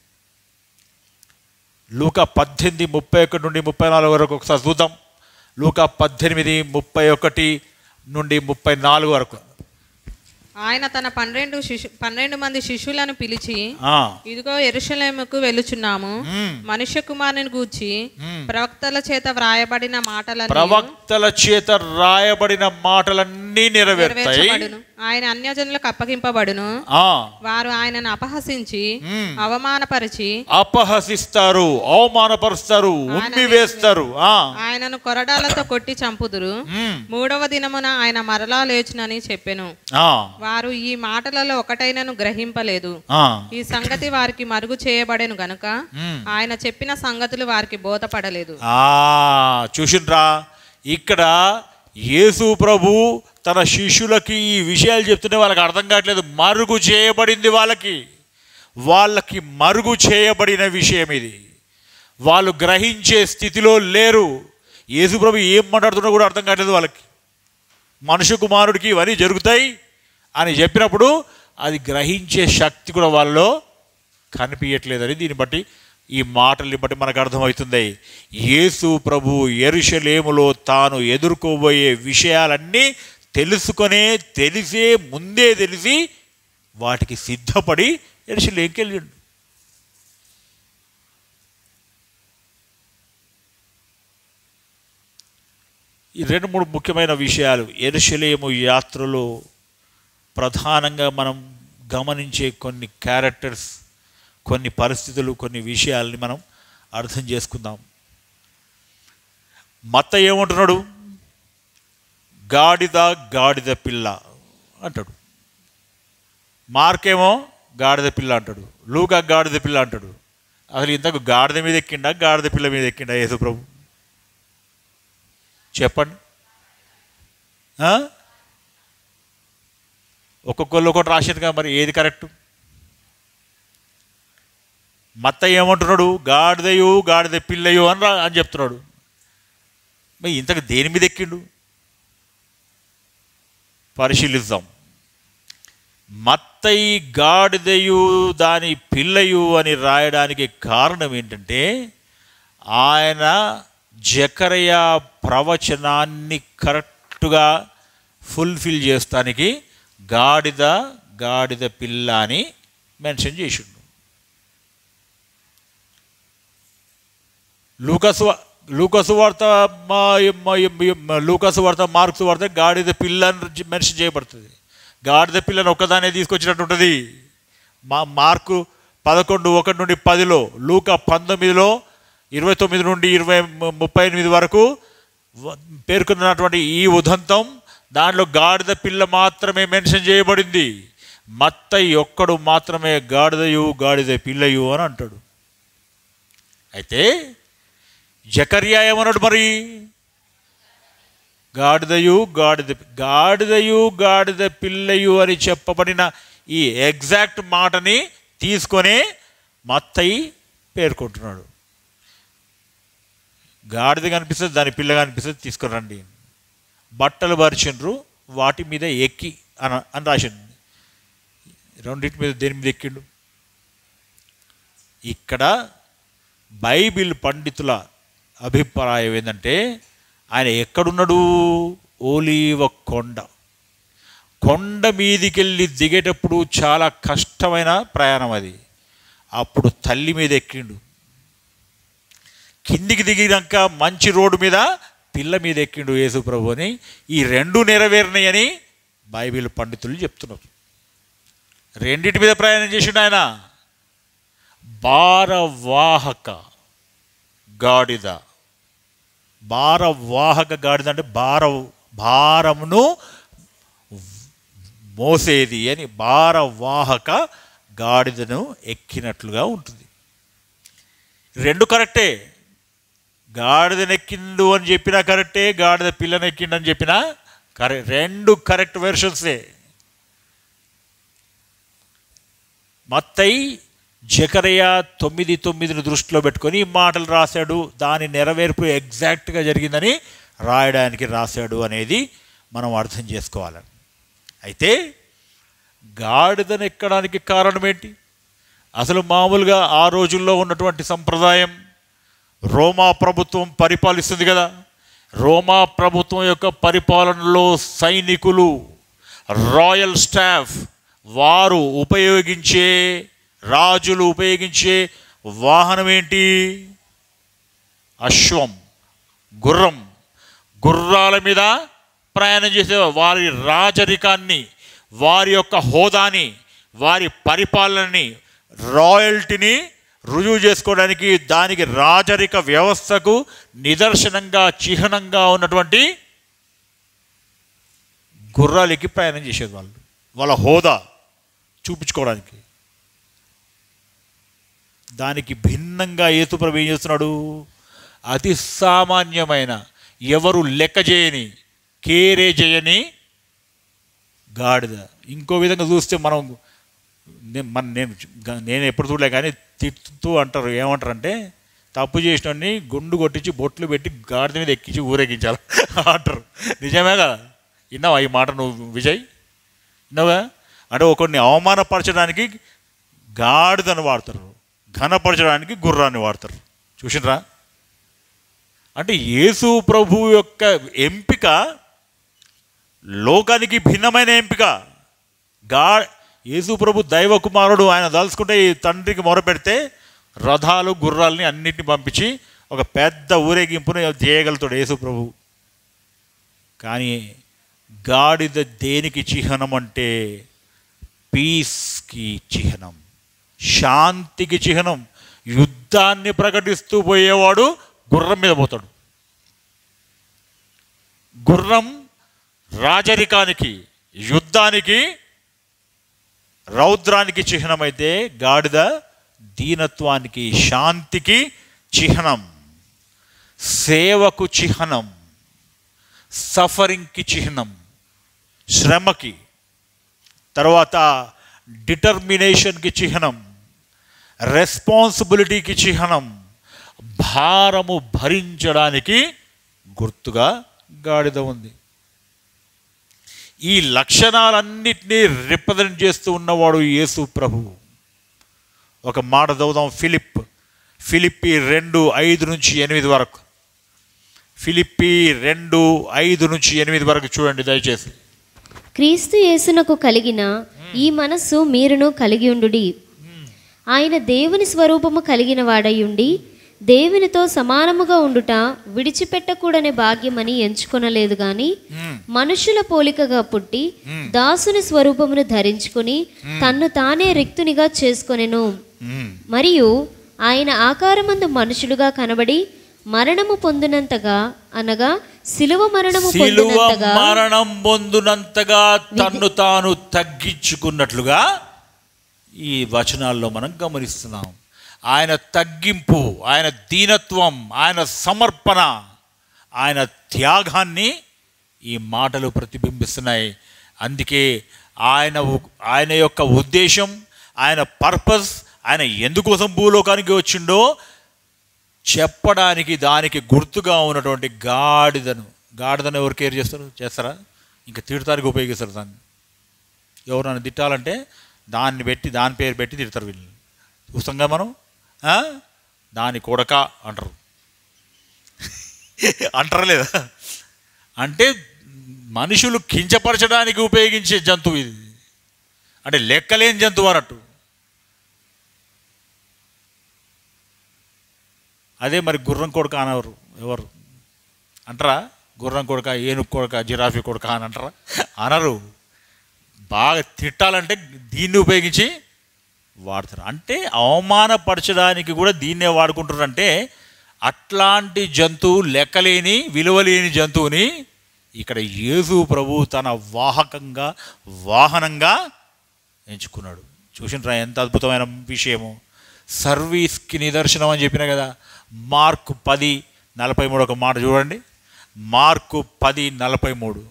లూక పద్దెనిమిది ముప్పై ఒకటి నుండి ముప్పై నాలుగు వరకు ఒకసారి చూద్దాం లూక పద్దెనిమిది ముప్పై ఒకటి నుండి ముప్పై నాలుగు వరకు ఆయన తన పన్నెండు శిశు పన్నెండు మంది శిష్యులను పిలిచి ఆ, ఇదిగో ఎరుషలేముకు వెళ్ళుచున్నాము మ్మ్. మనుష్య కుమారుని గూర్చి ప్రవక్తల చేత వ్రాయబడిన మాటలను ప్రవక్తల చేత రాయబడిన మాటలన్నీ నెరవేరుతాయి నెరవేర్చబడును ఆయన అన్యజనులకు అప్పగింపబడును ఆ, వారు ఆయనను అపహసించి మ్మ్. అవమానపరిచి అపహసిస్తారు అవమానపరుస్తారు ఉమ్మి వేస్తారు ఆ, ఆయనను కొరడాలతో కొట్టి చంపుదురు మ్మ్. మూడవ దినమున ఆయన మరలా లేచునని చెప్పెను ఆ, వారు ఈ మాటలలో ఒకటైనను గ్రహింపలేదు ఆ. ఈ సంగతి వారికి మరుగు చేయబడెను గనుక మ్మ్. ఆయన చెప్పిన సంగతులు వారికి బోధపడలేదు ఆ, చూసిండ్రా ఇక్కడ యేసు ప్రభు తన శిష్యులకి ఈ విషయాలు చెప్తుంటే వాళ్ళకి అర్థం కావట్లేదు మరుగు చేయబడింది వాళ్ళకి వాళ్ళకి మరుగు చేయబడిన విషయం ఇది వాళ్ళు గ్రహించే స్థితిలో లేరు యేసు ప్రభు ఏం మాట్లాడుతున్నా కూడా అర్థం కావట్లేదు వాళ్ళకి మనుష్య కుమారుడికి ఇవన్నీ జరుగుతాయి అని చెప్పినప్పుడు అది గ్రహించే శక్తి కూడా వాళ్ళలో కనిపించట్లేదని దీన్ని బట్టి ఈ మాటల్ని బట్టి మనకు అర్థమవుతుంది యేసు ప్రభు ఎరుషలేములో తాను ఎదుర్కోబోయే విషయాలన్నీ తెలుసుకొనే తెలిసే ముందే తెలిసి వాటికి సిద్ధపడి ఎరుషలేంకి వెళ్ళిండు ఈ రెండు మూడు ముఖ్యమైన విషయాలు ఎరుషలేము యాత్రలో ప్రధానంగా మనం గమనించే కొన్ని క్యారెక్టర్స్ కొన్ని పరిస్థితులు కొన్ని విషయాల్ని మనం అర్థం చేసుకుందాం మత్త ఏమంటున్నాడు గాడిద గాడిద పిల్ల అంటాడు మార్కేమో గాడిద పిల్ల అంటాడు లూకా గాడిద పిల్ల అంటాడు అసలు ఇంతకు గాడిద మీద ఎక్కిండా గాడిద పిల్ల మీద ఎక్కిండా యేసు ప్రభు చెప్పండి ఆ? ఒక్కొక్కళ్ళు ఒకటి రాసిందిగా మరి ఏది కరెక్ట్ మత్త ఏమంటున్నాడు గాడిదయు గాడిద పిల్లయు అని రా అని చెప్తున్నాడు మరి ఇంతకు దేని మీద ఎక్కిండు పరిశీలిద్దాం మత్తయి గాడిదయు దాని పిల్లయు అని రాయడానికి కారణం ఏంటంటే ఆయన జకరయ ప్రవచనాన్ని కరెక్ట్గా ఫుల్ఫిల్ చేస్తానికి గాడిద గాడిద పిల్ల అని మెన్షన్ చేసిండు లూకసు లూకసు వార్త మా మా- లూకసు వార్త మార్క్స్ వార్త గాడిద పిల్ల అని మెన్షన్ చేయబడుతుంది గాడిద పిల్లని ఒక్కదానే తీసుకొచ్చినట్టు ఉంటుంది మా మార్కు పదకొండు ఒకటి నుండి పదిలో లూక పంతొమ్మిదిలో ఇరవై తొమ్మిది నుండి ఇరవై ము- ముప్పై ఎనిమిది వరకు వ- పేర్కొన్నటువంటి ఈ ఉదంతం దాంట్లో గాడిద పిల్ల మాత్రమే మెన్షన్ చేయబడింది మత్తయి ఒక్కడు మాత్రమే గాడిదయు గాడిద పిల్లయు అని అంటాడు అయితే జకర్యా ఏమన్నాడు మరి గాడిదయు గాడిద గాడిదయు గాడిద పిల్లయు అని చెప్పబడిన ఈ ఎగ్జాక్ట్ మాటని తీసుకొని మత్తయి పేర్కొంటున్నాడు గాడిద కనిపిస్తుంది దాని పిల్ల కనిపిస్తుంది తీసుకొని రండి బట్టలు పరిచిండ్రు వాటి మీద ఎక్కి అని అని రాసిండు రెండింటి మీద దేని మీద ఎక్కిండు ఇక్కడ బైబిల్ పండితుల అభిప్రాయం ఏంటంటే ఆయన ఎక్కడున్నాడు ఓలీవ కొండ కొండ మీదికెళ్ళి దిగేటప్పుడు చాలా కష్టమైన ప్రయాణం అది అప్పుడు తల్లి మీద ఎక్కిండు కిందికి దిగినాక మంచి రోడ్డు మీద పిల్ల మీద ఎక్కిండు యేసు ప్రభు అని ఈ రెండు నెరవేరినాయని బైబిల్ పండితులు చెప్తున్నారు రెండింటి మీద ప్రయాణం చేసిండు ఆయన భారవాహక గాడిద భారవాహక గాడిద అంటే భార భారమును మోసేది అని భారవాహక గాడిదను ఎక్కినట్లుగా ఉంటుంది రెండు కరెక్టే గాడిదనెక్కిండు అని చెప్పినా కరెక్టే గాడిద పిల్లనెక్కిండు అని చెప్పినా కరె రెండు కరెక్ట్ వెర్షన్సే మత్తయి జకరయ తొమ్మిది తొమ్మిదిని దృష్టిలో పెట్టుకొని ఈ మాటలు రాశాడు దాని నెరవేర్పు ఎగ్జాక్ట్గా జరిగిందని రాయడానికి రాశాడు అనేది మనం అర్థం చేసుకోవాలి అయితే గాడిదను ఎక్కడానికి కారణం ఏంటి అసలు మామూలుగా ఆ రోజుల్లో ఉన్నటువంటి సంప్రదాయం రోమా ప్రభుత్వం పరిపాలిస్తుంది కదా రోమా ప్రభుత్వం యొక్క పరిపాలనలో సైనికులు రాయల్ స్టాఫ్ వారు ఉపయోగించే రాజులు ఉపయోగించే వాహనం ఏంటి అశ్వం గుర్రం గుర్రాల మీద ప్రయాణం చేసే వారి రాజరికాన్ని వారి యొక్క హోదాని వారి పరిపాలనని రాయల్టీని రుజువు చేసుకోవడానికి దానికి రాజరిక వ్యవస్థకు నిదర్శనంగా చిహ్నంగా ఉన్నటువంటి గుర్రాలకి ప్రయాణం చేసేది వాళ్ళు వాళ్ళ హోదా చూపించుకోవడానికి దానికి భిన్నంగా ఏతుప్రభు ఏం చేస్తున్నాడు అతి సామాన్యమైన ఎవరు లెక్క చేయని కేరే చేయని గాడిద ఇంకో విధంగా చూస్తే మనం నే- మన నేను నేను ఎప్పుడు చూడలే కానీ తిట్టుతూ అంటారు ఏమంటారు అంటే తప్పు చేసినోడిని గుండు కొట్టించి బొట్లు పెట్టి గాడిద మీద ఎక్కించి ఊరేగించాలి అంటారు నిజమే కదా విన్నావా ఈ మాట నువ్వు విజయ్ విన్నావా అంటే ఒకరిని అవమానపరచడానికి గాడిదను వాడతారు ఘనపరచడానికి గుర్రాన్ని వాడతారు చూసినరా అంటే యేసు ప్రభు యొక్క ఎంపిక లోకానికి భిన్నమైన ఎంపిక గా యేసు ప్రభు దైవ కుమారుడు ఆయన దలుచుకుంటే ఈ తండ్రికి మొరపెడితే రథాలు గుర్రాలని అన్నిటిని పంపించి ఒక పెద్ద ఊరేగింపును చేయగలుగుతాడు యేసు ప్రభు కానీ గాడిద దేనికి చిహ్నం అంటే పీస్కి చిహ్నం శాంతికి చిహ్నం యుద్ధాన్ని ప్రకటిస్తూ పోయేవాడు గుర్రం మీద పోతాడు గుర్రం రాజరికానికి యుద్ధానికి రౌద్రానికి చిహ్నమైతే గాడిద దీనత్వానికి శాంతికి చిహ్నం సేవకు చిహ్నం సఫరింగ్కి చిహ్నం శ్రమకి తర్వాత డిటర్మినేషన్కి చిహ్నం రెస్పాన్సిబిలిటీకి చిహ్నం భారము భరించడానికి గుర్తుగా గాడిద ఉంది ఈ లక్షణాలన్నిటినీ రిప్రజెంట్ చేస్తూ ఉన్నవాడు యేసు ప్రభువు ఒక మాట చదువుదాం ఫిలిప్ ఫిలిప్పి రెండు ఐదు నుంచి ఎనిమిది వరకు ఫిలిప్పి రెండు ఐదు నుంచి ఎనిమిది వరకు చూడండి దయచేసి క్రీస్తు యేసునకు కలిగిన ఈ మనస్సు మీరును కలిగి ఉండుడి ఆయన దేవుని స్వరూపము కలిగిన వాడయుండి దేవునితో సమానముగా ఉండుట విడిచిపెట్టకూడని భాగ్యమని ఎంచుకొనలేదు గాని మనుషుల పోలికగా పుట్టి దాసుని స్వరూపమును ధరించుకుని తన్ను తానే రిక్తునిగా చేసుకొనెను మరియు ఆయన ఆకారమందు మనుషులుగా కనబడి మరణము పొందినంతగా అనగా శిలువ మరణము శిలువ పొందినంతగా మరణం పొందునంతగా తన్ను తాను తగ్గించుకున్నట్లుగా ఈ వచనాల్లో మనం గమనిస్తున్నాం ఆయన తగ్గింపు ఆయన దీనత్వం ఆయన సమర్పణ ఆయన త్యాగాన్ని ఈ మాటలు ప్రతిబింబిస్తున్నాయి అందుకే ఆయన ఉ- ఆయన యొక్క ఉద్దేశం ఆయన పర్పస్ ఆయన ఎందుకోసం భూలోకానికి వచ్చిండో చెప్పడానికి దానికి గుర్తుగా ఉన్నటువంటి గాడిదను గాడిదను ఎవరు కేర్ చేస్తారు చేస్తారా ఇంకా తిడతానికి ఉపయోగిస్తారు దాన్ని ఎవరైనా తిట్టాలంటే దాన్ని పెట్టి దాని పేరు పెట్టి తిడతారు వీళ్ళని చూస్తాం కదా మనం ఆ? దాని కొడక అంటారు అంటారా లేదా అంటే మనుషులు కించపరచడానికి ఉపయోగించే జంతువు ఇది అంటే లెక్కలేని జంతువు అన్నట్టు అదే మరి గుర్రం కొడుక అనవరు ఎవరు అంటారా గుర్రం కొడుక ఏనుగు కొడుక జిరాఫీ కొడుక అని అంటారా అనరు బాగా తిట్టాలంటే దీన్ని ఉపయోగించి వాడతారు అంటే అవమానపరచడానికి కూడా దీన్నే వాడుకుంటారంటే అట్లాంటి జంతువు లెక్కలేని విలువలేని జంతువుని ఇక్కడ యేసు ప్రభు తన వాహకంగా వాహనంగా ఎంచుకున్నాడు చూసినరా ఎంత అద్భుతమైన విషయము సర్వీస్కి నిదర్శనం అని చెప్పిన కదా మార్కు పది నలభై మూడు ఒక మాట చూడండి మార్కు పది నలభై మూడు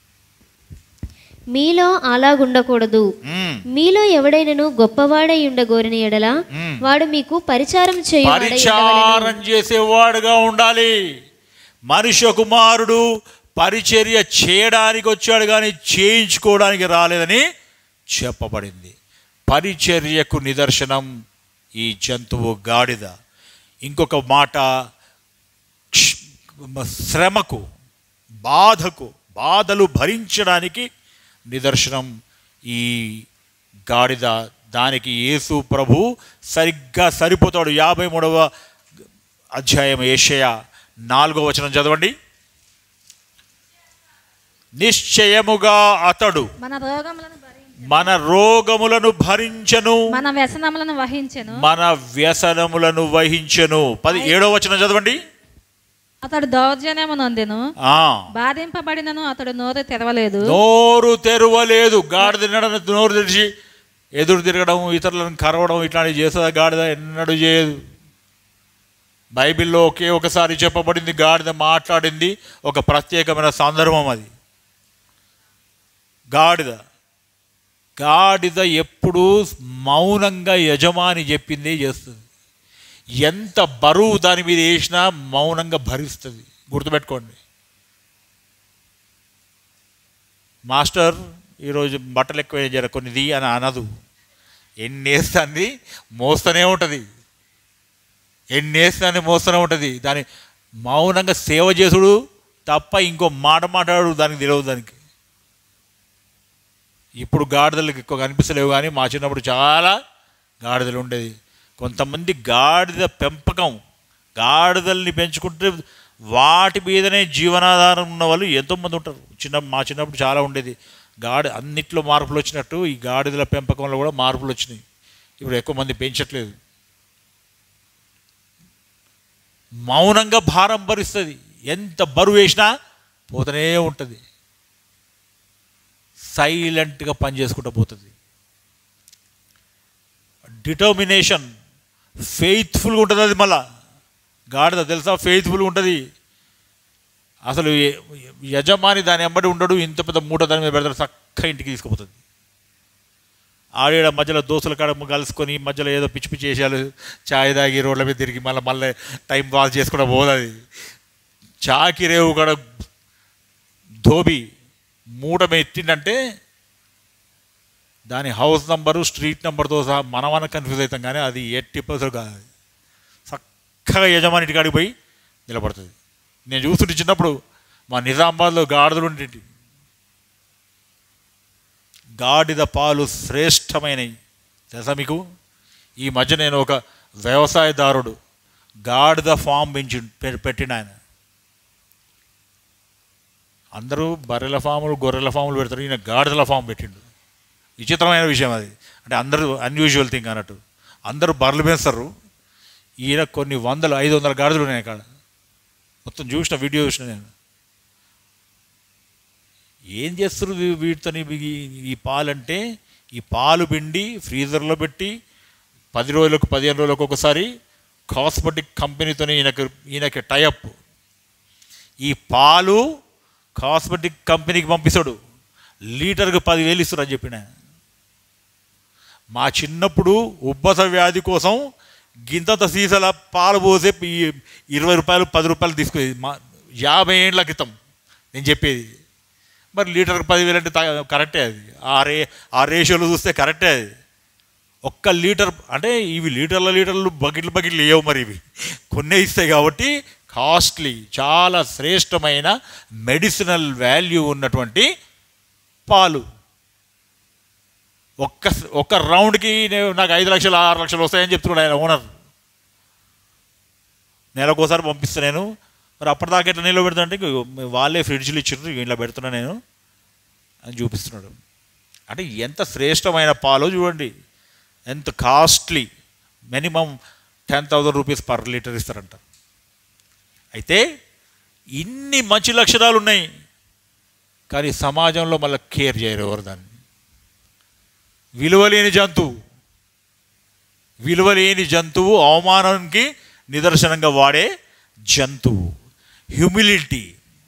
మీలో అలాగుండకూడదు మ్మ్. మీలో ఎవడైనను గొప్పవాడై ఉండగోరిన ఎడల మ్మ్. వాడు మీకు పరిచారం చేయువాడై ఉండవలెను. పరిచారం చేసేవాడుగా ఉండాలి మనుష్య కుమారుడు పరిచర్య చేయడానికి వచ్చాడు కానీ చేయించుకోవడానికి రాలేదని చెప్పబడింది పరిచర్యకు నిదర్శనం ఈ జంతువు గాడిద ఇంకొక మాట క్ష్- శ్రమకు బాధకు బాధలు భరించడానికి నిదర్శనం ఈ గాడిద దానికి యేసు ప్రభు సరిగ్గా సరిపోతాడు యాభై మూడవ అధ్యాయం ఏషయ నాలుగో వచనం చదవండి నిశ్చయముగా అతడు మన రోగములను భరించి మన రోగములను భరించను మన వ్యసనములను వహించెను మన వ్యసనములను వహించను పది ఏడో వచనం చదవండి అతడు దౌర్జన్యము నొందెను ఆ బాధింపబడినను అతడు నోరు తెరవలేదు నోరు తెరవలేదు గాడిద తినడం నోరు తెరిచి ఎదురు తిరగడం ఇతరులను కరవడం ఇట్లాంటివి చేస్తుందా గాడిద ఎన్నడూ చేయదు బైబిల్లో ఒకే ఒకసారి చెప్పబడింది గాడిద మాట్లాడింది ఒక ప్రత్యేకమైన సందర్భం అది గాడిద గాడిద ఎప్పుడూ మౌనంగా యజమాని చెప్పిందే చేస్తుంది ఎంత బరువు దాని మీద వేసినా మౌనంగా భరిస్తుంది గుర్తుపెట్టుకోండి మాస్టర్ ఈరోజు బట్టలు ఎక్కువ జర కొన్నిది అని అనదు ఎన్ని వేస్తుంది మోస్తూనే ఉంటుంది ఎన్ని వేస్తుంది మోస్తూనే ఉంటుంది దాని మౌనంగా సేవ చేసుడు తప్ప ఇంకో మాట మాట్లాడు దానికి తెలియదు దానికి ఇప్పుడు గాడిదలకు ఎక్కువ కనిపిస్తలేవు కానీ మా చిన్నప్పుడు చాలా గాడిదలు ఉండేది కొంతమంది గాడిద పెంపకం గాడిదల్ని పెంచుకుంటే వాటి మీదనే జీవనాధారం ఉన్న వాళ్ళు ఎంతోమంది ఉంటారు చిన్న మా చిన్నప్పుడు చాలా ఉండేది గాడి అన్నిట్లో మార్పులు వచ్చినట్టు ఈ గాడిదల పెంపకంలో కూడా మార్పులు వచ్చినాయి ఇప్పుడు ఎక్కువ మంది పెంచట్లేదు మౌనంగా భారం భరిస్తుంది ఎంత బరువు వేసినా పోతూనే ఉంటుంది సైలెంట్గా పని చేసుకుంటూ పోతుంది డిటర్మినేషన్ ఫెయిత్ఫుల్గా ఉంటుంది అది మళ్ళా గాడిద తెలుసా ఫెయిత్ఫుల్గా ఉంటుంది అసలు ఏ- యజమాని దాని ఎంబడి ఉండడు ఇంత పెద్ద మూట దాని మీద పెడతాడు చక్కగా ఇంటికి తీసుకుపోతుంది ఆడేడ మధ్యలో దోస్తుల కాడ కలుసుకొని మధ్యలో ఏదో పిచ్చి పిచ్చి చేసాలు చాయ్ తాగి రోడ్ల మీద తిరిగి మళ్ళీ మళ్ళీ టైం పాస్ చేసుకుంటూ పోదు అది చాకి రేవు కాడ ధోబి మూట మీద ఎత్తిండంటే దాని హౌస్ నంబరు స్ట్రీట్ నెంబర్తో సహా మనమన కన్ఫ్యూజ్ అవుతాం కానీ అది ఎట్టి పర్సెంట్ కాదు అది. చక్కగా యజమాని ఇంటి కాడికి పోయి నిలబడుతుంది నేను చూస్తుంటే చిన్నప్పుడు మా నిజామాబాద్లో గాడిదలు ఉండేటి గాడిద పాలు శ్రేష్టమైనవి తెలుసా మీకు ఈ మధ్య నేను ఒక వ్యవసాయదారుడు గాడిద ఫామ్ పెంచి పె- పెట్టిన ఆయన అందరూ బర్రెల ఫాములు గొర్రెల ఫాములు పెడతారు ఈయన గాడిదల ఫామ్ పెట్టిండు విచిత్రమైన విషయం అది అంటే అందరూ అన్యూజువల్ థింగ్ అన్నట్టు అందరూ బర్రెలు పెంచుతారు ఈయన కొన్ని వందలు ఐదు వందల గాడిదలు ఉన్నాయి అక్కడ మొత్తం చూసిన వీడియో చూసిన నేను ఏం చేస్తారు వీటితో ఈ పాలంటే ఈ పాలు పిండి ఫ్రీజర్లో పెట్టి పది రోజులకు పదిహేను రోజులకు ఒకసారి కాస్మెటిక్ కంపెనీతో ఈయనకు ఈయనకి టైఅప్ ఈ పాలు కాస్మెటిక్ కంపెనీకి పంపిస్తాడు లీటర్కి పదివేలు ఇస్తారు అని చెప్పిన మా చిన్నప్పుడు ఉబ్బస వ్యాధి కోసం గింతంత సీసాల పాలు పోసే ఈ ఇరవై రూపాయలు పది రూపాయలు తీసుకునేది మా యాభై ఏళ్ళ క్రితం నేను చెప్పేది మరి లీటర్కి పదివేలు అంటే తా- కరెక్టే అది ఆ రే ఆ రేషియోలో చూస్తే కరెక్టే అది ఒక్క లీటర్ అంటే ఇవి లీటర్ల లీటర్లు బకెట్లు బకెట్లు లేవు మరి ఇవి కొన్నే ఇస్తాయి కాబట్టి కాస్ట్లీ చాలా శ్రేష్టమైన మెడిసినల్ వాల్యూ ఉన్నటువంటి పాలు ఒక్క ఒక్క రౌండ్కి నేను నాకు ఐదు లక్షలు ఆరు లక్షలు వస్తాయని చెప్తున్నాడు ఆయన ఓనర్ నెలకోసారి పంపిస్తాను నేను మరి అప్పటిదాకా ఎట్లా నీళ్ళు పెడతా అంటే ఇగో వాళ్ళే ఫ్రిడ్జ్లు ఇచ్చిండ్రు ఇగో ఇలా పెడుతున్నా నేను అని చూపిస్తున్నాడు అంటే ఎంత శ్రేష్టమైన పాలో చూడండి ఎంత costly minimum ten thousand rupees per litre ఇస్తారంట అయితే ఇన్ని మంచి లక్షణాలు ఉన్నాయి కానీ సమాజంలో మళ్ళీ కేర్ చేయరు ఎవరు దాన్ని విలువలేని జంతువు విలువలేని జంతువు అవమానానికి నిదర్శనంగా వాడే జంతువు హ్యూమిలిటీ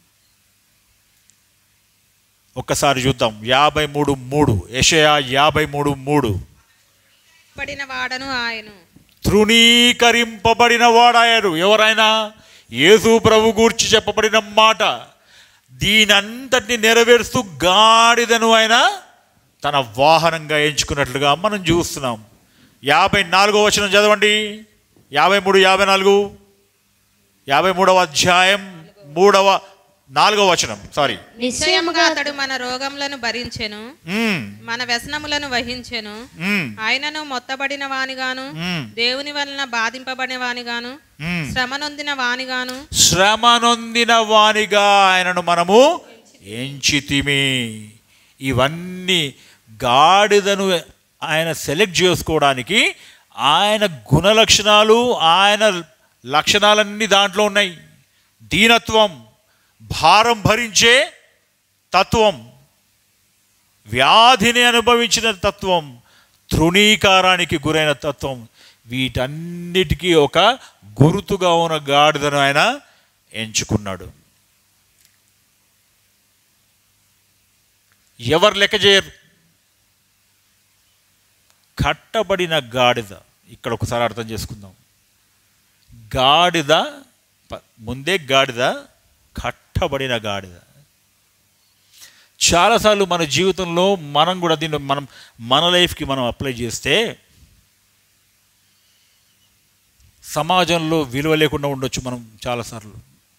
ఒక్కసారి చూద్దాం యాభై మూడు మూడు యషయా యాభై మూడు మూడు పడిన వాడను ఆయను తృణీకరింపబడిన వాడాయారు ఎవరైనా యేసు ప్రభు గూర్చి చెప్పబడిన మాట దీనంతటిని నెరవేరుస్తూ గాడిదను ఆయన తన వాహనంగా ఎంచుకున్నట్లుగా మనం చూస్తున్నాం యాభై నాలుగో వచనం చదవండి యాభై మూడు యాభై నాలుగు యాభై మూడవ అధ్యాయం మూడవ నాలుగవ వచనం సారీ నిశ్చయముగా అతడు మన రోగములను భరించెను మ్మ్, మన వ్యసనములను వహించెను మ్మ్, ఆయనను మొత్తబడిన వానిగాను మ్మ్, దేవుని వలన బాధింపబడిన వానిగాను మ్మ్. శ్రమ నొందిన వానిగాను శ్రమ నొందిన వానిగా ఆయనను మనము ఎంచితిమి ఇవన్నీ గాడిదను ఆయన సెలెక్ట్ చేసుకోవడానికి ఆయన గుణలక్షణాలు ఆయన లక్షణాలన్నీ దాంట్లో ఉన్నాయి దీనత్వం భారం భరించే తత్వం వ్యాధిని అనుభవించిన తత్వం తృణీకారానికి గురైన తత్వం వీటన్నిటికీ ఒక గుర్తుగా ఉన్న గాడిదను ఆయన ఎంచుకున్నాడు ఎవరు లెక్క చేయరు కట్టబడిన గాడిద ఇక్కడ ఒకసారి అర్థం చేసుకుందాం గాడిద ప- ముందే గాడిద కట్టబడిన గాడిద చాలాసార్లు మన జీవితంలో మనం కూడా దీన్ని మనం మన లైఫ్కి మనం అప్లై చేస్తే సమాజంలో విలువ లేకుండా ఉండొచ్చు మనం చాలాసార్లు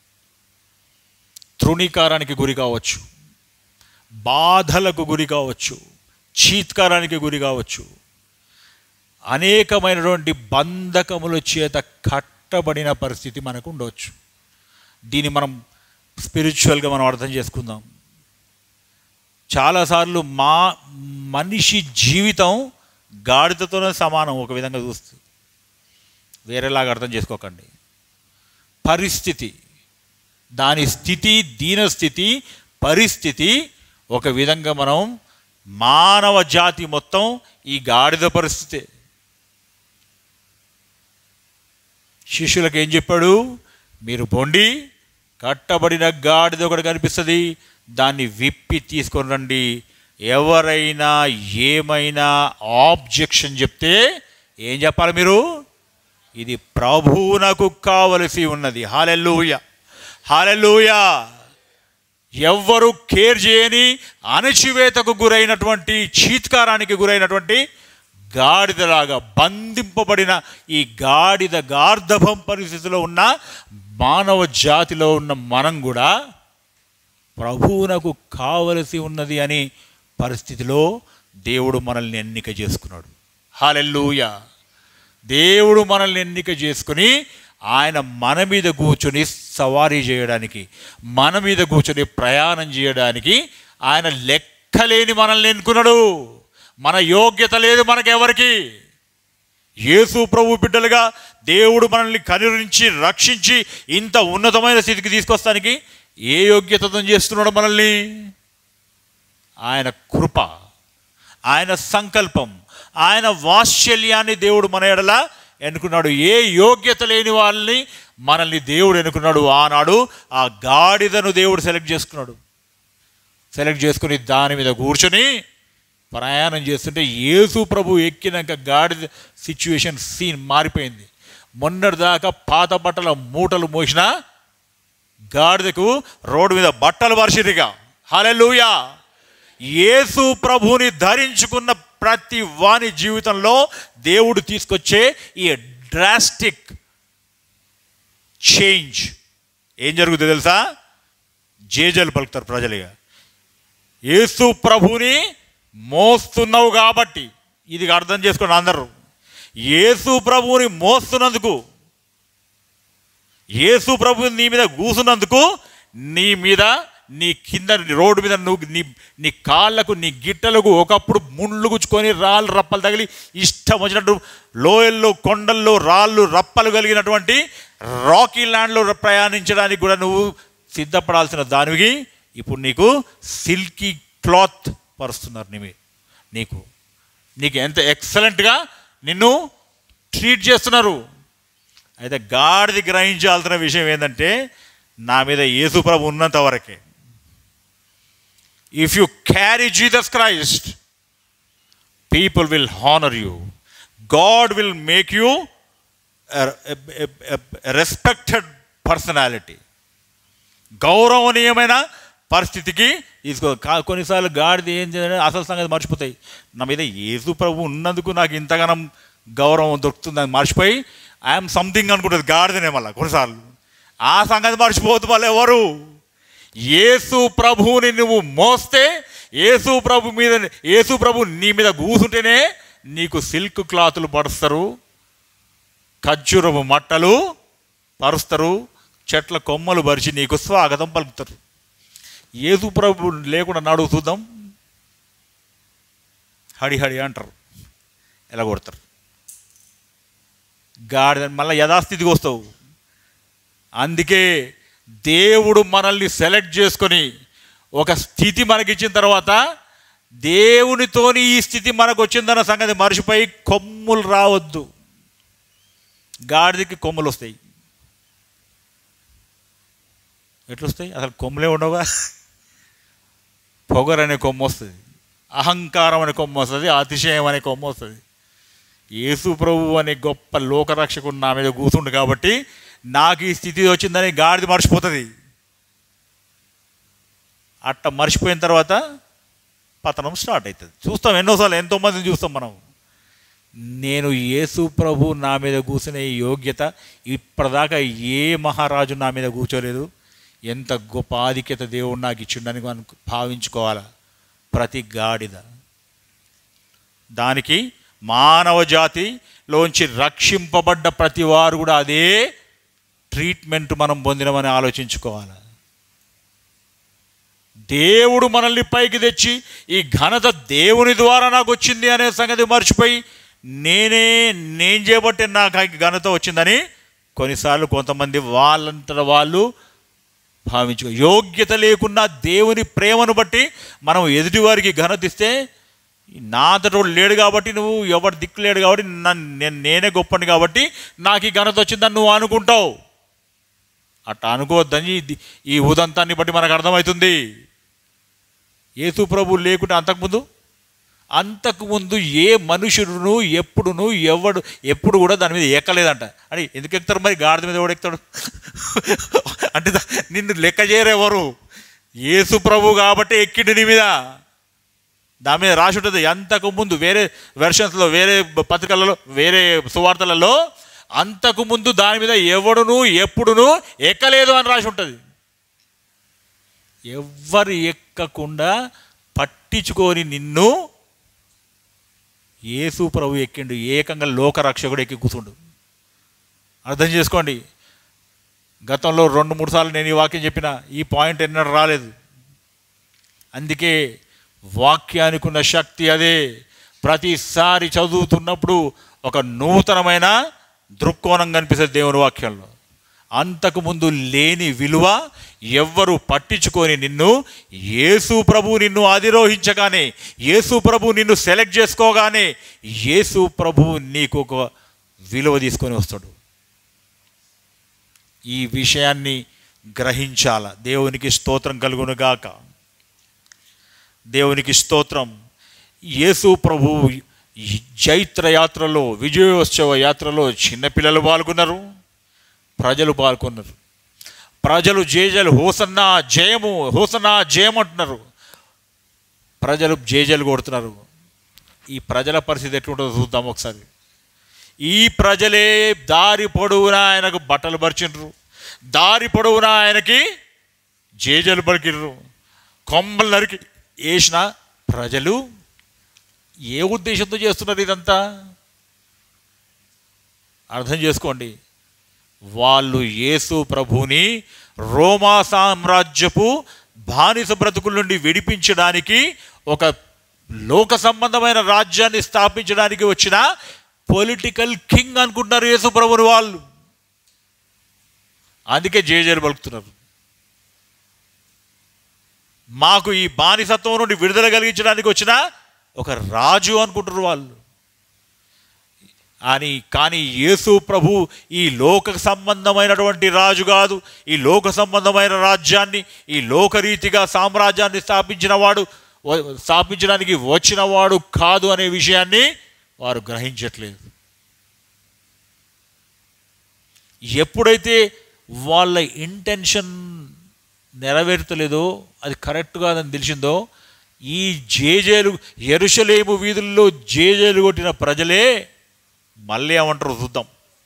తృణీకారానికి గురి కావచ్చు బాధలకు గురి కావచ్చు చీత్కారానికి గురి కావచ్చు అనేకమైనటువంటి బంధకముల చేత కట్టబడిన పరిస్థితి మనకు ఉండవచ్చు దీన్ని మనం స్పిరిచువల్గా మనం అర్థం చేసుకుందాం చాలాసార్లు మా మనిషి జీవితం గాడిదతోనే సమానం ఒక విధంగా చూస్తూ వేరేలాగా అర్థం చేసుకోకండి పరిస్థితి దాని స్థితి దీనస్థితి పరిస్థితి ఒక విధంగా మనం మానవ జాతి మొత్తం ఈ గాడిద పరిస్థితి శిష్యులకు ఏం చెప్పాడు మీరు పొండి కట్టబడిన గాడిద ఒకటి కనిపిస్తుంది దాన్ని విప్పి తీసుకొని రండి ఎవరైనా ఏమైనా ఆబ్జెక్షన్ చెప్తే ఏం చెప్పాలి మీరు ఇది ప్రభువునకు కావలసి ఉన్నది హాలెల్లుయ హాలెల్లుయ ఎవ్వరు కేర్ చేయని అణచివేతకు గురైనటువంటి చీత్కారానికి గురైనటువంటి గాడిదలాగా బంధింపబడిన ఈ గాడిద గార్ధభం పరిస్థితిలో ఉన్న మానవ జాతిలో ఉన్న మనం కూడా ప్రభువునకు కావలసి ఉన్నది అని పరిస్థితిలో దేవుడు మనల్ని ఎన్నిక చేసుకున్నాడు హాలెల్లుయ దేవుడు మనల్ని ఎన్నిక చేసుకుని ఆయన మన మీద కూర్చొని సవారీ చేయడానికి మన మీద కూర్చొని ప్రయాణం చేయడానికి ఆయన లెక్కలేని మనల్ని ఎన్నుకున్నాడు మన యోగ్యత లేదు మనకెవరికి యేసు ప్రభు బిడ్డలుగా దేవుడు మనల్ని కనురించి రక్షించి ఇంత ఉన్నతమైన స్థితికి తీసుకొస్తానికి ఏ యోగ్యతతో చేస్తున్నాడు మనల్ని ఆయన కృప ఆయన సంకల్పం ఆయన వాత్సల్యాన్ని దేవుడు మన ఎడల ఎన్నుకున్నాడు ఏ యోగ్యత లేని వాళ్ళని మనల్ని దేవుడు ఎన్నుకున్నాడు ఆనాడు ఆ గాడిదను దేవుడు సెలెక్ట్ చేసుకున్నాడు సెలెక్ట్ చేసుకుని దాని మీద కూర్చొని ప్రయాణం చేస్తుంటే యేసు ప్రభు ఎక్కినాక గాడిద సిచ్యువేషన్ సీన్ మారిపోయింది మొన్నటిదాకా పాత బట్టల మూటలు మోసిన గాడిదకు రోడ్డు మీద బట్టలు పరిచిరిగా హలెలూయా యేసు ప్రభుని ధరించుకున్న ప్రతి వాని జీవితంలో దేవుడు తీసుకొచ్చే ఈ డ్రాస్టిక్ చేంజ్ ఏం జరుగుతుంది తెలుసా జేజలు పలుకుతారు ప్రజలుగా యేసు ప్రభుని మోస్తున్నావు కాబట్టి ఇది అర్థం చేసుకోండి అందరూ యేసు ప్రభువుని మోస్తున్నందుకు యేసు ప్రభు నీ మీద కూసున్నందుకు నీ మీద నీ కింద రోడ్డు మీద నువ్వు నీ నీ కాళ్ళకు నీ గిట్టలకు ఒకప్పుడు ముళ్ళు గుచ్చుకొని రాళ్ళు రప్పలు తగిలి ఇష్టం వచ్చినట్టు లోయల్లో కొండల్లో రాళ్ళు రప్పలు కలిగినటువంటి రాకీ ల్యాండ్లో ప్రయాణించడానికి కూడా నువ్వు సిద్ధపడాల్సిన దానివి ఇప్పుడు నీకు సిల్కీ క్లాత్ పరుస్తున్నారు నీ మీ- నీకు నీకు ఎంత ఎక్సలెంట్గా నిన్ను ట్రీట్ చేస్తున్నారు అయితే గాడిది గ్రహించాల్సిన విషయం ఏంటంటే నా మీద యేసు ప్రభు ఉన్నంత వరకే if you carry Jesus Christ people will honour you God will make you respected personality గౌరవనీయమైన పరిస్థితికి తీసుకో కా- కొన్నిసార్లు గాడిది ఏం చేయాలి అసలు సంగతి మర్చిపోతాయి నా మీద యేసు ప్రభు ఉన్నందుకు నాకు ఇంతగానం గౌరవం దొరుకుతుందని మర్చిపోయి ఐఎమ్ సంథింగ్ అనుకుంటుంది గాడిదనే మళ్ళీ కొన్నిసార్లు ఆ సంగతి మర్చిపోతు వాళ్ళు ఎవరు యేసు ప్రభువుని నువ్వు మోస్తే యేసు ప్రభు మీద యేసు ప్రభు నీ మీద కూసుంటేనే నీకు సిల్క్ క్లాతులు పరుస్తారు ఖర్జూరపు మట్టలు పరుస్తారు చెట్ల కొమ్మలు పరిచి నీకు స్వాగతం పలుకుతారు యేసు ప్రభు లేకుండా నడువు చూద్దాం హడి హడి అంటారు ఎలా కొడతారు గాడిద మళ్ళీ యథాస్థితికి వస్తావు అందుకే దేవుడు మనల్ని సెలెక్ట్ చేసుకొని ఒక స్థితి మనకిచ్చిన తర్వాత దేవునితోని ఈ స్థితి మనకు వచ్చిందన్న సంగతి మర్చిపోయి కొమ్ములు రావద్దు గాడిదకి కొమ్ములు వస్తాయి ఎట్లొస్తాయి అసలు కొమ్ములే ఉండవుగా పొగరు అనే కొమ్మ వస్తుంది అహంకారం అనే కొమ్మ వస్తుంది అతిశయం అనే కొమ్మ వస్తుంది యేసు ప్రభు అనే గొప్ప లోకరక్షకుడు నా మీద కూతుండు కాబట్టి నాకు ఈ స్థితి వచ్చిందని గాడిద మర్చిపోతుంది అట్ట మర్చిపోయిన తర్వాత పతనం స్టార్ట్ అవుతుంది చూస్తాం ఎన్నోసార్లు ఎంతోమందిని చూస్తాం మనం నేను యేసు ప్రభు నా మీద కూర్చునే యోగ్యత ఇప్పటిదాకా ఏ మహారాజు నా మీద కూర్చోలేదు ఎంత గొప్ప ఆధిక్యత దేవుడు నాకు ఇచ్చిండని మనం భావించుకోవాలా ప్రతి గాడిద దానికి మానవ జాతిలోంచి రక్షింపబడ్డ ప్రతి వారు కూడా అదే ట్రీట్మెంట్ మనం పొందినమని ఆలోచించుకోవాలి దేవుడు మనల్ని పైకి తెచ్చి ఈ ఘనత దేవుని ద్వారా నాకు వచ్చింది అనే సంగతి మర్చిపోయి నేనే నేను చేపట్టే నాకు ఆ ఘనత వచ్చిందని కొన్నిసార్లు కొంతమంది వాళ్ళంతట వాళ్ళు భావించు యోగ్యత లేకున్నా దేవుని ప్రేమను బట్టి మనం ఎదుటివారికి ఘనత ఇస్తే నాతోడు లేడు కాబట్టి నువ్వు ఎవరు దిక్కు లేడు కాబట్టి నన్ను నేను నేనే గొప్పని కాబట్టి నాకు ఈ ఘనత వచ్చిందని నువ్వు అనుకుంటావు అట్లా అనుకోవద్దని ఇది- ఈ ఉదంతాన్ని బట్టి మనకు అర్థమవుతుంది యేసు ప్రభు లేకుంటే అంతకుముందు అంతకుముందు ఏ మనుషుడును ఎప్పుడును ఎవడు ఎప్పుడు కూడా దాని మీద ఎక్కలేదంట అని ఎందుకు ఎక్కుతారు మరి గాడిద మీద ఎవడు ఎక్కుతాడు అంటే దా- నిన్ను లెక్క చేయరు ఎవరు యేసు ప్రభు కాబట్టి ఎక్కిండు నీ మీద దాని మీద రాసి ఉంటుంది అంతకు ముందు వేరే వెర్షన్స్లో వేరే పత్రికలలో వేరే సువార్తలలో అంతకు ముందు దాని మీద ఎవడును ఎప్పుడును ఎక్కలేదు అని రాసి ఉంటుంది ఎవ్వరు ఎక్కకుండా పట్టించుకొని నిన్ను యేసు ప్రభు ఎక్కిండు ఏకంగా లోకరక్షకుడు ఎక్కి కూర్చుండు అర్థం చేసుకోండి గతంలో రెండు మూడు సార్లు నేను ఈ వాక్యం చెప్పిన ఈ పాయింట్ ఎన్నడూ రాలేదు అందుకే వాక్యానికి ఉన్న శక్తి అదే ప్రతిసారి చదువుతున్నప్పుడు ఒక నూతనమైన దృక్కోణం కనిపిస్తుంది దేవుని వాక్యంలో అంతకుముందు లేని విలువ ఎవ్వరు పట్టించుకొని నిన్ను యేసు ప్రభు నిన్ను అధిరోహించగానే యేసు ప్రభు నిన్ను సెలెక్ట్ చేసుకోగానే యేసు ప్రభు నీకు ఒక విలువ తీసుకొని వస్తాడు ఈ విషయాన్ని గ్రహించాల దేవునికి స్తోత్రం కలుగును గాక దేవునికి స్తోత్రం యేసు ప్రభు ఈ జైత్ర యాత్రలో విజయోత్సవ యాత్రలో చిన్నపిల్లలు పాల్గొన్నారు ప్రజలు పాల్గొన్నారు ప్రజలు జేజలు హోసన్నా జయము హోసన్నా జయం అంటున్నారు ప్రజలు జేజలు కొడుతున్నారు ఈ ప్రజల పరిస్థితి ఎట్లుంటుందో చూద్దాం ఒకసారి ఈ ప్రజలే దారి పొడవునా ఆయనకు బట్టలు పరిచిండ్రు దారి పొడవునా ఆయనకి జేజలు పలికిర్రు కొమ్మలు నరికి వేసిన ప్రజలు ఏ ఉద్దేశంతో చేస్తున్నారు ఇదంతా అర్థం చేసుకోండి వాళ్ళు యేసు ప్రభుని రోమా సామ్రాజ్యపు బానిస బ్రతుకుల నుండి విడిపించడానికి ఒక లోక సంబంధమైన రాజ్యాన్ని స్థాపించడానికి వచ్చిన పొలిటికల్ కింగ్ అనుకుంటున్నారు యేసు ప్రభుని వాళ్ళు అందుకే జేజేలు పలుకుతున్నారు మాకు ఈ బానిసత్వం నుండి విడుదల కలిగించడానికి వచ్చిన ఒక రాజు అనుకుంటున్నారు వాళ్ళు అని కానీ యేసు ప్రభు ఈ లోక సంబంధమైనటువంటి రాజు కాదు ఈ లోక సంబంధమైన రాజ్యాన్ని ఈ లోకరీతిగా సామ్రాజ్యాన్ని స్థాపించిన వాడు వ- స్థాపించడానికి వచ్చిన వాడు కాదు అనే విషయాన్ని వారు గ్రహించట్లేదు ఎప్పుడైతే వాళ్ళ ఇంటెన్షన్ నెరవేరుతలేదో అది కరెక్ట్ కాదని తెలిసిందో ఈ జేజేలు ఎరుషలేము వీధుల్లో జేజేలు కొట్టిన ప్రజలే మళ్ళీ ఏమంటారు చూద్దాం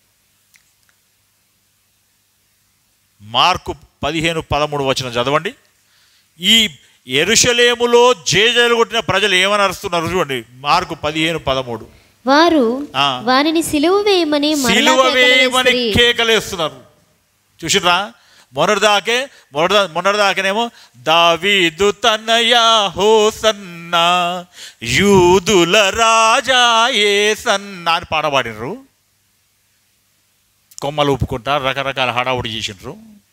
మార్కు పదిహేను పదమూడు వచ్చిన చదవండి ఈ ఎరుషలేములో జేజేలు కొట్టిన ప్రజలు ఏమని అరుస్తున్నారు చూడండి మార్కు పదిహేను పదమూడు వారు ఆ. వారిని సిలువ వేయమని మరలా సిలువ కేకలు వేయమని వేసిరి. కేకలేస్తున్నారు చూసిర్రా మొన్నటిదాకే మొన్నటిదా మొన్నటిదాకేనేమో దావీదు తనయ హోసన్న యూదుల రాజా ఏ సన్న అని పాట పాడినరు కొమ్మలు ఊపుకుంటా రకరకాల హడావుడి చేసిండ్రు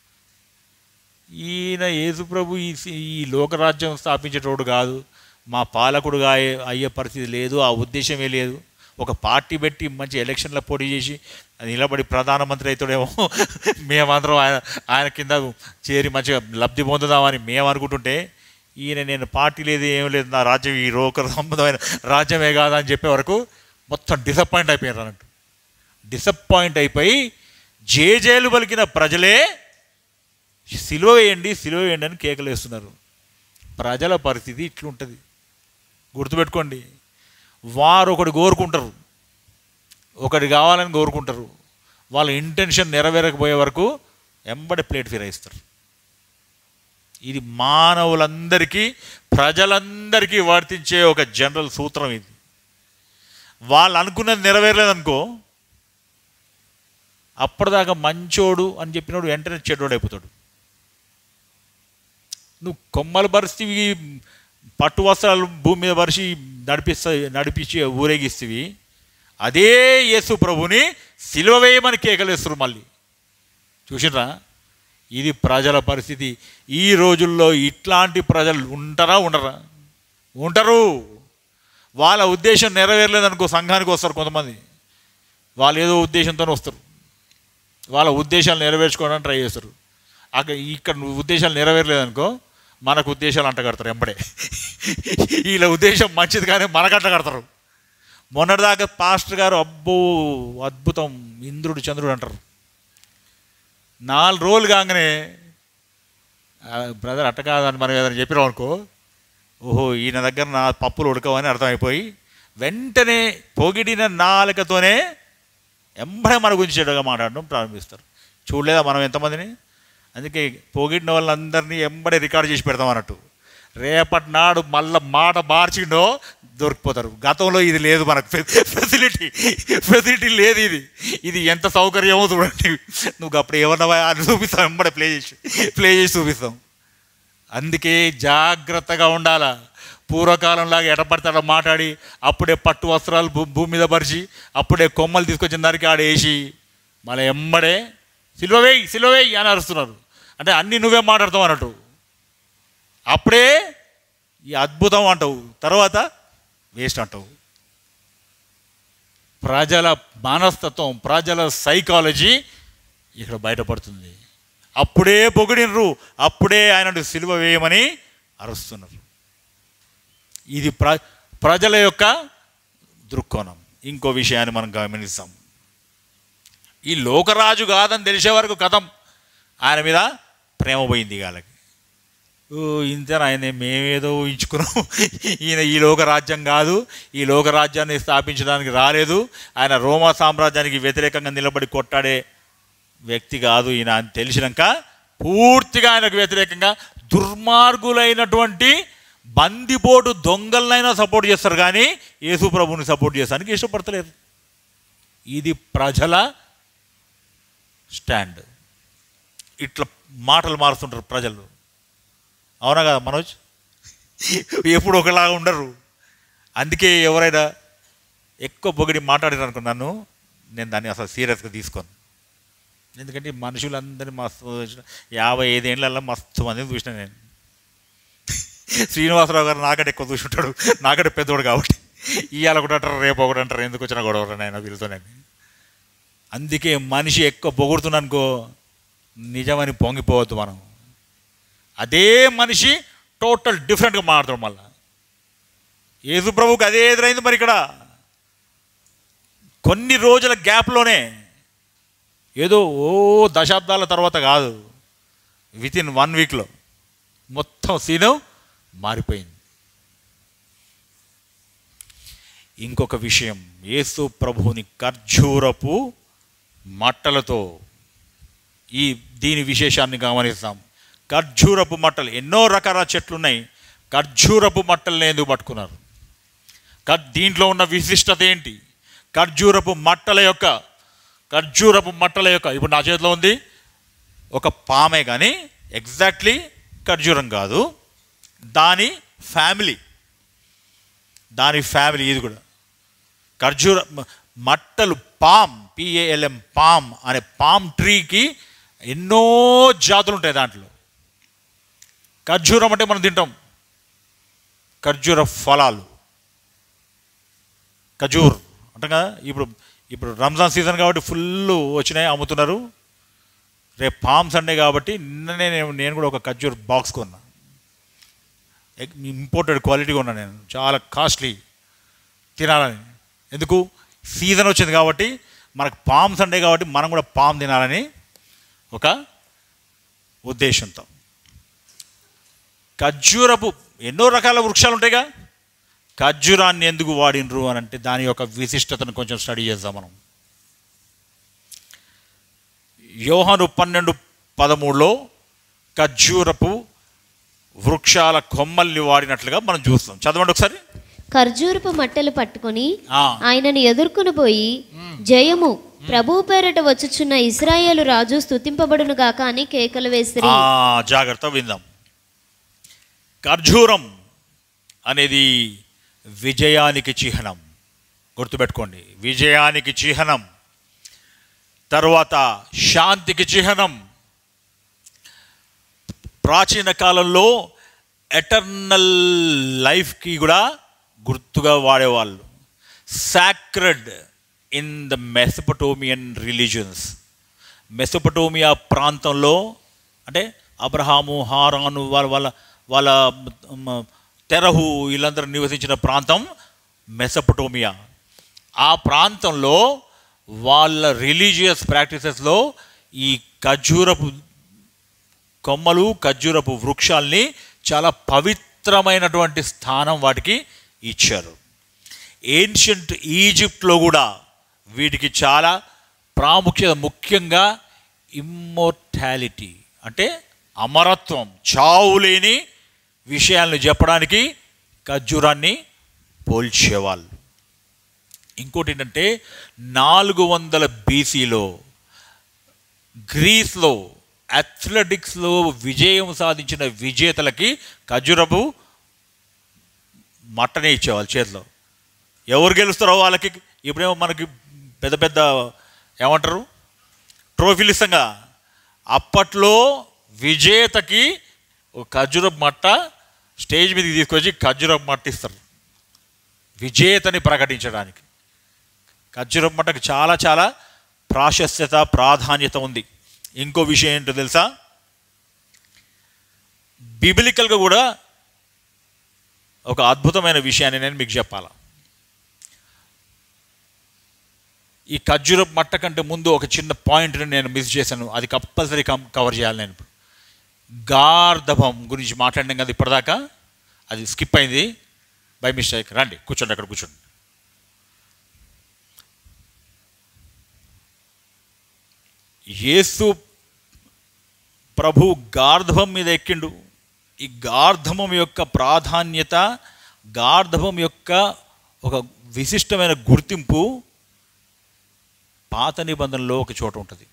ఈయన యేసుప్రభు ఈ ఈ లోకరాజ్యం స్థాపించేటోడు కాదు మా పాలకుడుగా అయ్యే- అయ్యే పరిస్థితి లేదు ఆ ఉద్దేశమే లేదు ఒక పార్టీ పెట్టి మంచి ఎలక్షన్లో పోటీ చేసి నిలబడి ప్రధానమంత్రి అవుతాడేమో మేమందరం ఆయన ఆయన కింద చేరి మంచిగా లబ్ధి పొందుదామని మేము అనుకుంటుంటే ఈయన నేను పార్టీ లేదు ఏం లేదు నా రాజ్యం ఈ లోక సంబంధమైన రాజ్యమే కాదా అని చెప్పే వరకు మొత్తం డిసప్పాయింట్ అయిపోయారు అన్నట్టు డిసప్పాయింట్ అయిపోయి జేజేలు పలికిన ప్రజలే సిలువ వేయండి సిలువ వేయండి అని కేకలు వేస్తున్నారు ప్రజల పరిస్థితి ఇట్లుంటుంది గుర్తుపెట్టుకోండి వారు ఒకటి కోరుకుంటారు ఒకటి కావాలని కోరుకుంటారు వాళ్ళ ఇంటెన్షన్ నెరవేరకపోయే వరకు ఎంబడి ప్లేట్ ఫిరాయిస్తారు ఇది మానవులందరికీ ప్రజలందరికీ వర్తించే ఒక జనరల్ సూత్రం ఇది వాళ్ళు అనుకున్నది నెరవేరలేదనుకో అప్పటిదాకా మంచోడు అని చెప్పినోడు వెంటనే చెడ్డోడు అయిపోతాడు నువ్వు కొమ్మలు పరిస్థితి పట్టు వస్త్రాలు భూమి మీద పరిచి నడిపిస్తా నడిపించి ఊరేగిస్తేవి అదే యేసు ప్రభుని సిలువ వేయమని కేకలేస్తారు మళ్ళీ చూసిర్రా ఇది ప్రజల పరిస్థితి ఈ రోజుల్లో ఇట్లాంటి ప్రజలు ఉంటారా ఉండరా ఉంటారు వాళ్ళ ఉద్దేశం నెరవేరలేదనుకో సంఘానికి వస్తారు కొంతమంది వాళ్ళు ఏదో ఉద్దేశంతోనే వస్తారు వాళ్ళ ఉద్దేశాలు నెరవేర్చుకోవడానికి ట్రై చేస్తారు అక్కడ ఇక్కడ నువ్వు ఉద్దేశాలు నెరవేరలేదనుకో మనకు ఉద్దేశాలు అంటగడతారు ఎంబడే వీళ్ళ ఉద్దేశం మంచిది కానీ మనకు అంటగడతారు మొన్నటిదాకా పాస్టర్ గారు అబ్బో అద్భుతం ఇంద్రుడు చంద్రుడు అంటారు నాలుగు రోజులు కాగానే బ్రదర్ అట్ట కాదని మనం ఏదైనా చెప్పినాం అనుకో ఓహో ఈయన దగ్గర నా పప్పులు ఉడకవని అర్థమైపోయి వెంటనే పొగిడిన నాలుకతోనే ఎంబడే మన గురించి చెడుగా మాట్లాడడం ప్రారంభిస్తారు చూడలేదా మనం ఎంతమందిని అందుకే పొగిడిన వాళ్ళందరినీ ఎంబడే రికార్డ్ చేసి పెడతాం అన్నట్టు రేపటి నాడు మళ్ళీ మాట మార్చిండో దొరికిపోతారు గతంలో ఇది లేదు మనకు ఫెసిలిటీ ఫెసిలిటీ లేదు ఇది ఇది ఎంత సౌకర్యమో చూడండి నువ్వు అప్పుడు ఏమన్నావా అని చూపిస్తాం ఎంబడే ప్లే చేసి ప్లే చేసి చూపిస్తాం అందుకే జాగ్రత్తగా ఉండాలా పూర్వకాలంలాగా ఎడపడతాడ మాట్లాడి అప్పుడే పట్టు వస్త్రాలు భూ భూమి మీద పరిచి అప్పుడే కొమ్మలు తీసుకొచ్చిన దానికి ఆడ వేసి మళ్ళీ ఎంబడే సిల్వవేయి సిల్వవేయి అని అరుస్తున్నారు అంటే అన్నీ నువ్వే మాట్లాడతావు అన్నట్టు అప్పుడే ఈ అద్భుతం అంటావు తర్వాత వేస్ట్ అంటావు ప్రజల మనస్తత్వం ప్రజల సైకాలజీ ఇక్కడ బయటపడుతుంది అప్పుడే పొగిడినరు అప్పుడే ఆయనను సిలువ వేయమని అరుస్తున్నారు ఇది ప్ర ప్రజల యొక్క దృక్కోణం ఇంకో విషయాన్ని మనం గమనిస్తాం ఈ లోకరాజు కాదని తెలిసే వరకు కథం ఆయన మీద ప్రేమ పోయింది వాళ్ళకి ఓ ఇంతేనా ఆయన మేమేదో ఊహించుకున్నాం ఈయన ఈ లోక రాజ్యం కాదు ఈ లోక రాజ్యాన్ని స్థాపించడానికి రాలేదు ఆయన రోమా సామ్రాజ్యానికి వ్యతిరేకంగా నిలబడి కొట్టాడే వ్యక్తి కాదు ఈయన అని తెలిసినాక పూర్తిగా ఆయనకు వ్యతిరేకంగా దుర్మార్గులైనటువంటి బందిపోటు దొంగలనైనా సపోర్ట్ చేస్తారు కానీ యేసు ప్రభుని సపోర్ట్ చేస్తానికి ఇష్టపడతలేరు ఇది ప్రజల స్టాండ్ ఇట్లా మాటలు మారుస్తుంటారు ప్రజలు అవునా కదా మనోజ్ ఎప్పుడు ఒకలాగా ఉండరు అందుకే ఎవరైనా ఎక్కువ పొగిడి మాట్లాడారు అనుకో నన్ను నేను దాన్ని అసలు సీరియస్గా తీసుకోను ఎందుకంటే ఈ మనుషులందరినీ మస్తు చూసిన- యాభై ఐదేళ్ళల్లో మస్తు మందిని చూసిన నేను శ్రీనివాసరావు గారు నాకంటే ఎక్కువ చూసుంటాడు నాకంటే పెద్దోడు కాబట్టి ఇవాళ ఒకటి అంటారు రేపు ఒకటి అంటారు ఎందుకు వచ్చిన గొడవ ఆయన వీళ్ళతోనని అందుకే మనిషి ఎక్కువ పొగుడుతున్నా అనుకో నిజమని పొంగిపోవద్దు మనం అదే మనిషి టోటల్ డిఫరెంట్గా మాట్లాడతాడు మళ్ళా యేసు ప్రభువుకి అదే ఎదురైంది మరి ఇక్కడ కొన్ని రోజుల గ్యాప్లోనే ఏదో ఓ దశాబ్దాల తర్వాత కాదు విత్ ఇన్ వన్ వీక్లో మొత్తం సీను మారిపోయింది ఇంకొక విషయం యేసు ప్రభువుని ఖర్జూరపు మట్టలతో ఈ దీని విశేషాన్ని గమనిస్తాం ఖర్జూరపు మట్టలు ఎన్నో రకాల చెట్లు ఉన్నాయి ఖర్జూరపు మట్టల్ని ఎందుకు పట్టుకున్నారు కర్ దీంట్లో ఉన్న విశిష్టత ఏంటి ఖర్జూరపు మట్టల యొక్క ఖర్జూరపు మట్టల యొక్క ఇప్పుడు నా చేతిలో ఉంది ఒక పామే కానీ ఎగ్జాక్ట్లీ ఖర్జూరం కాదు దాని ఫ్యామిలీ దాని ఫ్యామిలీ ఇది కూడా ఖర్జూర మ- మట్టలు పామ్ పిఏఎల్ఎం పామ్ అనే పామ్ ట్రీకి ఎన్నో జాతులు ఉంటాయి దాంట్లో ఖర్జూరం అంటే మనం తింటాం ఖర్జూర ఫలాలు ఖజూర్ అంటాం కదా ఇప్పుడు ఇప్పుడు రంజాన్ సీజన్ కాబట్టి ఫుల్ వచ్చినాయి అమ్ముతున్నారు రేపు పామ్ సండే కాబట్టి నిన్ననే నేను నేను కూడా ఒక ఖర్జూర్ బాక్స్ కొన్నా ఇంపోర్టెడ్ క్వాలిటీ కొన్నా నేను చాలా కాస్ట్లీ తినాలని ఎందుకు సీజన్ వచ్చింది కాబట్టి మనకు పామ్ సండే కాబట్టి మనం కూడా పామ్ తినాలని ఒక ఉద్దేశంతో ఖర్జూరపు ఎన్నో రకాల వృక్షాలు ఉంటాయిగా ఖర్జూరాన్ని ఎందుకు వాడినరు అని అంటే దాని యొక్క విశిష్టతను కొంచెం స్టడీ చేద్దాం మనం యోహాను పన్నెండు పదమూడులో ఖర్జూరపు వృక్షాల కొమ్మల్ని వాడినట్లుగా మనం చూస్తాం చదవండి ఒకసారి ఖర్జూరపు మట్టలు పట్టుకొని ఆ. ఆయనను ఎదుర్కొని పోయి జయము ప్రభువు పేరట వచ్చుచున్న ఇస్రాయేలు రాజు స్తుతింపబడును గాక అని కేకలు వేసిరి ఆ, జాగ్రత్త విందాం ఖర్జూరం అనేది విజయానికి చిహ్నం గుర్తుపెట్టుకోండి విజయానికి చిహ్నం తర్వాత శాంతికి చిహ్నం ప్రాచీన కాలంలో ఎటర్నల్ లైఫ్కి కూడా గుర్తుగా వాడేవాళ్ళు sacred in the Mesopotamian religions Mesopotamia ప్రాంతంలో అంటే అబ్రహాము హారాను వాళ్ళ వాళ్ళ వాళ్ళ మ, తెరహు వీళ్ళందరూ నివసించిన ప్రాంతం మెసపటోమియా ఆ ప్రాంతంలో వాళ్ళ రిలీజియస్ ప్రాక్టీసెస్లో ఈ ఖర్జూరపు కొమ్మలు ఖర్జూరపు వృక్షాల్ని చాలా పవిత్రమైనటువంటి స్థానం వాటికి ఇచ్చారు ఏన్షియంట్ ఈజిప్ట్లో కూడా వీటికి చాలా ప్రాముఖ్యత ముఖ్యంగా ఇమ్మోర్టాలిటీ అంటే అమరత్వం చావు లేని విషయాలను చెప్పడానికి ఖర్జూరాన్ని పోల్చేవాళ్ళు ఇంకోటి ఏంటంటే నాలుగు వందల బీసీలో గ్రీస్లో అథ్లెటిక్స్లో విజయం సాధించిన విజేతలకి ఖర్జూరపు మట్టనే ఇచ్చేవాళ్ళు చేతిలో ఎవరు గెలుస్తారో వాళ్ళకి ఇప్పుడేమో మనకి పెద్ద పెద్ద ఏమంటారు ట్రోఫీలు ఇస్తాంగా అప్పట్లో విజేతకి ఒక ఖర్జూరపు మట్ట స్టేజ్ మీదకి తీసుకొచ్చి ఖర్జూరపు మట్ట ఇస్తారు విజేతని ప్రకటించడానికి ఖర్జూరపు మట్టకు చాలా చాలా ప్రాశస్త్యత ప్రాధాన్యత ఉంది ఇంకో విషయం ఏంటో తెలుసా బిబిలికల్గా కూడా ఒక అద్భుతమైన విషయాన్ని నేను మీకు చెప్పాలా ఈ ఖర్జూరపు మట్ట కంటే ముందు ఒక చిన్న పాయింట్ని నేను మిస్ చేశాను అది కంపల్సరీ కం కవర్ చేయాలి నేను ఇప్పుడు గార్ధభం గురించి మాట్లాడినాం కదా ఇప్పటిదాకా అది స్కిప్ అయింది బై మిస్టేక్ రండి కూర్చోండి అక్కడ కూర్చోండి యేసు ప్రభు గార్ధవం మీద ఎక్కిండు ఈ గార్ధవం యొక్క ప్రాధాన్యత గార్ధవం యొక్క ఒక విశిష్టమైన గుర్తింపు పాత నిబంధనలో ఒక చోట ఉంటుంది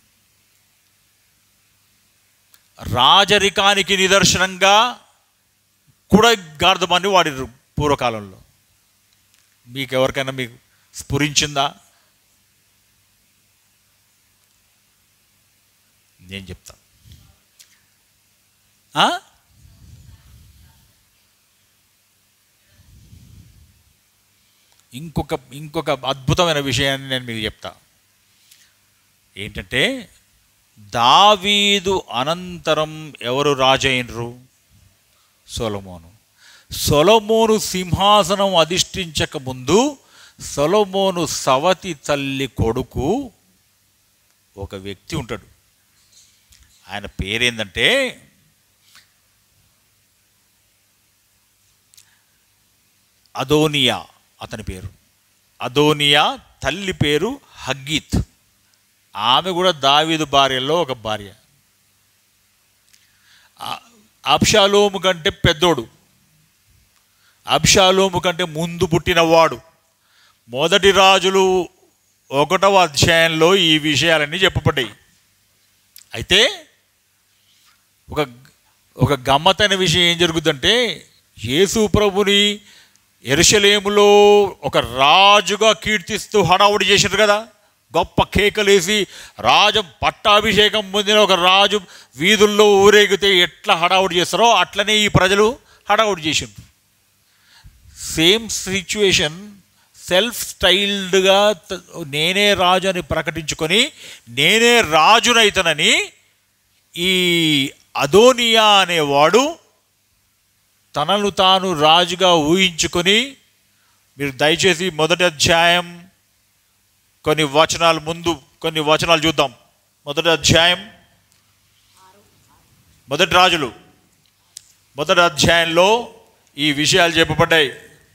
రాజరికానికి నిదర్శనంగా కూడా గార్ధమాన్ని వాడిరు పూర్వకాలంలో మీకు ఎవరికైనా మీకు స్ఫురించిందా నేను చెప్తాను ఆ? ఇంకొక ఇంకొక అద్భుతమైన విషయాన్ని నేను మీకు చెప్తా ఏంటంటే దావీదు అనంతరం ఎవరు రాజైనరు సొలమోను సొలమోను సింహాసనం అధిష్ఠించక ముందు సొలమోను సవతి తల్లి కొడుకు ఒక వ్యక్తి ఉంటాడు ఆయన పేరేందంటే అదోనియా అతని పేరు అదోనియా తల్లి పేరు హగ్గీత్ ఆమె కూడా దావీదు భార్యలో ఒక భార్య ఆ- అబ్షాలోము కంటే పెద్దోడు అబ్షాలోము కంటే ముందు పుట్టినవాడు మొదటి రాజులు ఒకటవ అధ్యాయంలో ఈ విషయాలన్నీ చెప్పబడ్డాయి అయితే ఒక ఒక గమ్మతైన విషయం ఏం జరుగుతుందంటే యేసు ప్రభుని ఎరుషలేములో ఒక రాజుగా కీర్తిస్తూ హడావుడి చేశారు కదా గొప్ప కేకలేసి రాజు పట్టాభిషేకం పొందిన ఒక రాజు వీధుల్లో ఊరేగితే ఎట్లా హడావుడి చేస్తారో అట్లనే ఈ ప్రజలు హడావుడి చేసిండ్రు సేమ్ సిచ్యువేషన్ సెల్ఫ్ స్టైల్డ్గా త- నేనే రాజు అని ప్రకటించుకొని నేనే రాజునైతనని ఈ అదోనియా అనేవాడు తనను తాను రాజుగా ఊహించుకొని మీరు దయచేసి మొదటి అధ్యాయం కొన్ని వచనాలు ముందు కొన్ని వచనాలు చూద్దాం మొదటి అధ్యాయం మొదటి రాజులు మొదటి అధ్యాయంలో ఈ విషయాలు చెప్పబడ్డాయి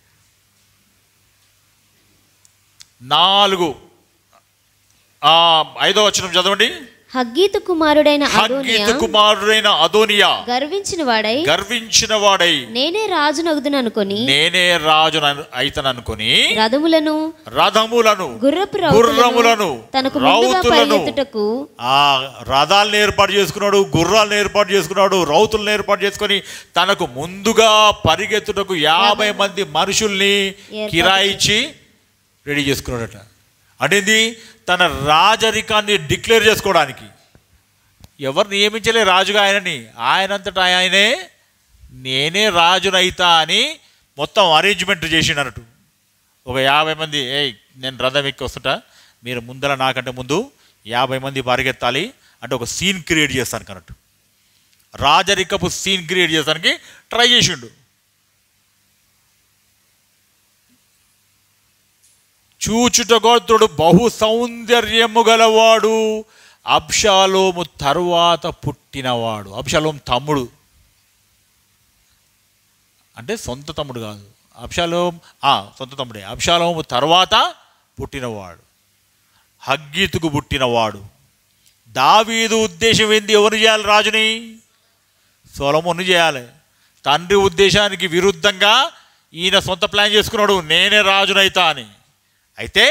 నాలుగు ఆ, ఐదో వచనం చదవండి హగ్గీతు కుమారుడైన అదోనియా హగ్గీతు కుమారుడైన అదోనియా గర్వించిన వాడై గర్వించిన వాడై నేనే రాజునగుదును అనుకొని నేనే రాజు అయితను అనుకుని రథములను రథములను గుర్రపు గుర్రములను రౌతులను తనకు ముందుగా రౌతులను పరిగెత్తుటకు ఆ రథాలను ఏర్పాటు చేసుకున్నాడు గుర్రాలను ఏర్పాటు చేసుకున్నాడు రౌతులను ఏర్పాటు చేసుకొని తనకు ముందుగా పరిగెత్తుటకు యాభై మంది మనుషుల్ని ఏర్పాటు కిరాయిచ్చి రెడీ చేసుకున్నాడట అంటే ఏంది? తన రాజరికాన్ని డిక్లేర్ చేసుకోవడానికి ఎవరు నియమించలే రాజుగా ఆయనని ఆయనంతటా ఆయనే నేనే రాజునైతా అని మొత్తం అరేంజ్మెంట్ చేసిండు అన్నట్టు ఒక యాభై మంది ఏ నేను రథం ఎక్కి వస్తుంటా మీరు ముందర నాకంటే ముందు యాభై మంది పరిగెత్తాలి అంటే ఒక సీన్ క్రియేట్ చేస్తాను అన్నట్టు రాజరికపు సీన్ క్రియేట్ చేస్తానికి ట్రై చేసిండు చూచుటగోత్రుడు బహు సౌందర్యము గలవాడు అబ్షాలోము తరువాత పుట్టినవాడు అబ్షాలోము తమ్ముడు అంటే సొంత తమ్ముడు కాదు అబ్షాలోం ఆ, సొంత తమ్ముడే అబ్షాలోము తర్వాత పుట్టినవాడు హగ్గీతుకు పుట్టినవాడు దావీదు ఉద్దేశం ఏంది ఎవరు చేయాలి రాజుని సొలమును చేయాలి తండ్రి ఉద్దేశానికి విరుద్ధంగా ఈయన సొంత ప్లాన్ చేసుకున్నాడు నేనే రాజునైతా అని అయితే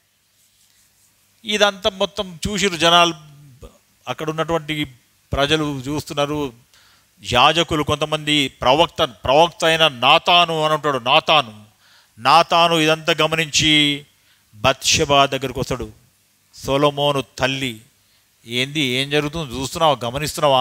ఇదంతా మొత్తం చూసిరు జనాలు అక్కడ ఉన్నటువంటి ప్రజలు చూస్తున్నారు యాజకులు కొంతమంది ప్రవక్త ప్రవక్త అయిన నాతాను అని ఉంటాడు నాతాను నాతాను ఇదంతా గమనించి బత్షబా దగ్గరికి వస్తాడు సొలమోను తల్లి ఏంది ఏం జరుగుతుందో చూస్తున్నావా గమనిస్తున్నావా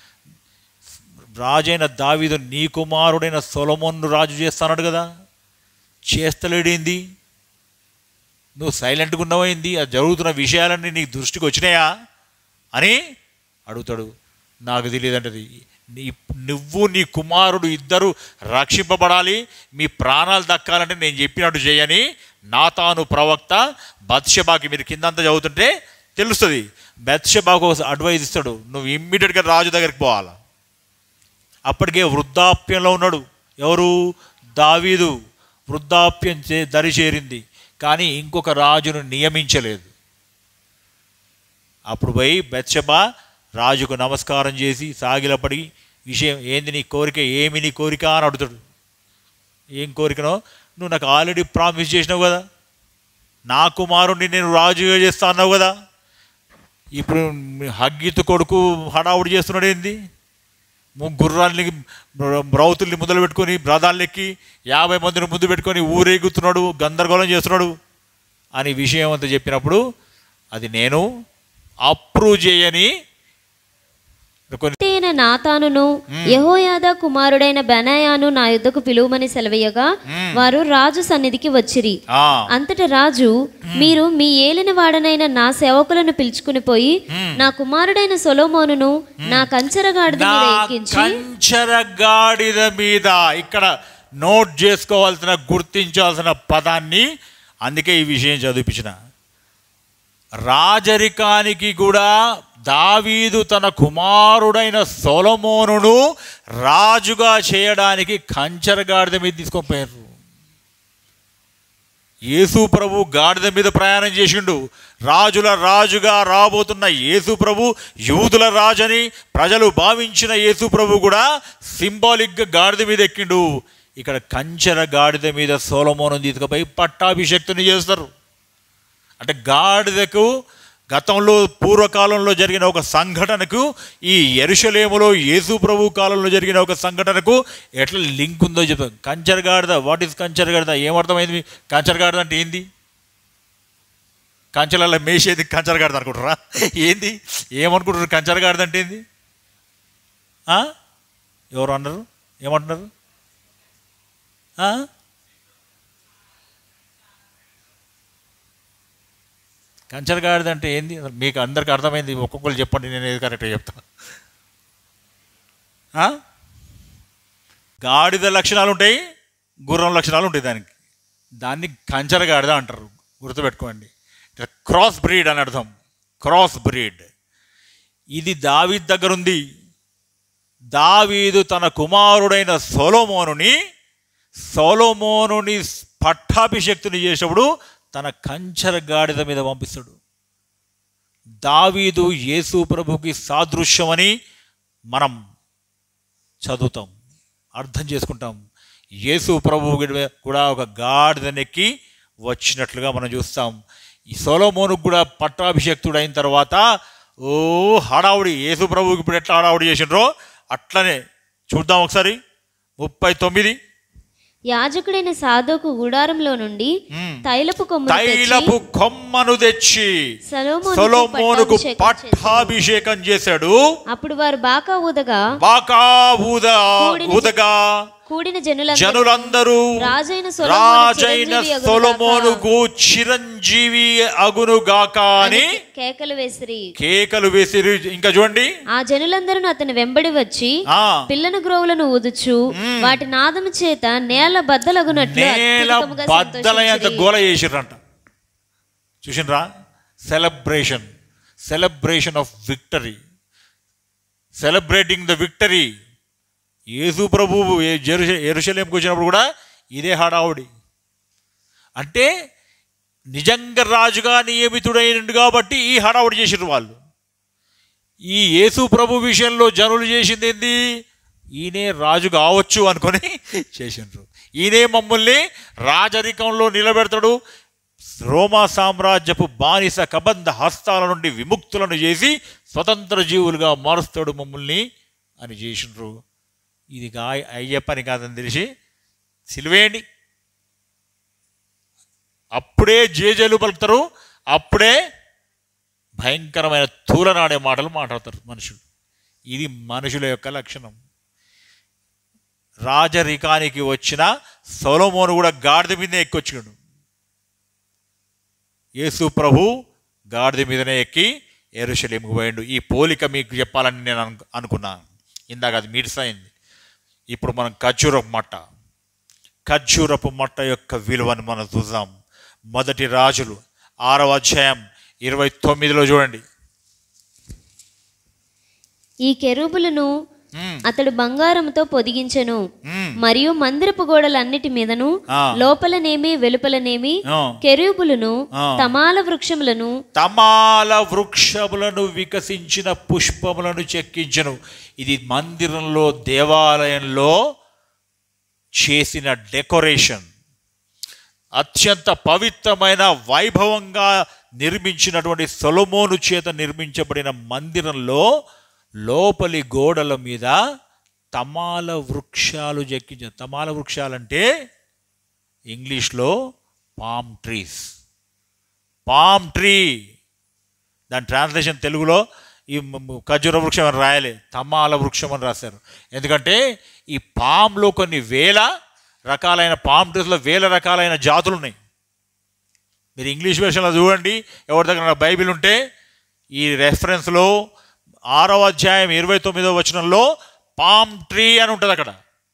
రాజైన దావీదు నీ కుమారుడైన సొలమోన్ను రాజు చేస్తాడు కదా చేస్తలేడేంది నువ్వు సైలెంట్గా ఉన్నావైంది అది జరుగుతున్న విషయాలన్నీ నీకు దృష్టికి వచ్చినాయా అని అడుగుతాడు నాకు తెలియదంటది నీ నువ్వు నీ కుమారుడు ఇద్దరు రక్షింపబడాలి మీ ప్రాణాలు దక్కాలంటే నేను చెప్పినట్టు చేయని నాతాను ప్రవక్త బత్షబాకి మీరు కిందంతా చదువుతుంటే తెలుస్తుంది బత్షబాకు ఒక అడ్వైజ్ ఇస్తాడు నువ్వు ఇమ్మీడియట్గా రాజు దగ్గరికి పోవాలా అప్పటికే వృద్ధాప్యంలో ఉన్నాడు ఎవరు దావీదు వృద్ధాప్యం చే దరి చేరింది కానీ ఇంకొక రాజును నియమించలేదు అప్పుడు పోయి బెత్షబా రాజుకు నమస్కారం చేసి సాగిలపడి విషయం ఏంది నీ కోరిక ఏమి నీ కోరిక అని అడుగుతాడు ఏం కోరికనో నువ్వు నాకు ఆల్రెడీ ప్రామిస్ చేసినావు కదా నా కుమారుణ్ణి నేను రాజుగా చేస్తా అన్నావు కదా ఇప్పుడు హగ్గితు కొడుకు హడావుడి చేస్తున్నాడు ఏంది గుర్రాల్ని బ్రౌతుల్ని మొదలు పెట్టుకొని బ్రదాల్ని ఎక్కి యాభై మందిని ముందు పెట్టుకొని ఊరేగుతున్నాడు గందరగోళం చేస్తున్నాడు అని విషయం అంతా చెప్పినప్పుడు అది నేను అప్రూవ్ చేయని కొన్ని అయిన నాతానును యహోయాద కుమారుడైన బెనాయాను నా యుద్ధకు పిలువమని సెలవీయగా వారు రాజు సన్నిధికి వచ్చిరి ఆ, అంతట రాజు మీరు మీ ఏలిన వాడనైన నా సేవకులను పిలుచుకుని పోయి నా కుమారుడైన సొలోమోనును నా కంచరగాడిద నా మీద ఎక్కించి కంచర గాడిద మీద ఇక్కడ నోట్ చేసుకోవాల్సిన గుర్తించాల్సిన పదాన్ని అందుకే ఈ విషయం చదివించిన రాజరికానికి కూడా దావీదు తన కుమారుడైన సొలమోనును రాజుగా చేయడానికి కంచర గాడిద మీద తీసుకొని పోయారు యేసు ప్రభు గాడిద మీద ప్రయాణం చేసిండు రాజుల రాజుగా రాబోతున్న యేసు ప్రభు యూదుల రాజని ప్రజలు భావించిన యేసు ప్రభు కూడా సింబాలిక్గా గాడిద మీద ఎక్కిండు ఇక్కడ కంచెర గాడిద మీద సోలమోను తీసుకుపోయి పట్టాభిషక్తుని చేస్తారు అంటే గాడిదకు గతంలో పూర్వకాలంలో జరిగిన ఒక సంఘటనకు ఈ ఎరుషలేములో యేసు ప్రభు కాలంలో జరిగిన ఒక సంఘటనకు ఎట్లా లింక్ ఉందో చెప్తాం కంచర్ గాడిద వాట్ ఈస్ కంచర్ గాడిద ఏమర్థమైంది కంచర్ గాడిద అంటే ఏంది కంచెలలో మేసేది కంచర్ గాడిద అనుకుంటారా ఏంది ఏమనుకుంటారు కంచర్ గాడిద అంటే ఏంది ఆ? ఎవరు అన్నారు ఏమంటున్నారు ఆ? కంచర్ గాడిద అంటే ఏంది అసలు మీకు అందరికి అర్థమైంది ఒక్కొక్కరు చెప్పండి నేను ఏది కరెక్ట్గా చెప్తా ఆ? గాడిద లక్షణాలు ఉంటాయి గుర్రం లక్షణాలు ఉంటాయి దానికి దాన్ని కంచర గాడిద అంటారు గుర్తుపెట్టుకోండి క్రాస్ బ్రీడ్ అని అర్థం క్రాస్ బ్రీడ్ ఇది దావీద్ దగ్గర ఉంది దావీదు తన కుమారుడైన సొలోమోనుని సొలోమోనుని పట్టాభిషక్తుని చేసినప్పుడు తన కంచర గాడిద మీద పంపిస్తాడు దావీదు యేసు ప్రభుకి సాదృశ్యమని మనం చదువుతాం అర్థం చేసుకుంటాం యేసు ప్రభు కూడా ఒక గాడిదనెక్కి వచ్చినట్లుగా మనం చూస్తాం ఈ సొలోమోనుకు కూడా పట్టాభిషక్తుడు అయిన తర్వాత ఓ హడావుడి యేసు ప్రభువుకి ఇప్పుడు ఎట్లా హడావుడి చేసిండ్రో అట్లనే చూద్దాం ఒకసారి ముప్పై తొమ్మిది యాజకుడైన సాధోకు గుడారంలో నుండి మ్మ్. తైలపు కొమ్ము తైలపు కొమ్మను తెచ్చి సొలొమోనుకు సొలోమోనుకు పట్టాభిషేకం పట్టాభిషేకం చేశాడు అప్పుడు వారు బాకా ఊదగా బాకా ఊద ఊదగా కూడిన జనులందరూ జనులందరూ రాజైన సొలొమోను రాజైన చిరంజీవి అగునుగాక సొలమోనుకు చిరంజీవి అగునుగాక అని కేకలు వేసిరి కేకలు వేసి ఇంకా చూడండి ఆ జనులందరూ అతని వెంబడి వచ్చి ఆ పిల్లను గ్రోవులను ఊదుచు వాటి నాదము చేత నేల బద్దలగునట్లు నేల అత్యధికముగా బద్దలయ్యేంత సంతోషించిరి. గోల చేసిర్రంట చూసినరా celebration celebration of victory celebrating the victory యేసు ప్రభువు ఏ జెరూస ఎరుషలేంకి వచ్చినప్పుడు కూడా ఇదే హడావుడి అంటే నిజంగా రాజుగా నియమితుడైనడు కాబట్టి ఈ హడావుడి చేసిర్రు వాళ్ళు ఈ యేసు ప్రభు విషయంలో జనులు చేసింది ఏంది ఈయనే రాజు కావచ్చు అనుకొని చేసిండ్రు ఈయనే మమ్మల్ని రాజరికంలో నిలబెడతాడు రోమా సామ్రాజ్యపు బానిస కబంధ హస్తాల నుండి విముక్తులను చేసి స్వతంత్ర జీవులుగా మారుస్తాడు మమ్మల్ని అని చేసిండ్రు ఇది గా అయ్యే పని కాదని తెలిసి సిలువేయండి అప్పుడే జేజేలు పలుకుతారు అప్పుడే భయంకరమైన తూలనాడే మాటలు మాట్లాడతారు మనుషులు ఇది మనుషుల యొక్క లక్షణం రాజరికానికి వచ్చిన సొలమోను కూడా గాడిద మీదనే ఎక్కొచ్చాడు యేసు ప్రభు గాడిద మీదనే ఎక్కి ఎరుషలేముకు పోయిండు ఈ పోలిక మీకు చెప్పాలని నేను అను అనుకున్నాను ఇందాక అది మిడ్స్ అయింది ఇప్పుడు మనం ఖర్జూరపు మట్ట ఖర్జూరపు మట్ట యొక్క విలువను మనం చూద్దాం మొదటి రాజులు ఆరవ అధ్యాయం ఇరవై తొమ్మిదిలో చూడండి ఈ కెరూబులను అతడు బంగారముతో పొదిగించెను మరియు మందిరపు గోడలన్నిటి మీదను ఆ. లోపలనేమి వెలుపలనేమి ఆ. కెరూబులను ఆ. తమాల వృక్షములను తమాల వృక్షములను వికసించిన పుష్పములను చెక్కించను ఇది మందిరంలో దేవాలయంలో చేసిన డెకరేషన్ అత్యంత పవిత్రమైన వైభవంగా నిర్మించినటువంటి సొలమోను చేత నిర్మించబడిన మందిరంలో లోపలి గోడల మీద తమాల వృక్షాలు చెక్కించారు తమాల వృక్షాలంటే ఇంగ్లీష్లో పామ్ ట్రీస్ పామ్ ట్రీ దాని ట్రాన్స్లేషన్ తెలుగులో ఈ మ- మ- ఖర్జూర వృక్షం అని రాయాలి తమ్మాల వృక్షం అని రాశారు ఎందుకంటే ఈ పామ్లో కొన్ని వేల రకాలైన పామ్ ట్రీస్లో వేల రకాలైన జాతులు ఉన్నాయి మీరు ఇంగ్లీష్ వెర్షన్లో చూడండి ఎవరి దగ్గర నా బైబిల్ ఉంటే ఈ రెఫరెన్స్లో ఆరవ అధ్యాయం ఇరవై తొమ్మిదవ వచనంలో పామ్ ట్రీ అని ఉంటుంది అక్కడ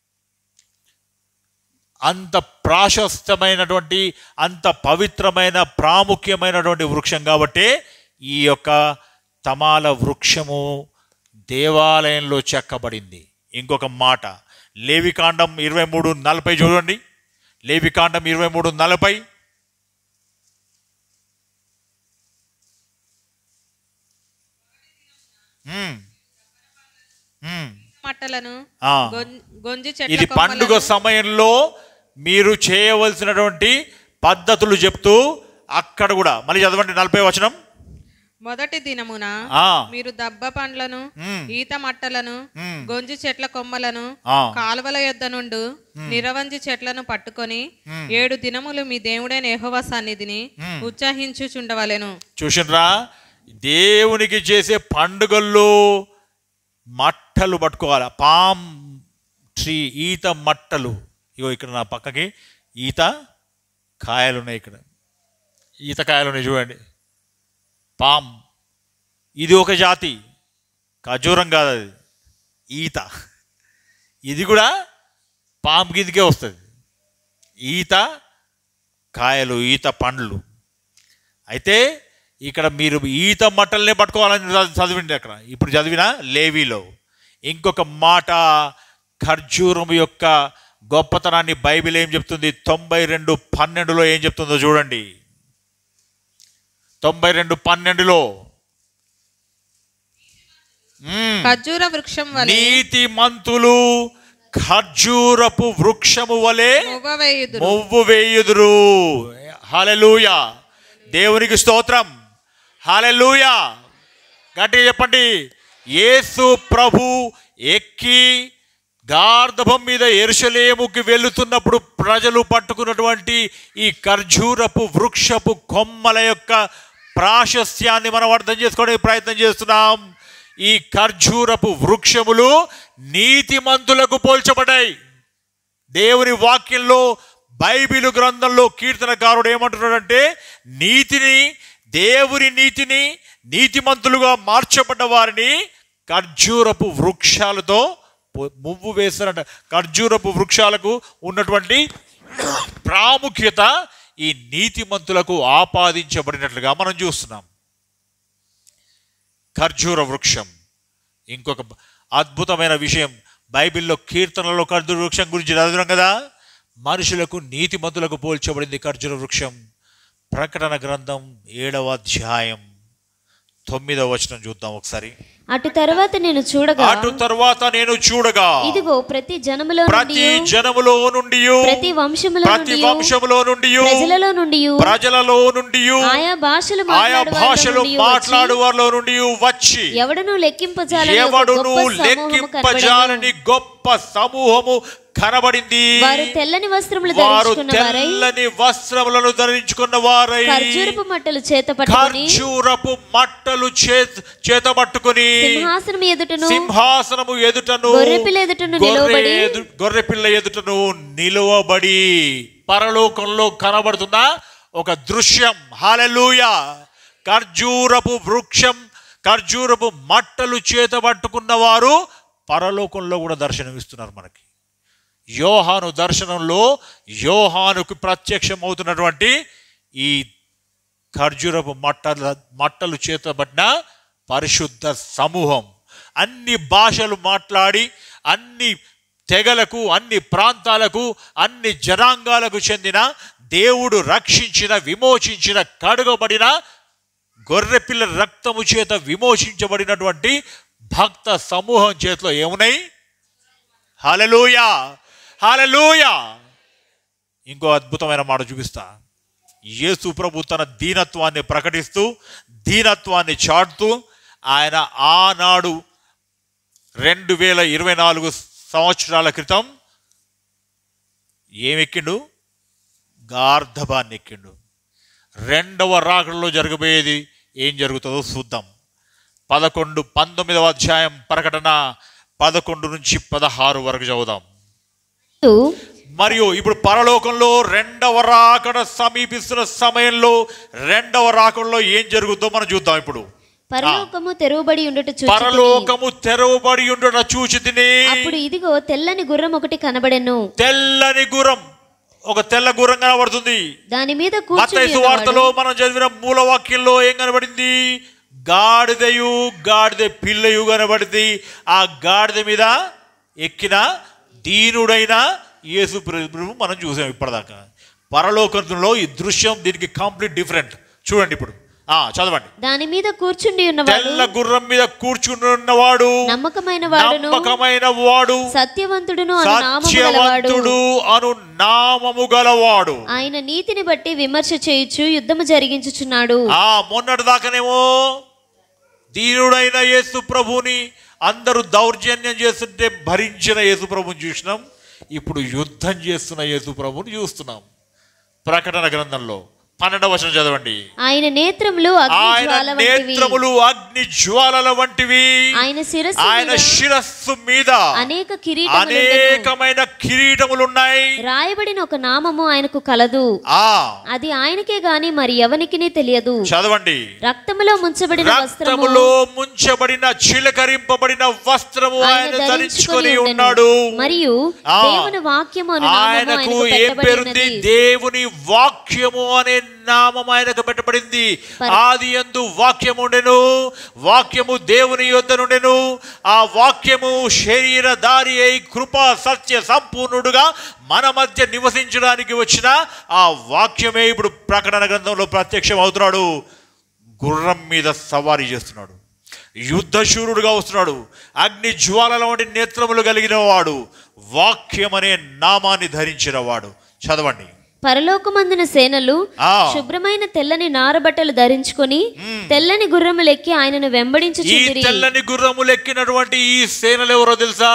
అంత ప్రాశస్తమైనటువంటి అంత పవిత్రమైన ప్రాముఖ్యమైనటువంటి వృక్షం కాబట్టి ఈ యొక్క తమాల వృక్షము దేవాలయంలో చెక్కబడింది ఇంకొక మాట లేవికాండం ఇరవై మూడు నలభై చూడండి లేవికాండం ఇరవై మూడు నలభై మ్మ్. మ్మ్. మట్టలను ఆ. గొం- గొంజి ఇది చెట్ల పండుగ కొమ్మలను సమయంలో మీరు చేయవలసినటువంటి పద్ధతులు చెప్తూ అక్కడ కూడా మళ్ళీ చదవండి నలభై వచనం మొదటి దినమున ఆ. మీరు దబ్బ పండ్లను మ్మ్. ఈత మట్టలను మ్మ్. గొంజి చెట్ల కొమ్మలను ఆ. కాలువల యొద్ద నుండు నిరవంజి చెట్లను పట్టుకొని ఏడు దినములు మీ దేవుడైన యెహోవా సన్నిధిని ఉత్సహించుచుండవలెను చూసినరా దేవునికి చేసే పండుగల్లో మట్టలు పట్టుకోవాలి పామ్ ట్రీ ఈత మట్టలు ఇగో ఇక్కడ నా పక్కకి ఈత కాయలు ఉన్నాయి ఇక్కడ ఈత కాయలు ఉన్నాయి చూడండి పామ్ ఇది ఒక జాతి ఖజూరం కాదు అది ఈత ఇది కూడా పామ్ కిందకే వస్తుంది ఈత కాయలు ఈత పండ్లు అయితే ఇక్కడ మీరు ఈత మట్టలనే పట్టుకోవాలని చ- చదివింది అక్కడ ఇప్పుడు చదివిన లేవీలో ఇంకొక మాట ఖర్జూరం యొక్క గొప్పతనాన్ని బైబిల్ ఏం చెప్తుంది తొంభై రెండు పన్నెండులో ఏం చెప్తుందో చూడండి తొంభై రెండు పన్నెండులో మ్మ్. ఖర్జూర వృక్షం వలె నీతిమంతులు ఖర్జూరపు వృక్షము వలె మొవ్వవేయుదురు మొవ్వు వేయుదురు హలెలూయ దేవునికి స్తోత్రం హలెలూయ గట్టిగా చెప్పండి యేసు ప్రభు ఎక్కి గార్ధభం మీద ఎరుసలేముకి వెళుతున్నప్పుడు ప్రజలు పట్టుకున్నటువంటి ఈ ఖర్జూరపు వృక్షపు కొమ్మల యొక్క ప్రాశస్యాన్ని మనం అర్థం చేసుకోవడానికి ప్రయత్నం చేస్తున్నాం ఈ ఖర్జూరపు వృక్షములు నీతిమంతులకు పోల్చబడ్డాయి దేవుని వాక్యంలో బైబిలు గ్రంథంలో కీర్తనకారుడు ఏమంటున్నాడంటే నీతిని దేవుని నీతిని నీతిమంతులుగా మార్చబడ్డ వారిని ఖర్జూరపు వృక్షాలతో పొ- మువ్వు వేస్తారంట ఖర్జూరపు వృక్షాలకు ఉన్నటువంటి ప్రాముఖ్యత ఈ నీతిమంతులకు ఆపాదించబడినట్లుగా మనం చూస్తున్నాం ఖర్జూర వృక్షం ఇంకొక బ- అద్భుతమైన విషయం బైబిల్లో కీర్తనలో ఖర్జూర వృక్షం గురించి చదివినాం కదా మనుషులకు నీతిమంతులకు పోల్చబడింది ఖర్జూర వృక్షం ప్రకటన గ్రంథం ఏడవ అధ్యాయం తొమ్మిదవ వచనం చూద్దాం ఒకసారి అటు తర్వాత నేను చూడగా అటు తర్వాత నేను చూడగా ఇదిగో ప్రతి జనములో ప్రతి నుండి జనములో నుండి ప్రతి వంశములో ప్రతి నుండి వంశములో నుండి ప్రజలలో నుండి ప్రజలలో నుండి ఆయా భాషలు ఆయా మాట్లాడు భాషలు మాట్లాడు వారిలో నుండి వచ్చి ఎవడను లెక్కింపజాలని ఒక ఎవడును గొప్ప సమూహము లెక్కింపజాలని కనబడెను. గొప్ప సమూహము కనబడింది వారు తెల్లని వస్త్రములు వారు ధరించుకున్న వారై తెల్లని వస్త్రములను ధరించుకున్న వారై ఖర్జూరపు మట్టలు చేత పట్టుకుని ఖర్జూరపు మట్టలు చేత చేత పట్టుకుని సింహాసనం ఎదుటను సింహాసనము ఎదుటను గొర్రెపిల్ల ఎదుటను గొర్రె నిలవబడి ఎదు- గొర్రెపిల్ల ఎదుటను నిలువబడి పరలోకంలో కనబడుతున్న ఒక దృశ్యం హాలెలూయ ఖర్జూరపు వృక్షం ఖర్జూరపు మట్టలు చేత పట్టుకున్న వారు పరలోకంలో కూడా దర్శనమిస్తున్నారు మనకి యోహాను దర్శనంలో యోహానుకు ప్రత్యక్షం అవుతున్నటువంటి ఈ ఖర్జూరపు మట్టల మట్టలు చేతబడిన పరిశుద్ధ సమూహం అన్ని భాషలు మాట్లాడి అన్ని తెగలకు అన్ని ప్రాంతాలకు అన్ని జనాంగాలకు చెందిన దేవుడు రక్షించిన విమోచించిన కడుగబడిన గొర్రెపిల్ల రక్తము చేత విమోచించబడినటువంటి భక్త సమూహం చేతిలో ఏమున్నాయి హలలుయా హలలుయా ఇంకో అద్భుతమైన మాట చూపిస్తా యేసు ప్రభు తన దీనత్వాన్ని ప్రకటిస్తూ దీనత్వాన్ని చాటుతూ ఆయన ఆనాడు రెండు వేల ఇరవై నాలుగు సంవత్సరాల క్రితం ఏమెక్కిండు గార్ధబాన్ని ఎక్కిండు రెండవ రాకడలో జరగబోయేది ఏం జరుగుతుందో చూద్దాం పదకొండు పంతొమ్మిదవ అధ్యాయం ప్రకటన పదకొండు నుంచి పదహారు వరకు చదువుదాం మరియు ఇప్పుడు పరలోకంలో రెండవ రాకడ సమీపిస్తున్న సమయంలో రెండవ రాకడలో ఏం జరుగుతుందో మనం చూద్దాం ఇప్పుడు పరలోకము తెరవబడి ఉండుట చూచి పరలోకము తెరవబడి ఉండట చూచి తిని అప్పుడు ఇదిగో తెల్లని గుర్రం ఒకటి కనబడెను తెల్లని గుర్రం ఒక తెల్ల గుర్రం కనబడుతుంది దాని మీద కూర్చుని మత్తయి వార్తలో మనం చదివిన మూలవాక్యంలో ఏం కనబడింది గాడిదయు గాడిద పిల్లయు కనబడింది ఆ గాడిద మీద ఎక్కిన దీనుడైన యేసు ప్రభు మనం చూసాం ఇప్పటిదాకా పరలోకంలో ఈ దృశ్యం దీనికి కంప్లీట్ డిఫరెంట్ చూడండి ఇప్పుడు ఆ చదవండి దాని మీద కూర్చుండి ఉన్నవాడు తెల్ల గుర్రం మీద కూర్చుని ఉన్నవాడు నమ్మకమైన వాడును నమ్మకమైన వాడు సత్యవంతుడును అను నామము గలవాడు సత్యవంతుడు అను నామము గలవాడు ఆయన నీతిని బట్టి విమర్శ చేయుచు యుద్ధము జరిగించుచున్నాడు ఆ మొన్నటి దాకానేమో దీనుడైన యేసు ప్రభుని అందరూ దౌర్జన్యం చేస్తుంటే భరించిన యేసు ప్రభుని చూసినాం ఇప్పుడు యుద్ధం చేస్తున్న యేసు ప్రభుని చూస్తున్నాం ప్రకటన గ్రంథంలో పన్నెండవ వచనం చదవండి ఆయన నేత్రములు అగ్ని ఆయన జ్వాల వంటివి నేత్రములు అగ్ని జ్వాలల వంటివి ఆయన శిరస్సు ఆయన మీద శిరస్సు మీద అనేక కిరీటములు అనేకమైన కిరీటములు ఉన్నాయి రాయబడిన ఒక నామము ఆయనకు కలదు ఆ అది ఆయనకే గాని మరి ఎవనికిని తెలియదు చదవండి రక్తములో ముంచబడిన వస్త్రము రక్తములో ముంచబడిన చిలకరింపబడిన వస్త్రము ఆయన ఆయన ధరించుకొని ధరించుకొని ఉన్నాడు మరియు ఆ. దేవుని వాక్యము అను నామము ఆయనకు ఆయనకు ఏం పేరుంది పెట్టబడినది దేవుని వాక్యము అనే నామం ఆయనకు పెట్టబడింది పరి- ఆది యందు వాక్యము ఉండెను వాక్యము దేవుని యొద్ద నుండెను ఆ వాక్యము శరీరధారి అయి కృప సత్య సంపూర్ణుడుగా మన మధ్య నివసించడానికి వచ్చిన ఆ వాక్యమే ఇప్పుడు ప్రకటన గ్రంథంలో ప్రత్యక్షం అవుతున్నాడు గుర్రం మీద సవారీ చేస్తున్నాడు యుద్ధశూరుడుగా వస్తున్నాడు అగ్ని జ్వాలల వంటి నేత్రములు కలిగిన వాడు వాక్యం అనే నామాన్ని ధరించిన వాడు చదవండి పరలోకమందున సేనలు ఆ. శుభ్రమైన తెల్లని నారబట్టలు ధరించుకొని తెల్లని గుర్రములెక్కి ఆయనను ఈ వెంబడించుచుండిరి తెల్లని గుర్రములు ఎక్కినటువంటి ఈ సేనలు ఎవరో తెలుసా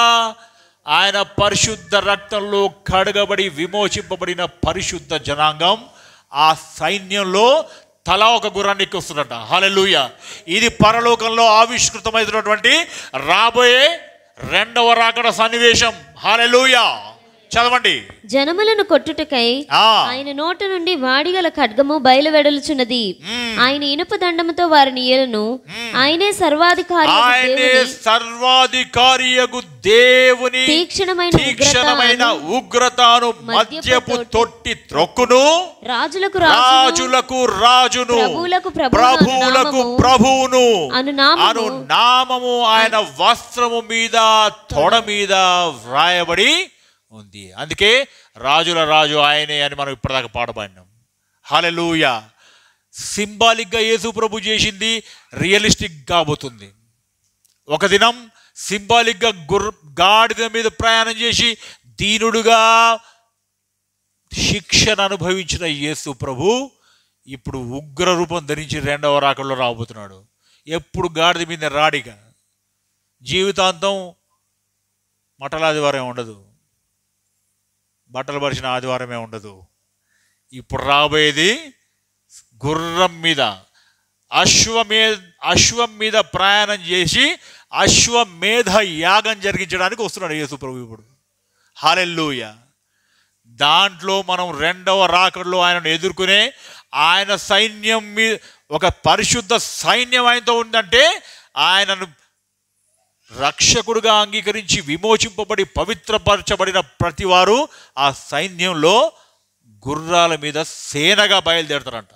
ఆయన పరిశుద్ధ రక్తంలో కడగబడి విమోచింపబడిన పరిశుద్ధ జనాంగం ఆ సైన్యంలో తలా ఒక గుర్రాన్ని ఎక్కి వస్తుందట హలెలూయ ఇది పరలోకంలో ఆవిష్కృతమైనటువంటి రాబోయే రెండవ రాకడ సన్నివేశం హలెలూయ చదవండి జనములను కొట్టుటకై ఆ ఆయన నోట నుండి వాడిగల ఖడ్గము బయలువెడలుచున్నది ఆయన ఇనుప దండముతో వారిని ఏలును ఆయనే సర్వాధికారి అయిన ఆయనే దేవుని సర్వాధికారియగు దేవుని తీక్షణమైన తీక్షణమైన ఉగ్రతను ఉగ్రతను మద్యపు తొట్టి త్రొక్కును రాజులకు రాజును రాజులకు రాజును ప్రభువులకు ప్రభువును ప్రభువులకు అను నామము ప్రభువును అను నామము అను నామము ఆయన వస్త్రము మీద తొడ మీద వ్రాయబడి ఉంది అందుకే రాజుల రాజు ఆయనే అని మనం ఇప్పటిదాకా పాడబడినాం హలెలూయ సింబాలిక్గా యేసు ప్రభు చేసింది రియలిస్టిక్ కాబోతుంది ఒక దినం సింబాలిక్గా గుర్ర గాడిద మీద ప్రయాణం చేసి దీనుడుగా శిక్షను అనుభవించిన యేసు ప్రభు ఇప్పుడు ఉగ్ర రూపం ధరించి రెండవ రాకల్లో రాబోతున్నాడు ఎప్పుడు గాడిద మీద రాడిగా జీవితాంతం మటల ఆదివారం ఉండదు బట్టలు పరిచిన ఆదివారమే ఉండదు ఇప్పుడు రాబోయేది గుర్రం మీద అశ్వమే అశ్వం మీద ప్రయాణం చేసి అశ్వమేధ యాగం జరిగించడానికి వస్తున్నాడు యేసు ప్రభు ఇప్పుడు హాలెల్లుయ దాంట్లో మనం రెండవ రాకడలో ఆయనను ఎదుర్కొనే ఆయన సైన్యం మీద ఒక పరిశుద్ధ సైన్యం ఆయనతో ఉందంటే ఆయనను రక్షకుడుగా అంగీకరించి విమోచింపబడి పవిత్రపరచబడిన ప్రతివారు ఆ సైన్యంలో గుర్రాల మీద సేనగా బయలుదేరుతారంట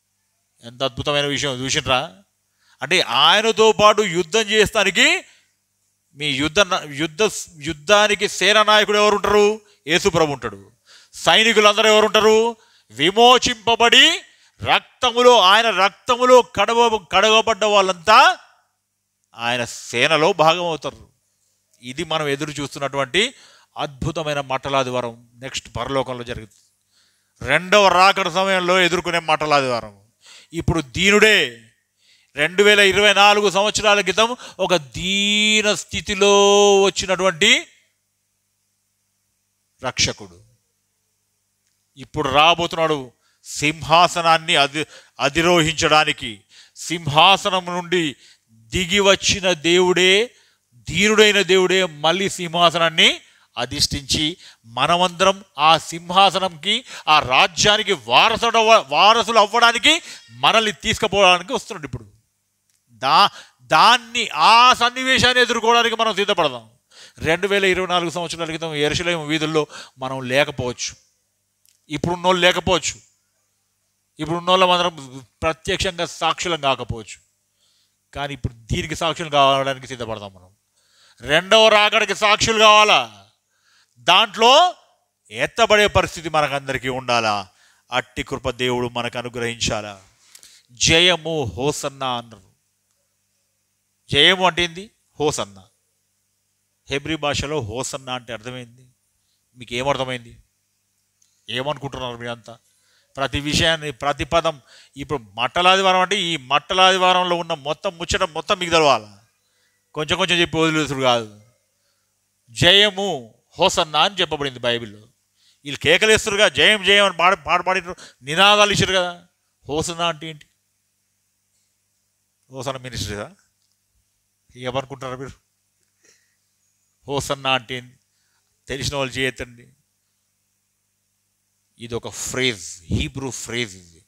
ఎంత అద్భుతమైన విషయం చూసినరా అంటే ఆయనతో పాటు యుద్ధం చేస్తానికి మీ యుద్ధ యుద్ధ యుద్ధానికి సేనా నాయకుడు ఎవరు ఉంటారు యేసుప్రభు ఉంటాడు సైనికులందరూ ఎవరు ఉంటారు విమోచింపబడి రక్తములో ఆయన రక్తములో కడవ కడగబడ్డ వాళ్ళంతా ఆయన సేనలో భాగం అవుతారు ఇది మనం ఎదురు చూస్తున్నటువంటి అద్భుతమైన మట్టలాదివారం నెక్స్ట్ పరలోకంలో జరుగుతుంది రెండవ రాకడ సమయంలో ఎదుర్కొనే మట్టలాదివారం ఇప్పుడు దీనుడే రెండు వేల ఇరవై నాలుగు సంవత్సరాల క్రితం ఒక దీన స్థితిలో వచ్చినటువంటి రక్షకుడు ఇప్పుడు రాబోతున్నాడు సింహాసనాన్ని అధి అధిరోహించడానికి సింహాసనం నుండి దిగి వచ్చిన దేవుడే ధీరుడైన దేవుడే మళ్ళీ సింహాసనాన్ని అధిష్ఠించి మనమందరం ఆ సింహాసనంకి ఆ రాజ్యానికి వారసుడు వారసులు అవ్వడానికి మనల్ని తీసుకుపోవడానికి వస్తున్నాడు ఇప్పుడు దా దాన్ని ఆ సన్నివేశాన్ని ఎదుర్కోవడానికి మనం సిద్ధపడదాం రెండు వేల ఇరవై నాలుగు సంవత్సరాల క్రితం ఎరుసలేం వీధుల్లో మనం లేకపోవచ్చు ఇప్పుడున్నోళ్ళు లేకపోవచ్చు ఇప్పుడున్నోళ్ళం అందరం ప్రత్యక్షంగా సాక్షులం కాకపోవచ్చు కానీ ఇప్పుడు దీనికి సాక్షులు కావడానికి సిద్ధపడదాం మనం రెండవ రాకడికి సాక్షులు కావాలా దాంట్లో ఎత్తబడే పరిస్థితి మనకందరికీ ఉండాలా అట్టి కృప దేవుడు మనకు అనుగ్రహించాలా జయము హోసన్న అన్నారు జయము అంటే ఏంది హోసన్న హెబ్రి భాషలో హోసన్న అంటే అర్థమైంది మీకు ఏమర్థమైంది ఏమనుకుంటున్నారు మీరంతా ప్రతి విషయాన్ని ప్రతి పదం ఇప్పుడు మట్టలాదివారం అంటే ఈ మట్టలాదివారంలో ఉన్న మొత్తం ముచ్చట మొత్తం మీకు తెలవాలి కొంచెం కొంచెం చెప్పి వదిలేసుడు కాదు జయము హోసన్న అని చెప్పబడింది బైబిల్లో వీళ్ళు కేకలేస్తురుగా జయం జయం అని పాడ పాట పాడినారు నినాదాలు ఇచ్చారు కదా హోసన్న అంటే ఏంటి హోసన్న మినిస్టర్గా ఏమనుకుంటారా మీరు హోసన్న అంటే ఏంది తెలిసిన వాళ్ళు చేయొద్దండి ఇది ఒక ఫ్రేజ్ హీబ్రూ ఫ్రేజ్ ఇది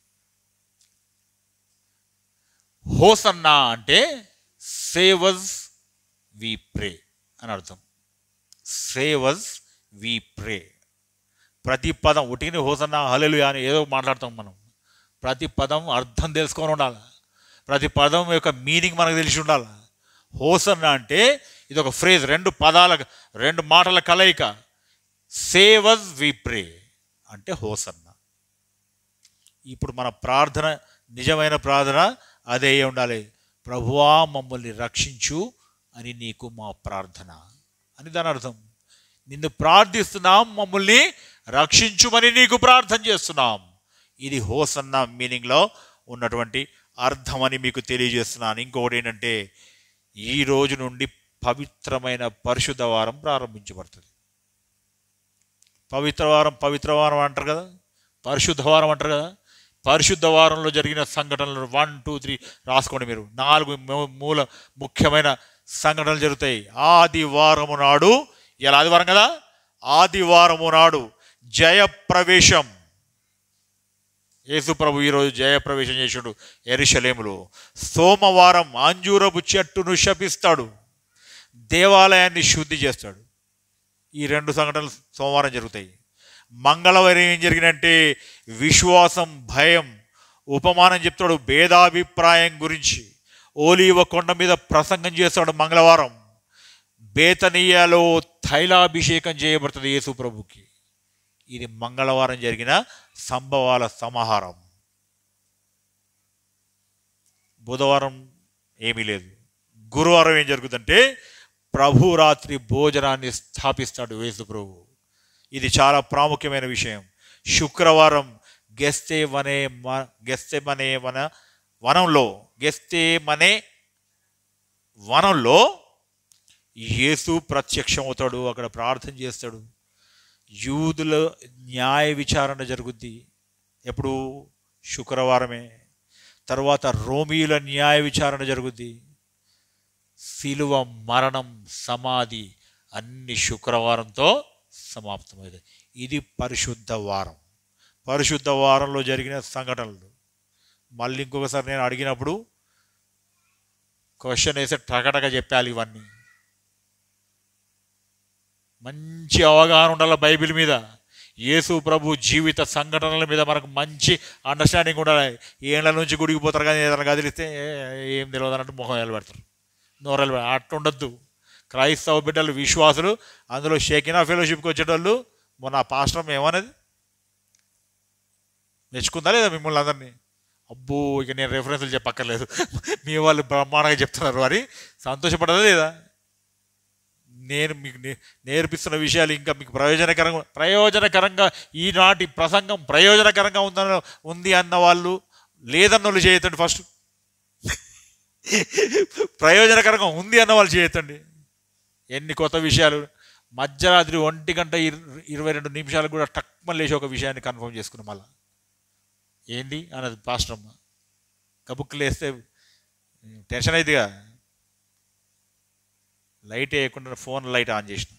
హోసన్నా అంటే సేవజ్ వి ప్రే అని అర్థం సేవజ్ వి ప్రే ప్రతి పదం ఉటికిని హోసన్నా హలెలు అని ఏదో మాట్లాడతాం మనం ప్రతి పదం అర్థం తెలుసుకొని ఉండాలి ప్రతి పదం యొక్క మీనింగ్ మనకు తెలిసి ఉండాలి హోసన్న అంటే ఇది ఒక ఫ్రేజ్ రెండు పదాల రెండు మాటల కలయిక సేవజ్ వి ప్రే అంటే హోసన్న ఇప్పుడు మన ప్రార్థన నిజమైన ప్రార్థన అదే అయి ఉండాలి ప్రభువా మమ్మల్ని రక్షించు అని నీకు మా ప్రార్థన అని దాని అర్థం నిన్ను ప్రార్థిస్తున్నాం మమ్మల్ని రక్షించుమని నీకు ప్రార్థన చేస్తున్నాం ఇది హోసన్న మీనింగ్లో ఉన్నటువంటి అర్థం అని మీకు తెలియజేస్తున్నాను ఇంకొకటి ఏంటంటే ఈ రోజు నుండి పవిత్రమైన పరిశుద్ధ వారం ప్రారంభించబడుతుంది పవిత్ర వారం పవిత్ర వారం అంటారు కదా పరిశుద్ధ వారం అంటారు కదా పరిశుద్ధ వారంలో జరిగిన సంఘటనలు వన్ టూ త్రీ రాసుకోండి మీరు నాలుగు మూ- మూల ముఖ్యమైన సంఘటనలు జరుగుతాయి ఆదివారము నాడు ఇలా ఆదివారం కదా ఆదివారము నాడు జయప్రవేశం యేసు ప్రభు ఈరోజు జయప్రవేశం చేసాడు ఎరిశలేములో సోమవారం అంజూరపు చెట్టును శపిస్తాడు దేవాలయాన్ని శుద్ధి చేస్తాడు ఈ రెండు సంఘటనలు సోమవారం జరుగుతాయి మంగళవారం ఏం జరిగినంటే విశ్వాసం భయం ఉపమానం చెప్తాడు భేదాభిప్రాయం గురించి ఓలీవ కొండ మీద ప్రసంగం చేస్తాడు మంగళవారం బేతనీయాలో తైలాభిషేకం చేయబడుతుంది యేసు ప్రభుకి ఇది మంగళవారం జరిగిన సంభవాల సమాహారం బుధవారం ఏమీ లేదు గురువారం ఏం జరుగుతుందంటే ప్రభు రాత్రి భోజనాన్ని స్థాపిస్తాడు యేసు ప్రభు ఇది చాలా ప్రాముఖ్యమైన విషయం శుక్రవారం గెస్తే వనే మ- గెస్తే మనే వన వనంలో గెస్తే మనే వనంలో యేసు ప్రత్యక్షమవుతాడు అక్కడ ప్రార్థన చేస్తాడు యూదుల న్యాయ విచారణ జరుగుద్ది ఎప్పుడు శుక్రవారమే తర్వాత రోమీల న్యాయ విచారణ జరుగుద్ది శిలువ మరణం సమాధి అన్ని శుక్రవారంతో సమాప్తమైంది ఇది పరిశుద్ధ వారం పరిశుద్ధ వారంలో జరిగిన సంఘటనలు మళ్ళీ ఇంకొకసారి నేను అడిగినప్పుడు క్వశ్చన్ వేస్తే టకటక చెప్పాలి ఇవన్నీ మంచి అవగాహన ఉండాలి బైబిల్ మీద యేసు ప్రభు జీవిత సంఘటనల మీద మనకు మంచి అండర్స్టాండింగ్ ఉండాలి ఏళ్ళ నుంచి గుడికి పోతారు కానీ ఏదైనా కదిలిస్తే "ఏ, ఏం తెలియదు అన్నట్టు మొహం పెడతారు నోరలు అట్టు ఉండొద్దు క్రైస్తవ బిడ్డలు విశ్వాసులు అందులో షేకినా ఫెలోషిప్కి వచ్చేటోళ్ళు మొన్న ఆ పాస్టర్ ఏమన్నది మెచ్చుకుందా లేదా మిమ్మల్ని అందరినీ అబ్బో ఇక నేను రెఫరెన్స్లు చెప్పక్కర్లేదు మీ వాళ్ళు బ్రహ్మాండంగా చెప్తున్నారు అని సంతోషపడదా లేదా నేను మీకు నే- నేర్పిస్తున్న విషయాలు ఇంకా మీకు ప్రయోజనకరంగా ప్రయోజనకరంగా ఈనాటి ప్రసంగం ప్రయోజనకరంగా ఉందన్న ఉంది అన్న వాళ్ళు లేదన్న వాళ్ళు చేయొద్దండి ఫస్ట్ ప్రయోజనకరంగా ఉంది అన్న వాళ్ళు చేయొద్దండి ఎన్ని కొత్త విషయాలు మధ్యరాత్రి ఒంటి గంట ఇర- ఇరవై రెండు నిమిషాలు కూడా టక్మని లేచి ఒక విషయాన్ని కన్ఫర్మ్ చేసుకున్నాం మళ్ళా ఏంటి అన్నది పాస్టమ్మ కబుక్కులు వేస్తే టెన్షన్ అయిద్దిగా లైట్ వేయకుండా ఫోన్ లైట్ ఆన్ చేసిన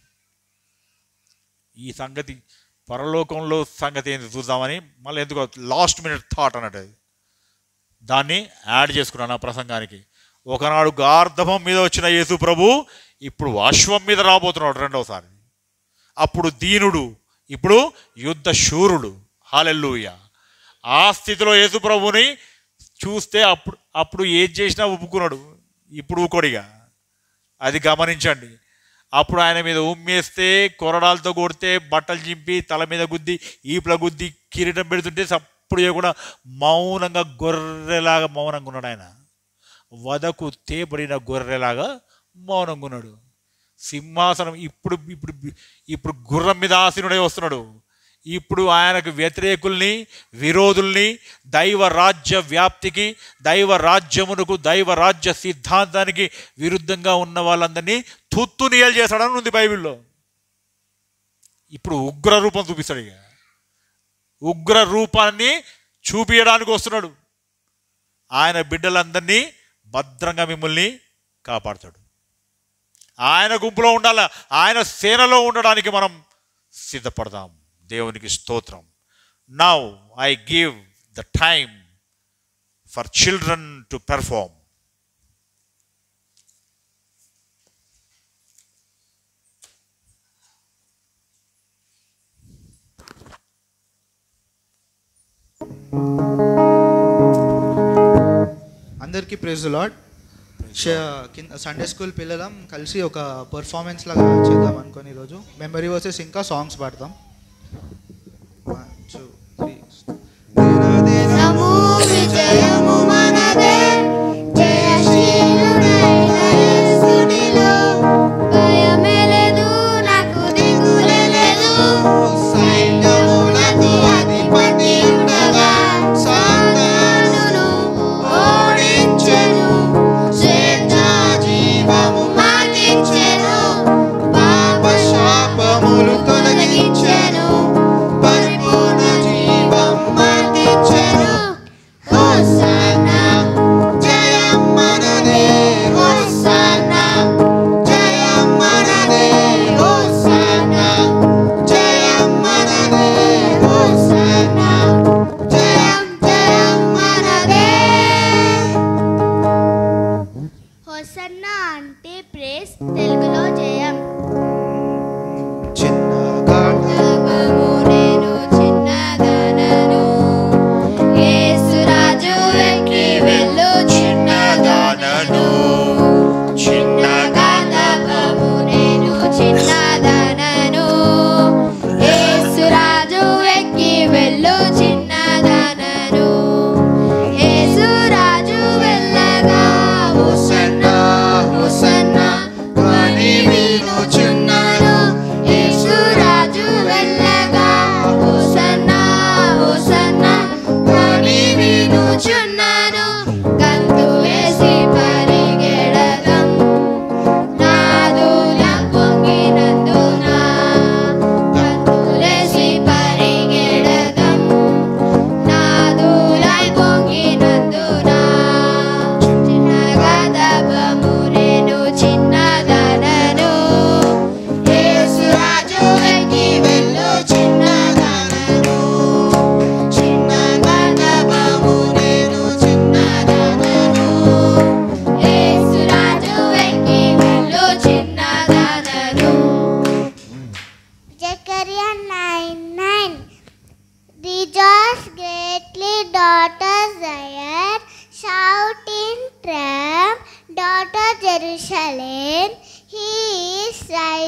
ఈ సంగతి పరలోకంలో సంగతి ఏంది చూద్దామని మళ్ళీ ఎందుకో లాస్ట్ మినిట్ థాట్ అన్నట్టు అది దాన్ని యాడ్ చేసుకున్నాను ఆ ప్రసంగానికి ఒకనాడు గార్ధమం మీద వచ్చిన యేసు ప్రభు ఇప్పుడు అశ్వం మీద రాబోతున్నాడు రెండవసారి అప్పుడు దీనుడు ఇప్పుడు యుద్ధ శూరుడు హాలెల్లుయ ఆ స్థితిలో యేసు ప్రభుని చూస్తే అప్పుడు అప్పుడు ఏది చేసినా ఒప్పుకున్నాడు ఇప్పుడు ఊకోడిగా అది గమనించండి అప్పుడు ఆయన మీద ఉమ్మేస్తే కొరడాలతో కొడితే బట్టలు చింపి తల మీద గుద్ది ఈపుల గుద్ది కిరీటం పెడుతుంటే సప్పుడు చేయకుండా మౌనంగా గొర్రెలాగా మౌనంగా ఉన్నాడు ఆయన వదకు తేబడిన గొర్రెలాగా మౌనంగా ఉన్నాడు సింహాసనం ఇప్పుడు ఇప్పుడు ఇప్పుడు గుర్రం మీద ఆసీనుడై వస్తున్నాడు ఇప్పుడు ఆయనకు వ్యతిరేకుల్ని విరోధుల్ని దైవ రాజ్య వ్యాప్తికి దైవ రాజ్యమునకు దైవ రాజ్య సిద్ధాంతానికి విరుద్ధంగా ఉన్న వాళ్ళందరినీ తుత్తు నియలు చేస్తాడని ఉంది బైబిల్లో ఇప్పుడు ఉగ్ర రూపం చూపిస్తాడు ఇక ఉగ్ర రూపాన్ని చూపించడానికి వస్తున్నాడు ఆయన బిడ్డలందరినీ భద్రంగా మిమ్మల్ని కాపాడుతాడు ఆయన గుంపులో ఉండాల ఆయన సేనలో ఉండడానికి మనం సిద్ధపడదాం దేవునికి స్తోత్రం now I give the time for children to perform అందరికీ ప్రైజ్ లాడ్ కింద సండే స్కూల్ పిల్లలం కలిసి ఒక పర్ఫార్మెన్స్ లాగా చేద్దాం అనుకొని ఈరోజు మెమరీ వర్సెస్ ఇంకా సాంగ్స్ పాడతాం One, two, three. దినము విజయము మనదే జయశీలుడైన యేసునిలో భయమెలేదు నాకు దిగులే లేదు సైన్యములకు అధిపతి ఉండగా సాతానును ఓడించెను శ్వేత జీవము మాకించెను పాప శాపములు తొలగించెను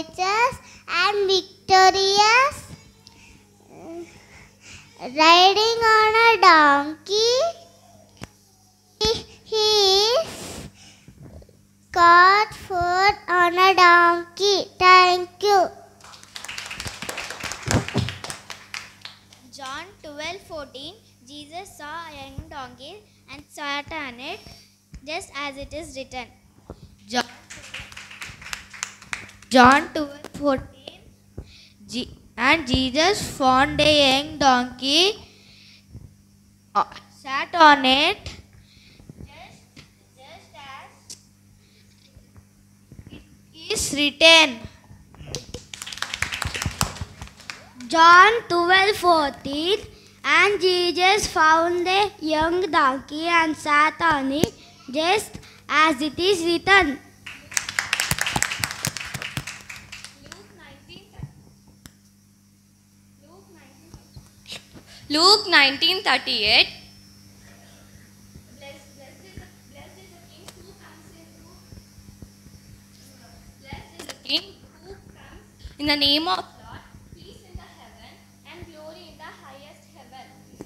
courageous and victorious, riding on a donkey. He is caught for on a donkey. Thank you. John 12 14 Jesus saw a young donkey and sat on it, just as it is written. John, John 12 14 Je- And Jesus found a young donkey, uh, sat on it, just, just as it is written. John 12 14 And Jesus found a young donkey and sat on it, just as it is written. Luke 1938 In the name of Lord, peace in the heaven and glory in the highest heaven.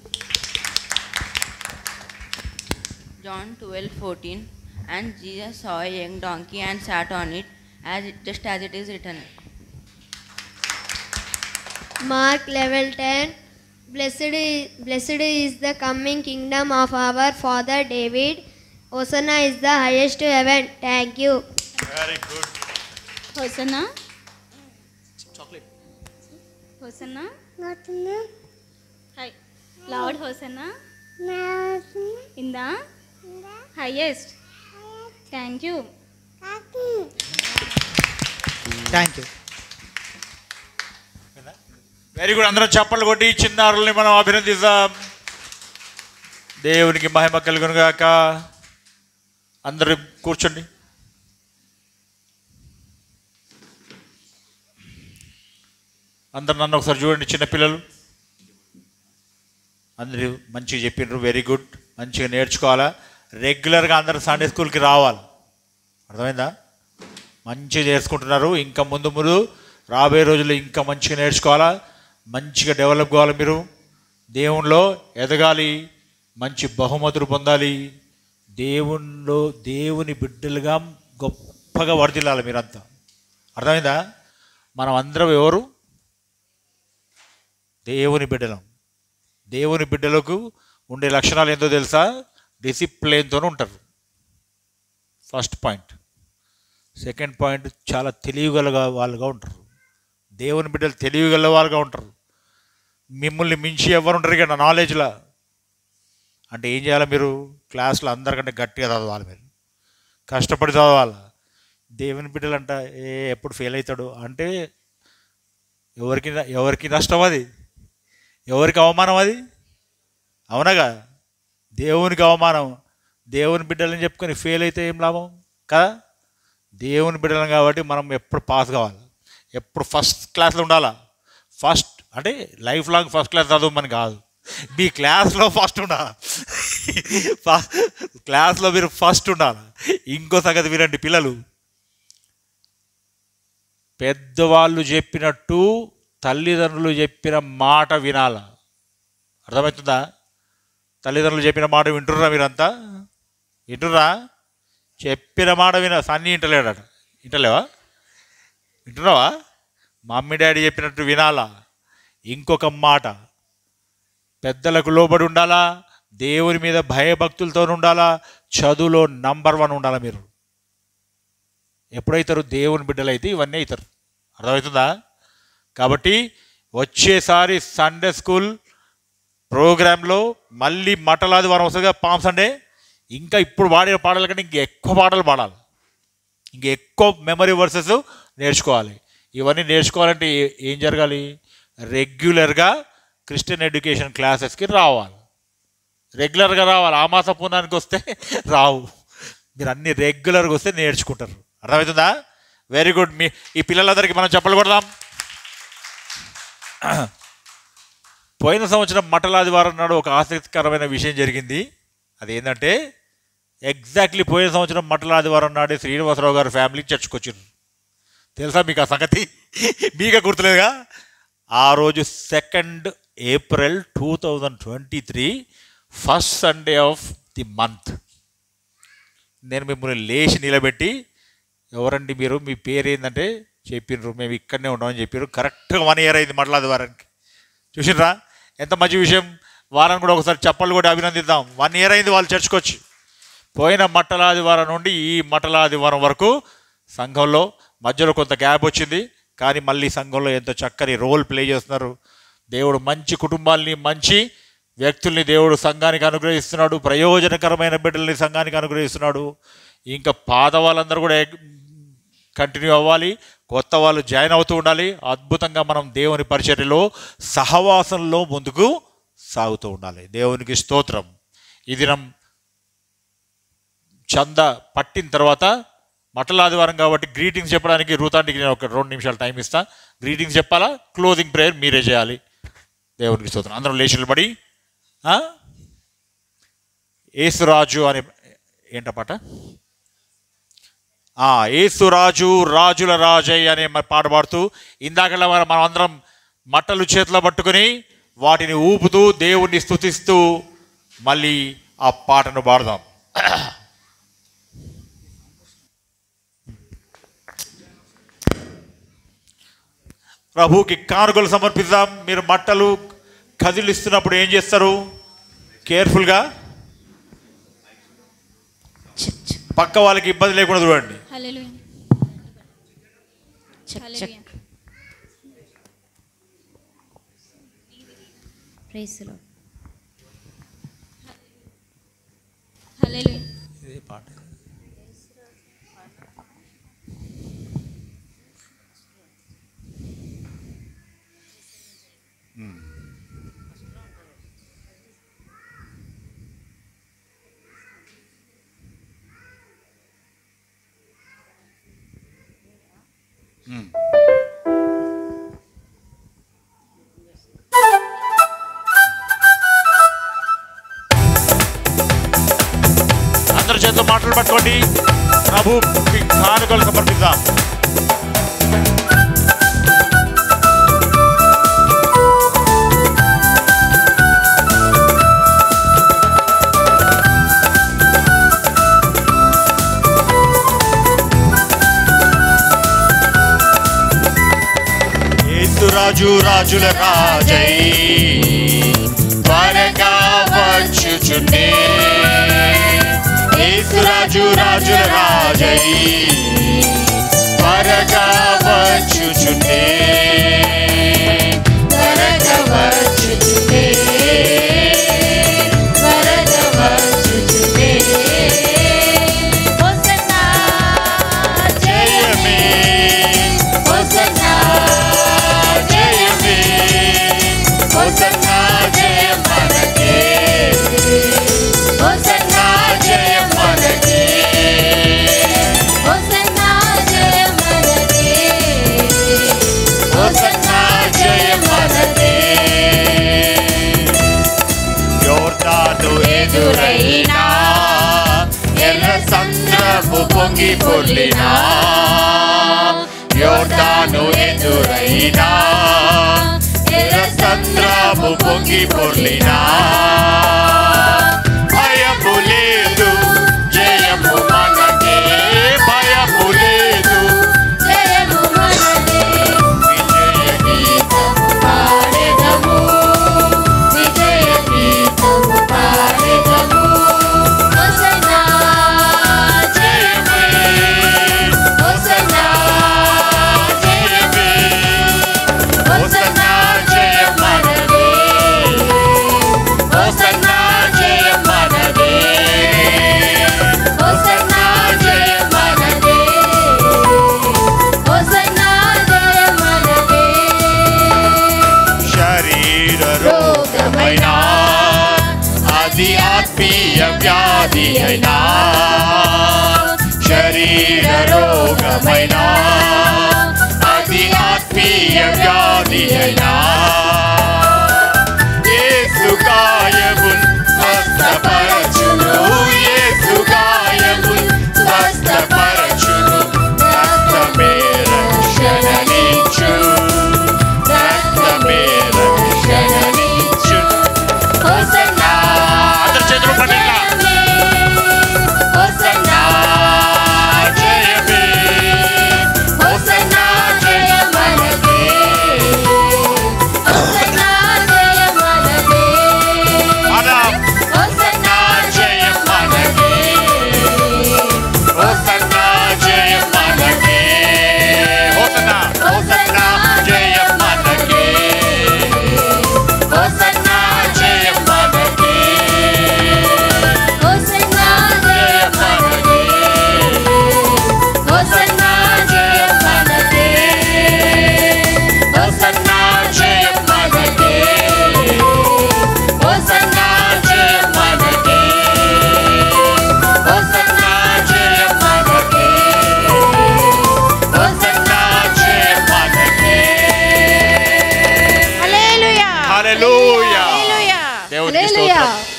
John 12 14 And Jesus saw a young donkey and sat on it, as it, just as it is written. Mark level 10 Blessed is, blessed is the coming kingdom of our father David. Hosanna is the highest heaven. Thank you. Very good Hosanna. Chocolate Hosanna. Not Hi. Loud Hosanna. In the highest. Thank you. Thank you very good అందరం చప్పట్లు కొట్టి చిన్నారుల్ని మనం అభినందిద్దాం దేవునికి మహిమ కలుగును గాక అందరు కూర్చోండి అందరు నన్ను ఒకసారి చూడండి చిన్నపిల్లలు అందరూ మంచిగా చెప్పిండ్రు వెరీ గుడ్ మంచిగా నేర్చుకోవాలా రెగ్యులర్గా అందరు సండే స్కూల్కి రావాలి అర్థమైందా మంచిగా చేసుకుంటున్నారు ఇంకా ముందు ముందు రాబోయే రోజుల్లో ఇంకా మంచిగా నేర్చుకోవాలా మంచిగా డెవలప్ కావాలి మీరు దేవునిలో ఎదగాలి మంచి బహుమతులు పొందాలి దేవునిలో దేవుని బిడ్డలుగా గొప్పగా వర్దిల్లాలి మీరంతా అర్థమైందా మనం అందరం ఎవరు దేవుని బిడ్డలం దేవుని బిడ్డలకు ఉండే లక్షణాలు ఏందో తెలుసా డిసిప్లిన్తో ఉంటారు ఫస్ట్ పాయింట్ సెకండ్ పాయింట్ చాలా తెలివిగల వాళ్ళుగా ఉంటారు దేవుని బిడ్డలు తెలివిగల వాళ్ళుగా ఉంటారు మిమ్మల్ని మించి ఎవరు ఉంటారు ఇక నాలెడ్జ్లో అంటే ఏం చేయాలి మీరు క్లాస్లో అందరికంటే గట్టిగా చదవాలి మీరు కష్టపడి చదవాలి దేవుని బిడ్డలు అంట ఏ ఎప్పుడు ఫెయిల్ అవుతాడు అంటే ఎవరికి ఎవరికి నష్టం అది ఎవరికి అవమానం అది అవునగా దేవునికి అవమానం దేవుని బిడ్డలని చెప్పుకొని ఫెయిల్ అయితే ఏం లాభం కదా దేవుని బిడ్డలం కాబట్టి మనం ఎప్పుడు పాస్ కావాలి ఎప్పుడు ఫస్ట్ క్లాస్లో ఉండాలా ఫస్ట్ అంటే లైఫ్ లాంగ్ ఫస్ట్ క్లాస్ చదవమని కాదు మీ క్లాస్లో ఫస్ట్ ఉండాలి క్లాస్లో మీరు ఫస్ట్ ఉండాలి ఇంకో సంగతి వినండి పిల్లలు పెద్దవాళ్ళు చెప్పినట్టు తల్లిదండ్రులు చెప్పిన మాట వినాల అర్థమవుతుందా తల్లిదండ్రులు చెప్పిన మాట వింటుర్రా మీరంతా వింటుర్రా చెప్పిన మాట విన సన్నీ వింటలేడట వింటలేవా వింటున్నావా మమ్మీ డాడీ చెప్పినట్టు వినాలా ఇంకొక మాట పెద్దలకు లోబడి ఉండాలా దేవుని మీద భయభక్తులతో ఉండాలా చదువులో నంబర్ వన్ ఉండాలా మీరు ఎప్పుడైతారు దేవుని బిడ్డలైతే ఇవన్నీ అవుతారు అర్థమవుతుందా కాబట్టి వచ్చేసారి సండే స్కూల్ ప్రోగ్రాంలో మళ్ళీ మటలాది వారం వస్తుందిగా పామ్ సండే ఇంకా ఇప్పుడు పాడిన పాటల కంటే ఇంకా ఎక్కువ పాటలు పాడాలి ఇంకా ఎక్కువ మెమరీ వర్సెస్ నేర్చుకోవాలి ఇవన్నీ నేర్చుకోవాలంటే ఏ- ఏం జరగాలి రెగ్యులర్గా క్రిస్టియన్ ఎడ్యుకేషన్ క్లాసెస్కి రావాలి రెగ్యులర్గా రావాలి ఆ మాస పుణ్యానికి వస్తే రావు మీరు అన్ని రెగ్యులర్గా వస్తే నేర్చుకుంటారు అర్థమవుతుందా వెరీ గుడ్ మీ ఈ పిల్లలందరికీ మనం చెప్పలు కొడదాం పోయిన సంవత్సరం మటలాదివారం నాడు ఒక ఆసక్తికరమైన విషయం జరిగింది అదేంటంటే ఎగ్జాక్ట్లీ పోయిన సంవత్సరం మటలాదివారం నాడే శ్రీనివాసరావు గారి ఫ్యామిలీ చర్చకు వచ్చారు తెలుసా మీకు ఆ సంగతి మీకే గుర్తులేదుగా ఆ రోజు second April two thousand twenty three first Sunday of the month నేను మిమ్మల్ని లేచి నిలబెట్టి ఎవరండి మీరు మీ పేరు ఏంటంటే చెప్పినారు మేము ఇక్కడనే ఉన్నామని చెప్పారు కరెక్ట్గా వన్ ఇయర్ అయింది మట్లాది వారానికి చూసినరా ఎంత మంచి విషయం వారాన్ని కూడా ఒకసారి చెప్పలు కూడా అభినందిద్దాం వన్ ఇయర్ అయింది వాళ్ళు చర్చకొచ్చి పోయిన మట్టలాదివారం నుండి ఈ మట్టలాదివారం వరకు సంఘంలో మధ్యలో కొంత గ్యాప్ వచ్చింది కానీ మళ్ళీ సంఘంలో ఎంతో చక్కని రోల్ ప్లే చేస్తున్నారు దేవుడు మంచి కుటుంబాల్ని మంచి వ్యక్తుల్ని దేవుడు సంఘానికి అనుగ్రహిస్తున్నాడు ప్రయోజనకరమైన బిడ్డల్ని సంఘానికి అనుగ్రహిస్తున్నాడు ఇంకా పాత వాళ్ళందరూ కూడా కంటిన్యూ అవ్వాలి కొత్త వాళ్ళు జాయిన్ అవుతూ ఉండాలి అద్భుతంగా మనం దేవుని పరిచర్యలో సహవాసంలో ముందుకు సాగుతూ ఉండాలి దేవునికి స్తోత్రం ఈ దినం చంద పట్టిన తర్వాత మటల ఆదివారం కాబట్టి గ్రీటింగ్స్ చెప్పడానికి రూతాంటికి నేను ఒక రెండు నిమిషాలు టైం ఇస్తా గ్రీటింగ్స్ చెప్పాలా క్లోజింగ్ ప్రేయర్ మీరే చేయాలి దేవునికి స్తోత్రం అందరం లేచి నిలబడి ఆ? ఏసురాజు అనే ఏంట పాట ఆ, ఏసురాజు రాజుల రాజయ్య అనే మ- పాట పాడుతూ ఇందాకలా మనం మనం అందరం మట్టలు చేతిలో పట్టుకొని వాటిని ఊపుతూ దేవుణ్ణి స్తుతిస్తూ మళ్ళీ ఆ పాటను పాడదాం ప్రభుకి కానుకలు సమర్పిద్దాం మీరు మట్టలు కదిలిస్తున్నప్పుడు ఏం చేస్తారు కేర్ఫుల్గా పక్క వాళ్ళకి ఇబ్బంది లేకుండా చూడండి హల్లెలూయా చెక్ హల్లెలూయా చెక్ ప్రైజ్ లార్డ్ హల్లెలూయా ఇదే పాట అందరి చేతిలో మాటలు పట్టుకోండి ప్రభు కానుకలు సమర్పిద్దాం రాజు రాజుల రాజై త్వరగా వచ్చుచుండే యేసురాజు రాజుల రాజై త్వరగా వచ్చుచుండే త్వరగా వచ్చుచుండే త్వరగా వచ్చుచుండే హోసన్నా జయమే హోసన్నా జయమే హోసన్నా జయం మనకే హోసన్నా జయం మనకే హోసన్నా జయ మనదే హోసన్నా జయం మనకే యోర్దాను ఎదురైనా ఎర్ర సంద్రము పొంగి పొర్లినా యోర్దాను ఎదురైనా ఎర్ర సంద్రము పొంగి పొర్లినా భయము లేదు జయము మనకే భయము లేదు జయము మనదే విజయ గీతము పాడెదము విజయ గీతము పాడెదము హోసన్నా జయమే హోసన్నా జయమే హోసన్నా జయ మనదే హోసన్నా జయ మనదే హోసన్నా జయ మనదే హోసన్నా జయ మనదే శరీర రోగమైనా అది ఆత్మీయ వ్యాధి అయినా శరీర రోగమైనా అది ఆత్మీయ వ్యాధి అయినా యేసు గాయముల్ స్వస్థపరచును యేసు గాయముల్ స్వస్థపరచును రక్తమే రక్ష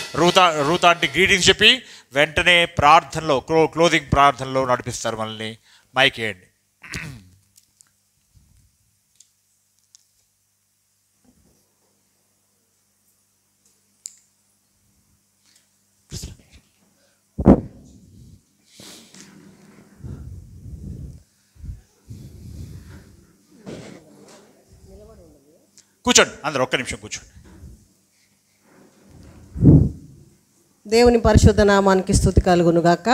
రూతా రూతా అంటే గ్రీటింగ్స్ చెప్పి వెంటనే ప్రార్థనలో క్లో క్లోజింగ్ ప్రార్థనలో నడిపిస్తారు మనల్ని మైక్ వేయండి కూర్చోండి అందరు ఒక్క నిమిషం కూర్చోండి దేవుని పరిశుద్ధ నామానికి స్థుతి కలుగును గాక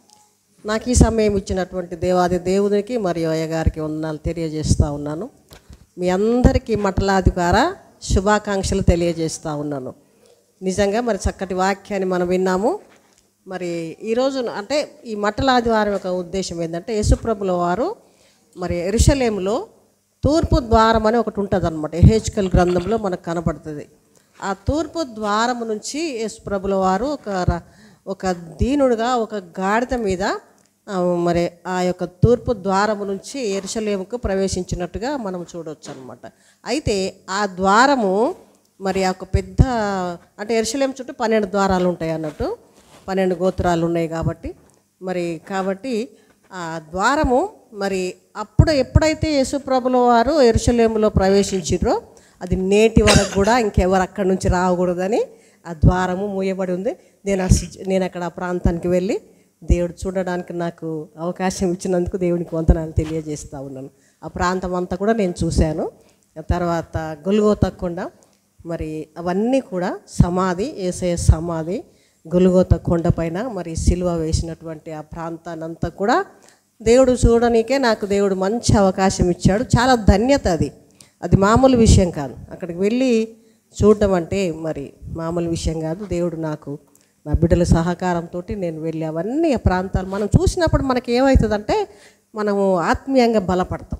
నాకు ఈ సమయం ఇచ్చినటువంటి దేవాది దేవునికి మరియు అయ్యగారికి వందనాలు తెలియజేస్తూ ఉన్నాను మీ అందరికీ మటలాది ద్వారా శుభాకాంక్షలు తెలియజేస్తూ ఉన్నాను నిజంగా మరి చక్కటి వాక్యాన్ని మనం విన్నాము మరి ఈరోజు అంటే ఈ మట్టల ఆదివారం యొక్క ఉద్దేశం ఏంటంటే యేసుప్రభుల వారు మరి ఎరుషలేములో తూర్పు ద్వారం అని ఒకటి ఉంటుంది అనమాట ఎహెచ్కల్ గ్రంథంలో మనకు కనబడుతుంది ఆ తూర్పు ద్వారము నుంచి యేసుప్రభుల వారు ఒక ర- ఒక దీనుడుగా ఒక గాడిద మీద ఆ, మరి ఆ యొక్క తూర్పు ద్వారము నుంచి ఎరుషలేముకు ప్రవేశించినట్టుగా మనం చూడవచ్చు అనమాట అయితే ఆ ద్వారము మరి ఆ ఒక పెద్ద అంటే ఎరుషలేం చుట్టూ పన్నెండు ద్వారాలు ఉంటాయి అన్నట్టు పన్నెండు గోత్రాలు ఉన్నాయి కాబట్టి మరి కాబట్టి ఆ ద్వారము మరి అప్పుడు ఎప్పుడైతే యేసుప్రభుల వారు ఎరుషలేములో ప్రవేశించిర్రో అది నేటి వరకు కూడా ఇంకెవరు అక్కడి నుంచి రాకూడదని ఆ ద్వారము మూయబడి ఉంది నేను ఆ సిచ్- నేను అక్కడ ఆ ప్రాంతానికి వెళ్ళి దేవుడు చూడడానికి నాకు అవకాశం ఇచ్చినందుకు దేవునికి వంతనాలు తెలియజేస్తూ ఉన్నాను ఆ ప్రాంతం అంతా కూడా నేను చూశాను ఆ తర్వాత గొలుగోతకొండ మరి అవన్నీ కూడా సమాధి ఏసయ సమాధి గొలుగోత కొండపైన మరి సిలువ వేసినటువంటి ఆ ప్రాంతాన్ని అంతా కూడా దేవుడు చూడనీకే నాకు దేవుడు మంచి అవకాశం ఇచ్చాడు చాలా ధన్యత అది అది మామూలు విషయం కాదు అక్కడికి వెళ్ళి చూడడం అంటే మరి మామూలు విషయం కాదు దేవుడు నాకు నా బిడ్డల సహకారంతో నేను వెళ్ళి అవన్నీ ఆ ప్రాంతాలు మనం చూసినప్పుడు మనకి ఏమవుతుందంటే మనము ఆత్మీయంగా బలపడతాం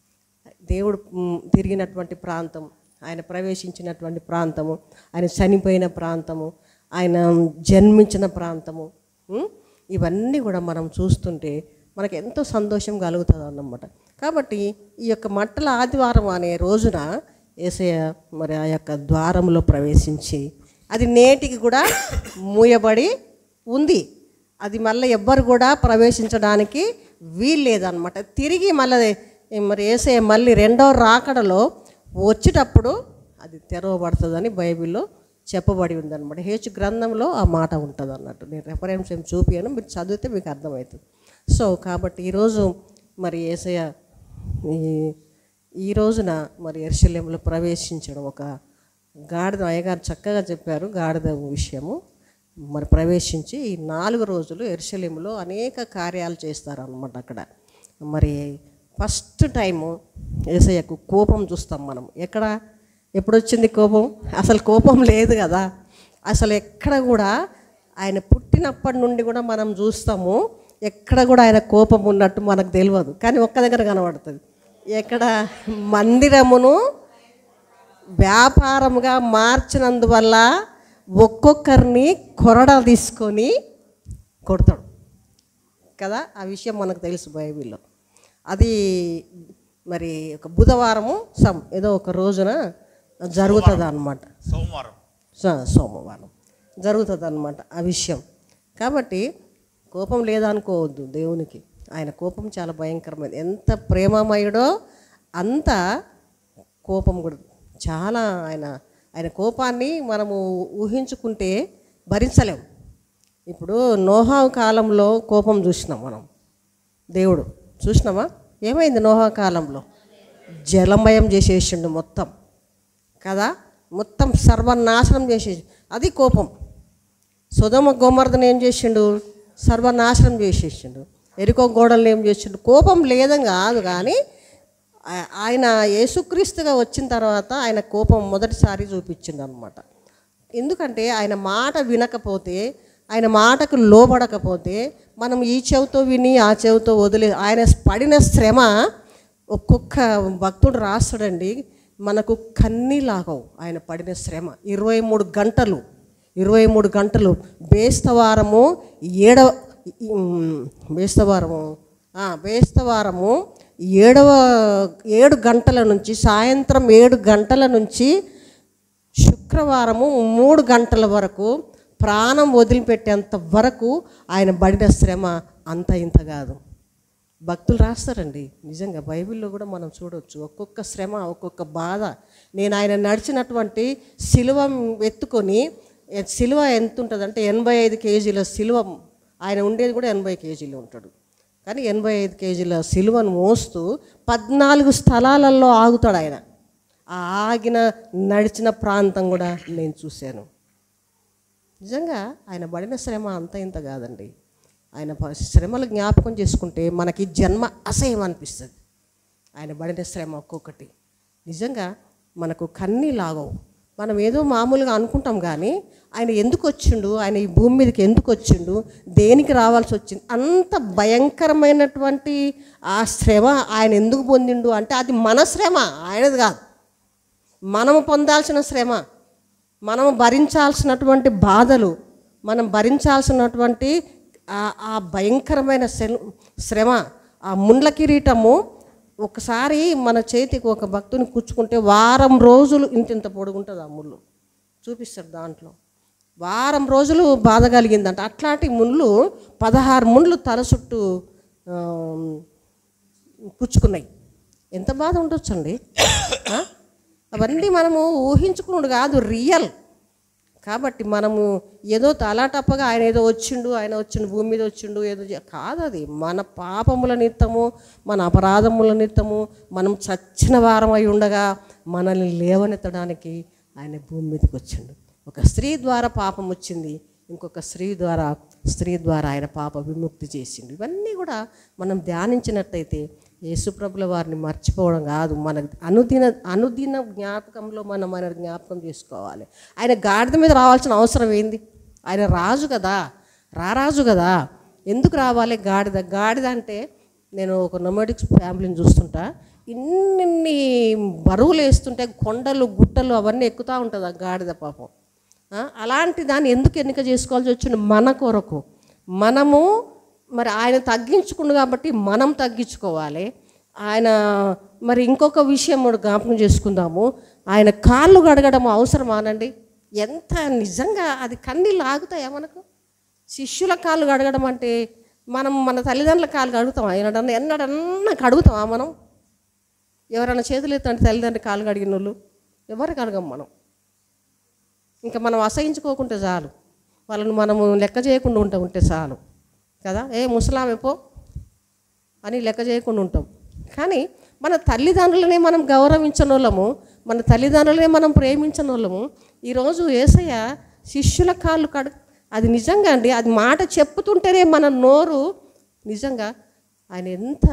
దేవుడు మ్, తిరిగినటువంటి ప్రాంతం ఆయన ప్రవేశించినటువంటి ప్రాంతము ఆయన చనిపోయిన ప్రాంతము ఆయన జన్మించిన ప్రాంతము మ్, ఇవన్నీ కూడా మనం చూస్తుంటే మనకు ఎంతో సంతోషం కలుగుతుంది అన్నమాట కాబట్టి ఈ యొక్క మట్టల ఆదివారం అనే రోజున ఏసయ్య మరి ఆ యొక్క ద్వారంలో ప్రవేశించి అది నేటికి కూడా మూయబడి ఉంది అది మళ్ళీ ఎవ్వరు కూడా ప్రవేశించడానికి వీల్లేదన్నమాట తిరిగి మళ్ళీ మరి వేసే మళ్ళీ రెండో రాకడలో వచ్చేటప్పుడు అది తెరవబడుతుందని బైబిల్లో చెప్పబడి ఉందన్నమాట హేచు గ్రంథంలో ఆ మాట ఉంటుంది అన్నట్టు నేను రెఫరెన్స్ ఏం చూపియాను మీరు చదివితే మీకు అర్థమవుతుంది సో కాబట్టి ఈరోజు మరి ఏసయ్య ఈ ఈ రోజున మరి ఎర్షల్యంలో ప్రవేశించడం ఒక గాడిద అయ్యగారు చక్కగా చెప్పారు గాడిద విషయము మరి ప్రవేశించి ఈ నాలుగు రోజులు ఎర్షలేములో అనేక కార్యాలు చేస్తారన్నమాట అక్కడ మరి ఫస్ట్ టైము ఏసయ్యకు కోపం చూస్తాం మనం ఎక్కడ ఎప్పుడు వచ్చింది కోపం అసలు కోపం లేదు కదా అసలు ఎక్కడ కూడా ఆయన పుట్టినప్పటి నుండి కూడా మనం చూస్తాము ఎక్కడ కూడా ఆయన కోపం ఉన్నట్టు మనకు తెలియదు కానీ ఒక్క దగ్గర కనబడుతుంది ఎక్కడ మందిరమును వ్యాపారముగా మార్చినందువల్ల ఒక్కొక్కరిని కొరడ తీసుకొని కొడతాడు కదా ఆ విషయం మనకు తెలుసు బైబిల్లో అది మరి ఒక బుధవారము సమ్ ఏదో ఒక రోజున జరుగుతుంది అనమాట సోమవారం సోమవారం జరుగుతుంది అనమాట ఆ విషయం కాబట్టి కోపం లేదనుకోవద్దు దేవునికి ఆయన కోపం చాలా భయంకరమైనది ఎంత ప్రేమమయుడో అంత కోపం కూడా చాలా ఆయన ఆయన కోపాన్ని మనము ఊహించుకుంటే భరించలేం ఇప్పుడు నోహావు కాలంలో కోపం చూసినాం మనం దేవుడు చూసినామా ఏమైంది నోహా కాలంలో జలమయం చేసేసిండు మొత్తం కదా మొత్తం సర్వనాశనం చేసేసి అది కోపం సుధమ గోమర్దన ఏం చేసిండు సర్వనాశనం చేసేసిండు ఎరుకో గోడలను ఏం చేసిండు కోపం లేదని కాదు కానీ ఆ- ఆయన యేసుక్రీస్తుగా వచ్చిన తర్వాత ఆయన కోపం మొదటిసారి చూపించిండు అనమాట ఎందుకంటే ఆయన మాట వినకపోతే ఆయన మాటకు లోబడకపోతే మనం ఈ చెవితో విని ఆ చెవితో వదిలే ఆయన పడిన శ్రమ ఒక్కొక్క భక్తుడు రాస్తాడండి మనకు కన్నీలాగవు ఆయన పడిన శ్రమ ఇరవై మూడు గంటలు ఇరవై మూడు గంటలు బేస్తవారము ఏడవ ఉమ్, బేస్తవారము ఆ, బేస్తవారము ఏడవ ఏడు గంటల నుంచి సాయంత్రం ఏడు గంటల నుంచి శుక్రవారము మూడు గంటల వరకు ప్రాణం వదిలిపెట్టేంత వరకు ఆయన పడిన శ్రమ అంత ఇంత కాదు భక్తులు రాస్తారండి నిజంగా బైబిల్లో కూడా మనం చూడవచ్చు ఒక్కొక్క శ్రమ ఒక్కొక్క బాధ నేను ఆయన నడిచినటువంటి సిలువ ఎత్తుకొని ఎ- సిలువ ఎంత ఉంటుంది అంటే ఎనభై ఐదు కేజీల సిలువ ఆయన ఉండేది కూడా ఎనభై కేజీలు ఉంటాడు కానీ ఎనభై ఐదు కేజీల సిలువను మోస్తూ పద్నాలుగు స్థలాలలో ఆగుతాడు ఆయన ఆ ఆగిన నడిచిన ప్రాంతం కూడా నేను చూశాను నిజంగా ఆయన పడిన శ్రమ అంత ఇంత కాదండి ఆయన ప- శ్రమలు జ్ఞాపకం చేసుకుంటే మనకి జన్మ అసహ్యం అనిపిస్తుంది ఆయన పడిన శ్రమ ఒక్కొక్కటి నిజంగా మనకు కన్నీ లాగవు మనం ఏదో మామూలుగా అనుకుంటాం కానీ ఆయన ఎందుకు వచ్చిండు ఆయన ఈ భూమి మీదకి ఎందుకు వచ్చిండు దేనికి రావాల్సి వచ్చింది అంత భయంకరమైనటువంటి ఆ శ్రమ ఆయన ఎందుకు పొందిండు అంటే అది మన శ్రమ ఆయనది కాదు మనము పొందాల్సిన శ్రమ మనము భరించాల్సినటువంటి బాధలు మనం భరించాల్సినటువంటి ఆ- ఆ భయంకరమైన శెల్- శ్రమ ఆ ముండ్ల కిరీటము ఒకసారి మన చేతికి ఒక భక్తుని కూర్చుకుంటే వారం రోజులు ఇంత ఇంత పొడుగుంటుంది ఆ ముళ్ళు చూపిస్తారు దాంట్లో వారం రోజులు బాధ కలిగిందంట అట్లాంటి ముళ్ళు పదహారు ముండ్లు తల చుట్టూ ఆ, పుచ్చుకున్నాయి ఎంత బాధ ఉండొచ్చండి ఆ? అవన్నీ మనము ఊహించుకున్నాడు కాదు రియల్ కాబట్టి మనము ఏదో తలాటప్పగా ఆయన ఏదో వచ్చిండు ఆయన వచ్చిండు భూమి మీద వచ్చిండు ఏదో చే- కాదు అది మన పాపముల నిత్తము మన అపరాధముల నిత్తము మనం చచ్చిన వారం అయి ఉండగా మనల్ని లేవనెత్తడానికి ఆయన భూమి మీదకి వచ్చిండు ఒక స్త్రీ ద్వారా పాపం వచ్చింది ఇంకొక స్త్రీ ద్వారా స్త్రీ ద్వారా ఆయన పాప విముక్తి చేసిండు ఇవన్నీ కూడా మనం ధ్యానించినట్టయితే యేసుప్రభుల వారిని మర్చిపోవడం కాదు మన అనుదిన అనుదిన జ్ఞాపకంలో మనం మన జ్ఞాపకం చేసుకోవాలి ఆయన గాడిద మీద రావాల్సిన అవసరం ఏంది ఆయన రాజు కదా రారాజు కదా ఎందుకు రావాలి గాడిద గాడిద అంటే నేను ఒక నొమాటిక్స్ ఫ్యామిలీని చూస్తుంటా ఇన్ని బరువులు వేస్తుంటే కొండలు గుట్టలు అవన్నీ ఎక్కుతూ ఉంటుంది ఆ గాడిద పాపం ఆ, అలాంటి దాన్ని ఎందుకు ఎన్నిక చేసుకోవాల్సి వచ్చింది మన కొరకు మనము మరి ఆయన తగ్గించుకుండు కాబట్టి మనం తగ్గించుకోవాలి ఆయన మరి ఇంకొక విషయం కూడా జ్ఞాపకం చేసుకుందాము ఆయన కాళ్ళు గడగడం అవసరమానండి ఎంత నిజంగా అది కన్నీళ్ళు ఆగుతాయా మనకు శిష్యుల కాళ్ళు కడగడం అంటే మనం మన తల్లిదండ్రుల కాళ్ళు కడుగుతాం ఎన్నడన్నా ఎన్నడన్నా కడుగుతామా మనం ఎవరైనా చేతులు ఎత్తంటే తల్లిదండ్రుల కాళ్ళు కడిగిన వాళ్ళు ఎవరు కడగం మనం ఇంకా మనం అసహించుకోకుంటే చాలు వాళ్ళని మనము లెక్క చేయకుండా ఉంటా ఉంటే చాలు కదా ఏ ముసలామె పో అని లెక్క చేయకుండా ఉంటాం కానీ మన తల్లిదండ్రులనే మనం గౌరవించని వాళ్ళము మన తల్లిదండ్రులనే మనం ప్రేమించని వాళ్ళము ఈరోజు ఏసయ్య శిష్యుల కాళ్ళు కడు అది నిజంగా అండి అది మాట చెప్పుతుంటేనే మన నోరు నిజంగా ఆయన ఎంత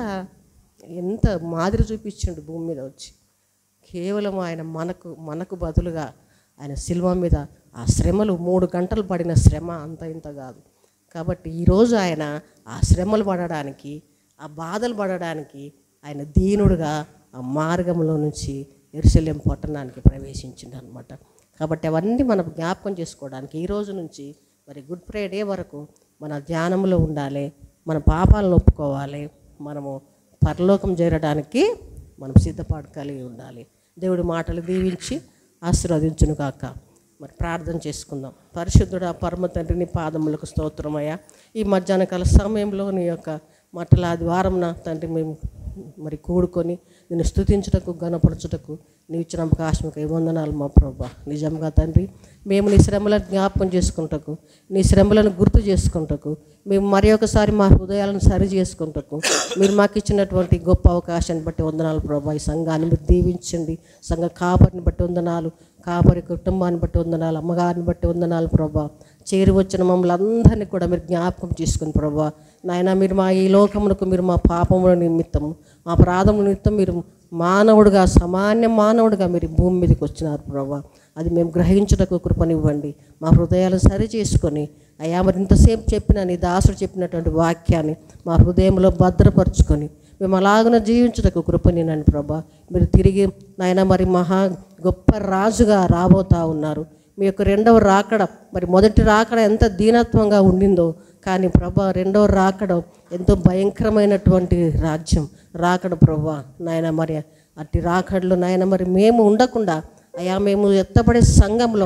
ఎంత మాదిరి చూపించిండు భూమి మీద వచ్చి కేవలం ఆయన మనకు మనకు బదులుగా ఆయన శిల్వ మీద ఆ శ్రమలు మూడు గంటలు పడిన శ్రమ అంత ఇంత కాదు కాబట్టి ఈరోజు ఆయన ఆ శ్రమలు పడడానికి ఆ బాధలు పడడానికి ఆయన దీనుడుగా ఆ మార్గంలో నుంచి ఎరుసలేం పట్టణానికి ప్రవేశించిండు అనమాట కాబట్టి అవన్నీ మనం జ్ఞాపకం చేసుకోవడానికి ఈ రోజు నుంచి మరి గుడ్ ఫ్రైడే వరకు మన ధ్యానంలో ఉండాలి మన పాపాలను ఒప్పుకోవాలి మనము పరలోకం చేరడానికి మనం సిద్ధపాటు కలిగి ఉండాలి దేవుడి మాటలు దీవించి ఆశీర్వదించును కాక మరి ప్రార్థన చేసుకుందాం పరిశుద్ధుడ పరమ తండ్రిని పాదములకు స్తోత్రమయ్యా ఈ మధ్యాహ్న కాల సమయంలో నీ యొక్క మట్టలాది వారం నా తండ్రి మేము మరి కూడుకొని నిన్ను స్తుతించుటకు గణపరచుటకు నీ ఇచ్చిన అవకాశంకై వందనాలు మా ప్రభా నిజంగా తండ్రి మేము నీ శ్రమలను జ్ఞాపకం చేసుకుంటకు నీ శ్రమలను గుర్తు చేసుకుంటకు మేము మరి ఒకసారి మా హృదయాలను సరి చేసుకుంటకు మీరు మాకు ఇచ్చినటువంటి గొప్ప అవకాశాన్ని బట్టి వందనాలు ప్రభా ఈ సంఘాన్ని మీరు దీవించండి సంఘ కాపరిని బట్టి వందనాలు కాపరి కుటుంబాన్ని బట్టి వందనాలు అమ్మగారిని బట్టి వందనాలు ప్రభా చేరి వచ్చిన మమ్మల్ని అందరినీ కూడా మీరు జ్ఞాపకం చేసుకుని ప్రభా నాయన మీరు మా ఈ లోకమునకు మీరు మా పాపముల నిమిత్తము మా అపరాధముల నిమిత్తం మీరు మానవుడుగా సామాన్య మానవుడిగా మీరు ఈ భూమి మీదకి వచ్చినారు ప్రభా అది మేము గ్రహించుటకు కృపనివ్వండి మా హృదయాలను సరి చేసుకొని అయ్యా మరి ఇంతసేపు చెప్పిన నీ దాసుడు చెప్పినటువంటి వాక్యాన్ని మా హృదయంలో భద్రపరుచుకొని మేము అలాగన జీవించుటకు కృపనినండి ప్రభా మీరు తిరిగి నాయన మరి మహా గొప్ప రాజుగా రాబోతా ఉన్నారు మీ యొక్క రెండవ రాకడ మరి మొదటి రాకడ ఎంత దీనత్వంగా ఉండిందో కానీ ప్రభా రెండవ రాకడ ఎంతో భయంకరమైనటువంటి రాజ్యం రాకడ ప్రభా నాయన మరి అట్టి రాకడలో నాయన మరి మేము ఉండకుండా అయా మేము ఎత్తపడే సంఘంలో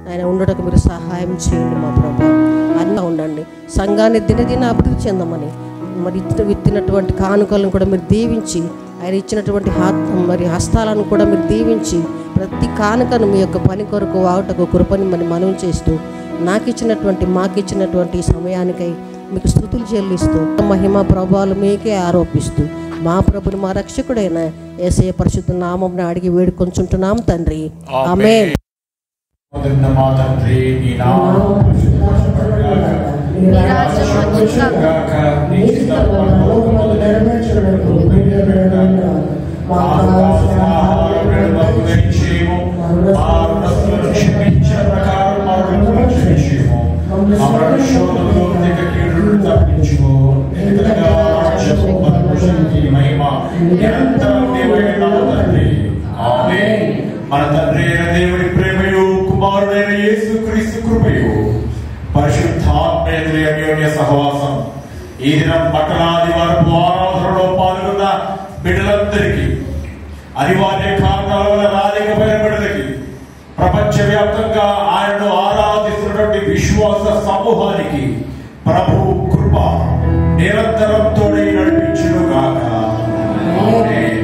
ఆయన ఉండటకు మీరు సహాయం చేయండి మా ప్రభా అన్నీ ఉండండి సంఘాన్ని దినదిన అభివృద్ధి చెందమని మరి ఇచ్చిన విత్తినటువంటి కానుకలను కూడా మీరు దీవించి ఆయన ఇచ్చినటువంటి హాత్ మరి హస్తాలను కూడా మీరు దీవించి ప్రతి కానుకను మీ యొక్క పని కొరకు వాగుటకు కృపని మరి మనవి చేస్తూ నాకు ఇచ్చినటువంటి మాకు ఇచ్చినటువంటి ఈ సమయానికై మీకు స్థుతులు చెల్లిస్తూ మహిమ ప్రభావాలు మీకే ఆరోపిస్తూ మా ప్రభుని మా రక్షకుడైన ఏసయ పరిశుద్ధ నామం అడిగి వేడుకొంచుంటున్నాం తండ్రి ఆమె మొదటిన మా తండ్రి నీ నామం పరిశుద్ధపరచబడుగాక. నీ రాజ్యం వచ్చుగాక. నీ చిత్తం పరలోకమందు నెరవేర్చబడును. నెరవేరుగాక. మాకు కావలసిన ఆహారం మాకు దయచేయము. మా రుణస్తులను క్షమించిన ప్రకారం మా రుణములను క్షమించుము. మమ్మల్ని శోధనలో తెగ కీడును తప్పించుము. ఎందుకనగా రాజ్యము, బలము, శక్తి, మహిమ నిరంతరం నీవే ఉన్నావు తండ్రి. ఆమేన్. మన తండ్రి అయిన దేవుని ప్రేమయు కుమారుడైన యేసు క్రీస్తు కృపయు పరిశుద్ధాత్మేంద్రియ అన్యోన్య సహవాసం ఈ దినం పట్టణాది వరపు ఆరాధనలో పాల్గొన్న బిడ్డలందరికీ అనివార్య కారణాల వల్ల రాలేకపోయిన బిడ్డలకి ప్రపంచవ్యాప్తంగా ఆయనను ఆరాధిస్తున్నటువంటి విశ్వాస సమూహానికి ప్రభు కృప నిరంతరం తోడై నడిపించును గాక ఆమేన్.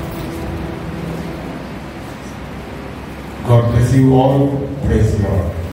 God bless you all. Praise the Lord.